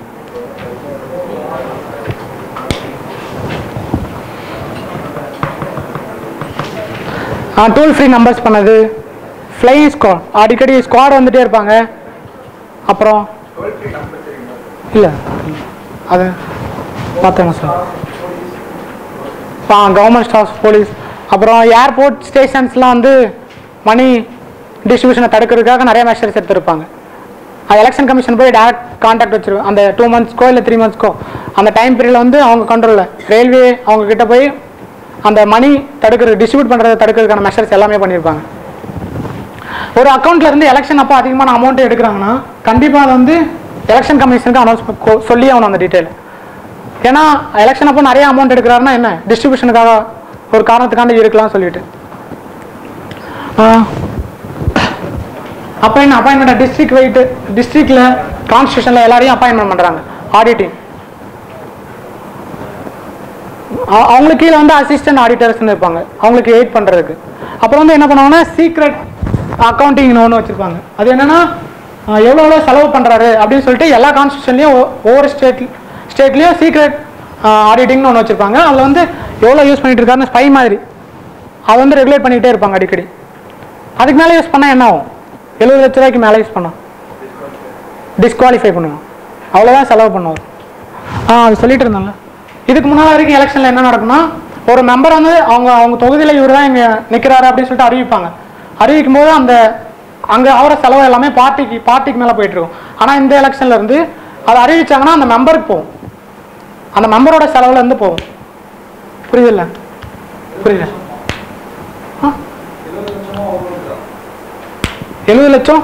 ஆ டூல் ஃப்ரீ நம்பர்ஸ் பண்ணது ஃப்ளையிங் ஸ்குவாட் அடிக்கடி ஸ்குவாட் வந்துட்டே இருப்பாங்க அப்புறம் டோல் ஃப்ரீ நம்பர் தெரியுமா இல்லை அது பார்த்தேங்க சார் ஆ கவர்மெண்ட் ஸ்டாஃப் போலீஸ் அப்புறம் ஏர்போர்ட் ஸ்டேஷன்ஸ்லாம் வந்து மணி டிஸ்ட்ரிபியூஷனை தடுக்கிறதுக்காக நிறைய மெஷர்ஸ் எடுத்திருப்பாங்க எலெக்ஷன் கமிஷன் போய் டேரக்ட் கான்டாக்ட் வச்சிருவோம் அந்த டூ மந்த்ஸ்க்கோ இல்லை த்ரீ மந்த்ஸ்க்கோ அந்த டைம் பீரியடில் வந்து அவங்க கண்ட்ரோலில் ரயில்வே அவங்க கிட்ட போய் அந்த மணி தடுக்கிறது டிஸ்ட்ரிபியூட் பண்ணுறதை தடுக்கிறதுக்கான மெஷர்ஸ் எல்லாமே பண்ணியிருப்பாங்க ஒரு அக்கௌண்ட்ல இருந்து எலெக்ஷன் அப்போ அதிகமான அமௌண்ட் எடுக்கிறாங்கன்னா கண்டிப்பாக அது வந்து எலெக்ஷன் கமிஷனுக்கு அனௌன்ஸ் சொல்லி ஆகணும் அந்த டீட்டெயில் ஏன்னா எலெக்ஷன் அப்போ நிறைய அமௌண்ட் எடுக்கிறாருன்னா என்ன டிஸ்ட்ரிபியூஷனுக்காக ஒரு காரணத்துக்காண்டி இருக்கலாம் சொல்லிட்டு அப்பாயின்மெண்ட் அப்பாயின்மெண்ட் டிஸ்ட்ரிக்ட் வைட்டு டிஸ்ட்ரிக்ட்ல கான்ஸ்டியூஷன்ல எல்லாரையும் அப்பாயின்மெண்ட் பண்றாங்க ஆடிட்டிங் அவங்களுக்கு கீழே வந்து அசிஸ்டன்ட் ஆடிட்டர்ஸ்னு இருப்பாங்க அவங்களுக்கு எயிட் பண்றதுக்கு அப்புறம் வந்து என்ன பண்ணுவாங்கன்னா சீக்ரெட் அக்கௌண்டிங்னு ஒன்று வச்சிருப்பாங்க அது என்னன்னா அஹ், எவ்வளோ எவ்வளோ செலவு பண்றாரு அப்படின்னு சொல்லிட்டு எல்லா கான்ஸ்டியூஷன்லையும் ஒவ்வொரு ஸ்டேட் ஸ்டேட்லேயும் சீக்ரெட் ஆடிட்டிங்னு ஒன்று வச்சிருப்பாங்க அதில் வந்து எவ்வளோ யூஸ் பண்ணிட்டு இருக்காருன்னு ஸ்பை மாதிரி அதை வந்து ரெகுலேட் பண்ணிகிட்டே இருப்பாங்க அடிக்கடி அதுக்கு மேலே யூஸ் பண்ணால் என்ன ஆகும் எழுபது லட்ச ரூபாய்க்கு மேலே யூஸ் பண்ணோம் டிஸ்குவாலிஃபை பண்ணுவோம் அவ்வளோதான் செலவு பண்ணுவோம் ஆ அது சொல்லிட்டு இருந்தாங்க இதுக்கு முன்னால் வரைக்கும் எலெக்ஷனில் என்ன நடக்கும்னா ஒரு மெம்பர் வந்து அவங்க அவங்க தொகுதியில் இவர் தான் இங்கே நிற்கிறாரு அப்படின்னு சொல்லிட்டு அறிவிப்பாங்க அறிவிக்கும் போது அந்த அங்கே ஆகிற செலவு எல்லாமே பார்ட்டிக்கு பார்ட்டிக்கு மேலே போயிட்டு இருக்கும் ஆனால் இந்த எலெக்ஷன்ல இருந்து அதை அறிவிச்சாங்கன்னா அந்த மெம்பருக்கு போகும் அந்த மெம்பரோட செலவுல இருந்து போகும் புரியுதுல்ல புரியல ஆ எழுபது லட்சம்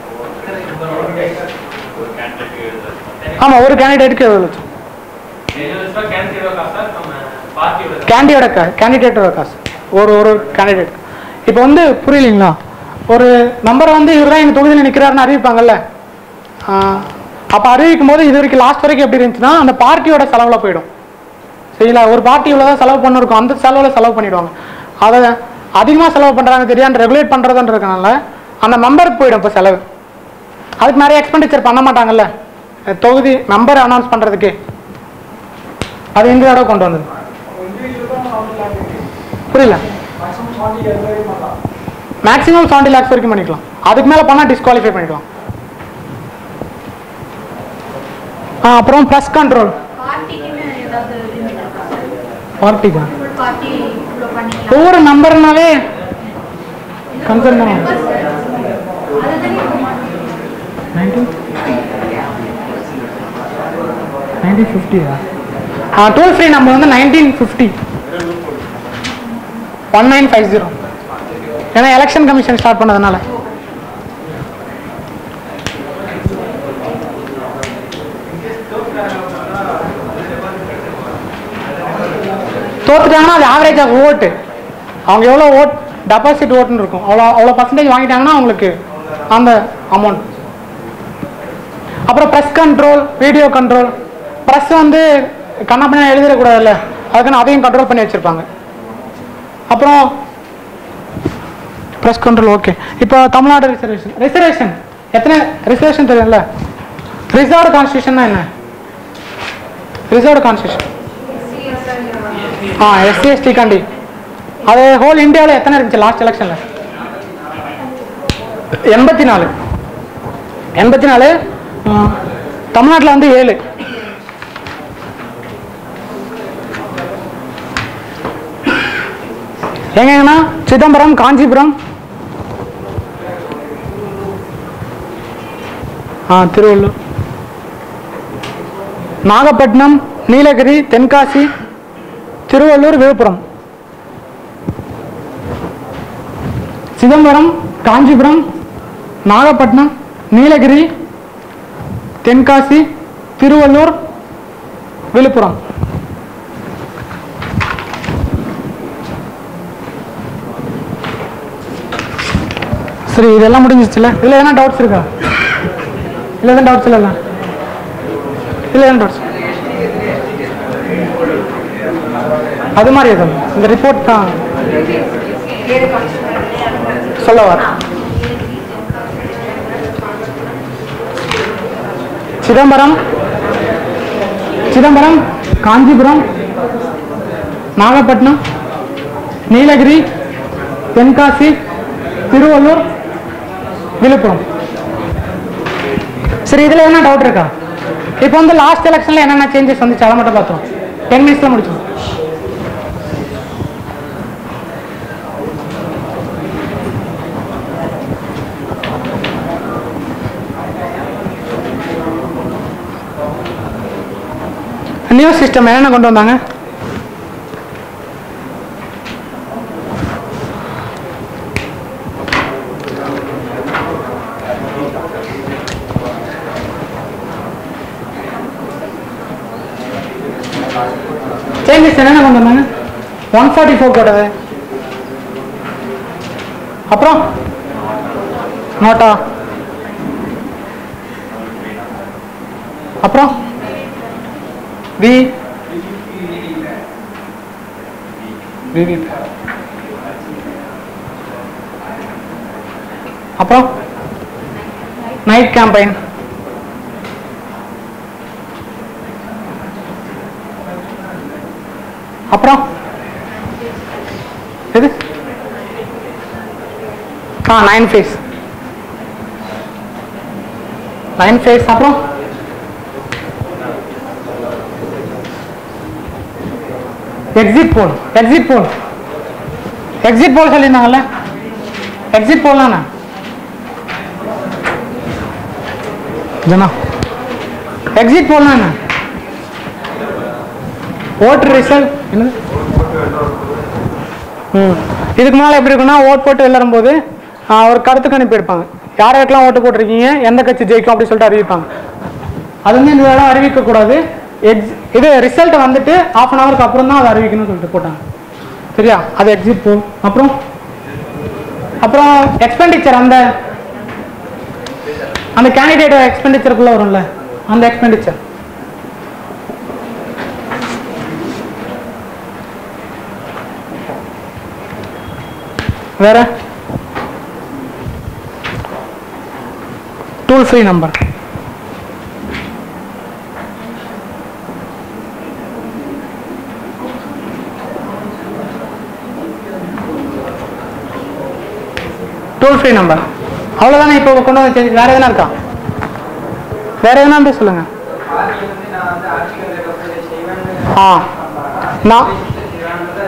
ஆமா ஒரு கேண்டிடேட்டுக்கு எழுபது லட்சம் கேண்டியோட கேண்டிடேட்டோட காசு ஒரு ஒரு கேண்டிடேட் இப்போ வந்து புரியலைங்களா ஒரு நம்பரை வந்து இவர் தான் எங்கள் தொகுதியில் நிற்கிறாருன்னு அறிவிப்பாங்கல்ல அப்போ அறிவிக்கும் போது இது வரைக்கும் லாஸ்ட் வரைக்கும் எப்படி இருந்துச்சுன்னா அந்த பார்ட்டியோட செலவில் போயிடும் சரிங்களா ஒரு பார்ட்டி இவ்வளோ தான் செலவு பண்ணிருக்கும் அந்த செலவில் செலவு பண்ணிடுவாங்க அதை அதிகமாக செலவு பண்ணுறாங்க தெரியாம ரெகுலேட் பண்ணுறதுன்றதுனால அந்த மெம்பருக்கு போயிடும் இப்போ செலவு அதுக்கு நிறைய எக்ஸ்பெண்டிச்சர் பண்ண மாட்டாங்கல்ல அஹ் தொகுதி நம்பர் அனௌன்ஸ் பண்ணுறதுக்கு அது இந்த தடவை கொண்டு வந்தது புரியல மேக்ஸிமம் செவன்டி லேக்ஸ் வரைக்கும் பண்ணிக்கலாம் அதுக்கு மேலே பண்ணால் டிஸ்குவாலிஃபை பண்ணிக்கலாம் ஆ அப்புறம் ப்ளஸ் கண்ட்ரோல் பார்ட்டிக்குன்னு ஏதாவது லிமிட் இருக்கா சார் பார்ட்டிக்கா ஃபுல் பார்ட்டி இவ்வளோ பண்ணிக்கலாம் ஒவ்வொரு நம்பர்னாலே கன்சர்ன் தானே அதுதான் நைன்டீன் நைன்டீன் ஃபிஃப்டியா ஆ டோல் ஃப்ரீ நம்பர் வந்து nineteen fifty one nine five zero ஏன்னா எலெக்ஷன் கமிஷன் ஸ்டார்ட் பண்ணதுனால தோத்துட்டாங்கன்னா அது ஆவரேஜ் ஆஃப் ஓட்டு அவங்க எவ்வளோ ஓட் டெபாசிட் ஓட்டுன்னு இருக்கும் அவ்வளோ அவ்வளோ பர்சன்டேஜ் வாங்கிட்டாங்கன்னா அவங்களுக்கு அந்த அமௌண்ட் அப்புறம் press control video control press வந்து கண்ணாப்பினா எழுதிடக்கூடாதுல்ல அதுக்குன்னு அதையும் கண்ட்ரோல் பண்ணி வச்சுருப்பாங்க அப்புறம் ப்ரெஸ் கண்ட்ரோல் ஓகே இப்போ தமிழ்நாடு ரிசர்வேஷன் ரிசர்வேஷன் எத்தனை ரிசர்வேஷன் தெரியும்ல ரிசர்வ்டு கான்ஸ்டியூஷன்னா என்ன ரிசர்வ்டு கான்ஸ்டியூஷன் ஆ எஸ்சி எஸ்டி காண்டி அது ஹோல் இந்தியாவில் எத்தனை இருந்துச்சு லாஸ்ட் எலெக்ஷனில் எண்பத்தி நாலு எண்பத்தி நாலு தமிழ்நாட்டில் வந்து ஏழு எங்கன்னா சிதம்பரம் காஞ்சிபுரம் ஆ திருவள்ளூர் நாகப்பட்டினம் நீலகிரி தென்காசி திருவள்ளூர் விழுப்புரம் சிதம்பரம் காஞ்சிபுரம் நாகப்பட்டினம் நீலகிரி தென்காசி திருவள்ளூர் விழுப்புரம் சரி இதெல்லாம் முடிஞ்சிச்சுல இதில் எதனா டவுட்ஸ் இருக்கா இல்லை எதுவும் டவுட்ஸ் இல்லைல்ல இல்லை எதுவும் டவுட்ஸ் அது மாதிரி எதுவும் இந்த ரிப்போர்ட் தான் சொல்ல வர சிதம்பரம் சிதம்பரம் காஞ்சிபுரம் நாகப்பட்டினம் நீலகிரி தென்காசி திருவள்ளூர் விழுப்புரம் சரி இதில் என்ன டவுட் இருக்கா இப்போ வந்து லாஸ்ட் எலெக்ஷனில் என்னென்ன சேஞ்சஸ் வந்துச்சு அதை மட்டும் பார்த்தோம் டென் மினிட்ஸில் முடிச்சோம் நியூ சிஸ்டம் என்னென்ன கொண்டு வந்தாங்க சேஞ்சஸ் என்னென்ன கொண்டு வந்தாங்க ஒன் ஃபார்ட்டி ஃபோர் போட்டது அப்புறம் நோட்டா அப்புறம் வி விவி அப்புறம் நைட் கேம்பெயின் அப்புறம் எது ஆ நைன் ஃபேஸ் நைன் ஃபேஸ் அப்புறம் exit poll exit poll exit poll சொல்லியிருந்தாங்கல்ல எக்ஸிட் போல் ஜனா எக்ஸிட் போல்னா என்ன ஓட்டர் ரிசல்ட் என்னது ம் இதுக்கு மேலே எப்படி இருக்குன்னா ஓட் போட்டு வெளிலரும்போது ஒரு கருத்து கணிப்பு எடுப்பாங்க யார் யாருக்கெல்லாம் ஓட்டு போட்டிருக்கீங்க எந்த கட்சி ஜெயிக்கும் அப்படி சொல்லிட்டு அறிவிப்பாங்க அது வந்து இந்த தடவை அறிவிக்கக்கூடாது எக்ஸ் இது ரிசல்ட் வந்துட்டு ஆஃப் அன் ஹவருக்கு அப்புறம் தான் அதை அறிவிக்கணும்னு சொல்லிட்டு போட்டாங்க சரியா அது எக்ஸிட் போல் அப்புறம் அப்புறம் எக்ஸ்பெண்டிச்சர் அந்த அந்த கேண்டிடேட் எக்ஸ்பெண்டிச்சருக்குள்ள வரும்ல அந்த எக்ஸ்பெண்டிச்சர் வேற toll free number toll free number அவ்வளோதானே இப்போ கொண்டு வந்து change- வேற எதுனா இருக்கா வேற எதுனா இருந்தா சொல்லுங்க ஆட்சி வந்து நான் வந்து ஆட்சிக்கு வந்ததுக்கு அப்புறம் இதை செய்வேன்னு ஆ நான் செய்வேன்றதை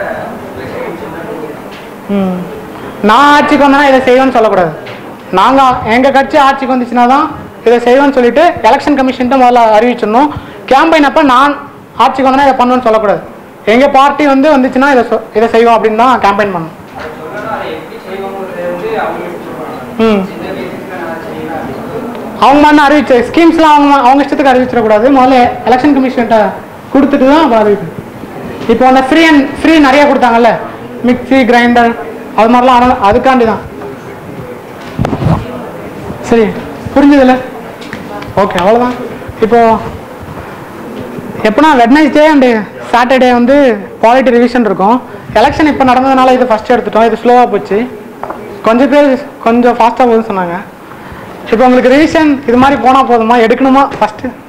ம் நான் ஆட்சிக்கு வந்தேன்னா இதை செய்வேன்னு சொல்லக்கூடாது நாங்கள் எங்கள் கட்சி ஆட்சிக்கு வந்துச்சுன்னா தான் இதை செய்வேன்னு சொல்லிட்டு எலெக்ஷன் கமிஷன்ட்டு முதல்ல அறிவிச்சிடணும் கேம்பெயின் அப்போ நான் ஆட்சிக்கு வந்தேன்னா இதை பண்ணுவேன்னு சொல்லக்கூடாது எங்கள் பார்ட்டி வந்து வந்துச்சுன்னா இதை சொ- இதை செய்வோம் அப்படின்னு தான் கேம்பெயின் பண்ணணும் அதை சொல்லணும் அதை எப்படி செய்வோங்கிறது வந்து அவங்களுக்கு சொல்லுவாங்க ம் சின்ன வயசுக்கு நான் செய்வேன் அப்படின்னு சொல்லுவாங்க. அவங்க மட்டும் அறிவிச்ச ஸ்கீம்ஸ்லாம் அவங்க அவங்க இஷ்டத்துக்கு அறிவிச்சிடக்கூடாது முதல்ல எலெக்ஷன் கமிஷன்கிட்ட கொடுத்துட்டு தான் அப்புறம் அறிவிக்கணும் இப்போ அந்த ஃப்ரீ அண்ட் ஃப்ரீ நிறைய கொடுத்தாங்கல்ல மிக்ஸி கிரைண்டர் அது மாதிரிலாம் ஆனால் அதுக்காண்டி தான் சரி புரிஞ்சதில்ல ஓகே அவ்வளோதான் இப்போ எப்போனா வெட்னஸ்டே அண்டு சாட்டர்டே வந்து குவாலிட்டி ரிவிஷன் இருக்கும் எலெக்ஷன் இப்போ நடந்ததுனால இது ஃபஸ்ட் எடுத்துட்டோம் இது ஸ்லோவாக போச்சு கொஞ்சம் பேர் கொஞ்சம் ஃபாஸ்ட்டாக போகுதுன்னு சொன்னாங்க இப்போ உங்களுக்கு ரிவிஷன் இது மாதிரி போனால் போதுமா எடுக்கணுமா ஃபஸ்ட்டு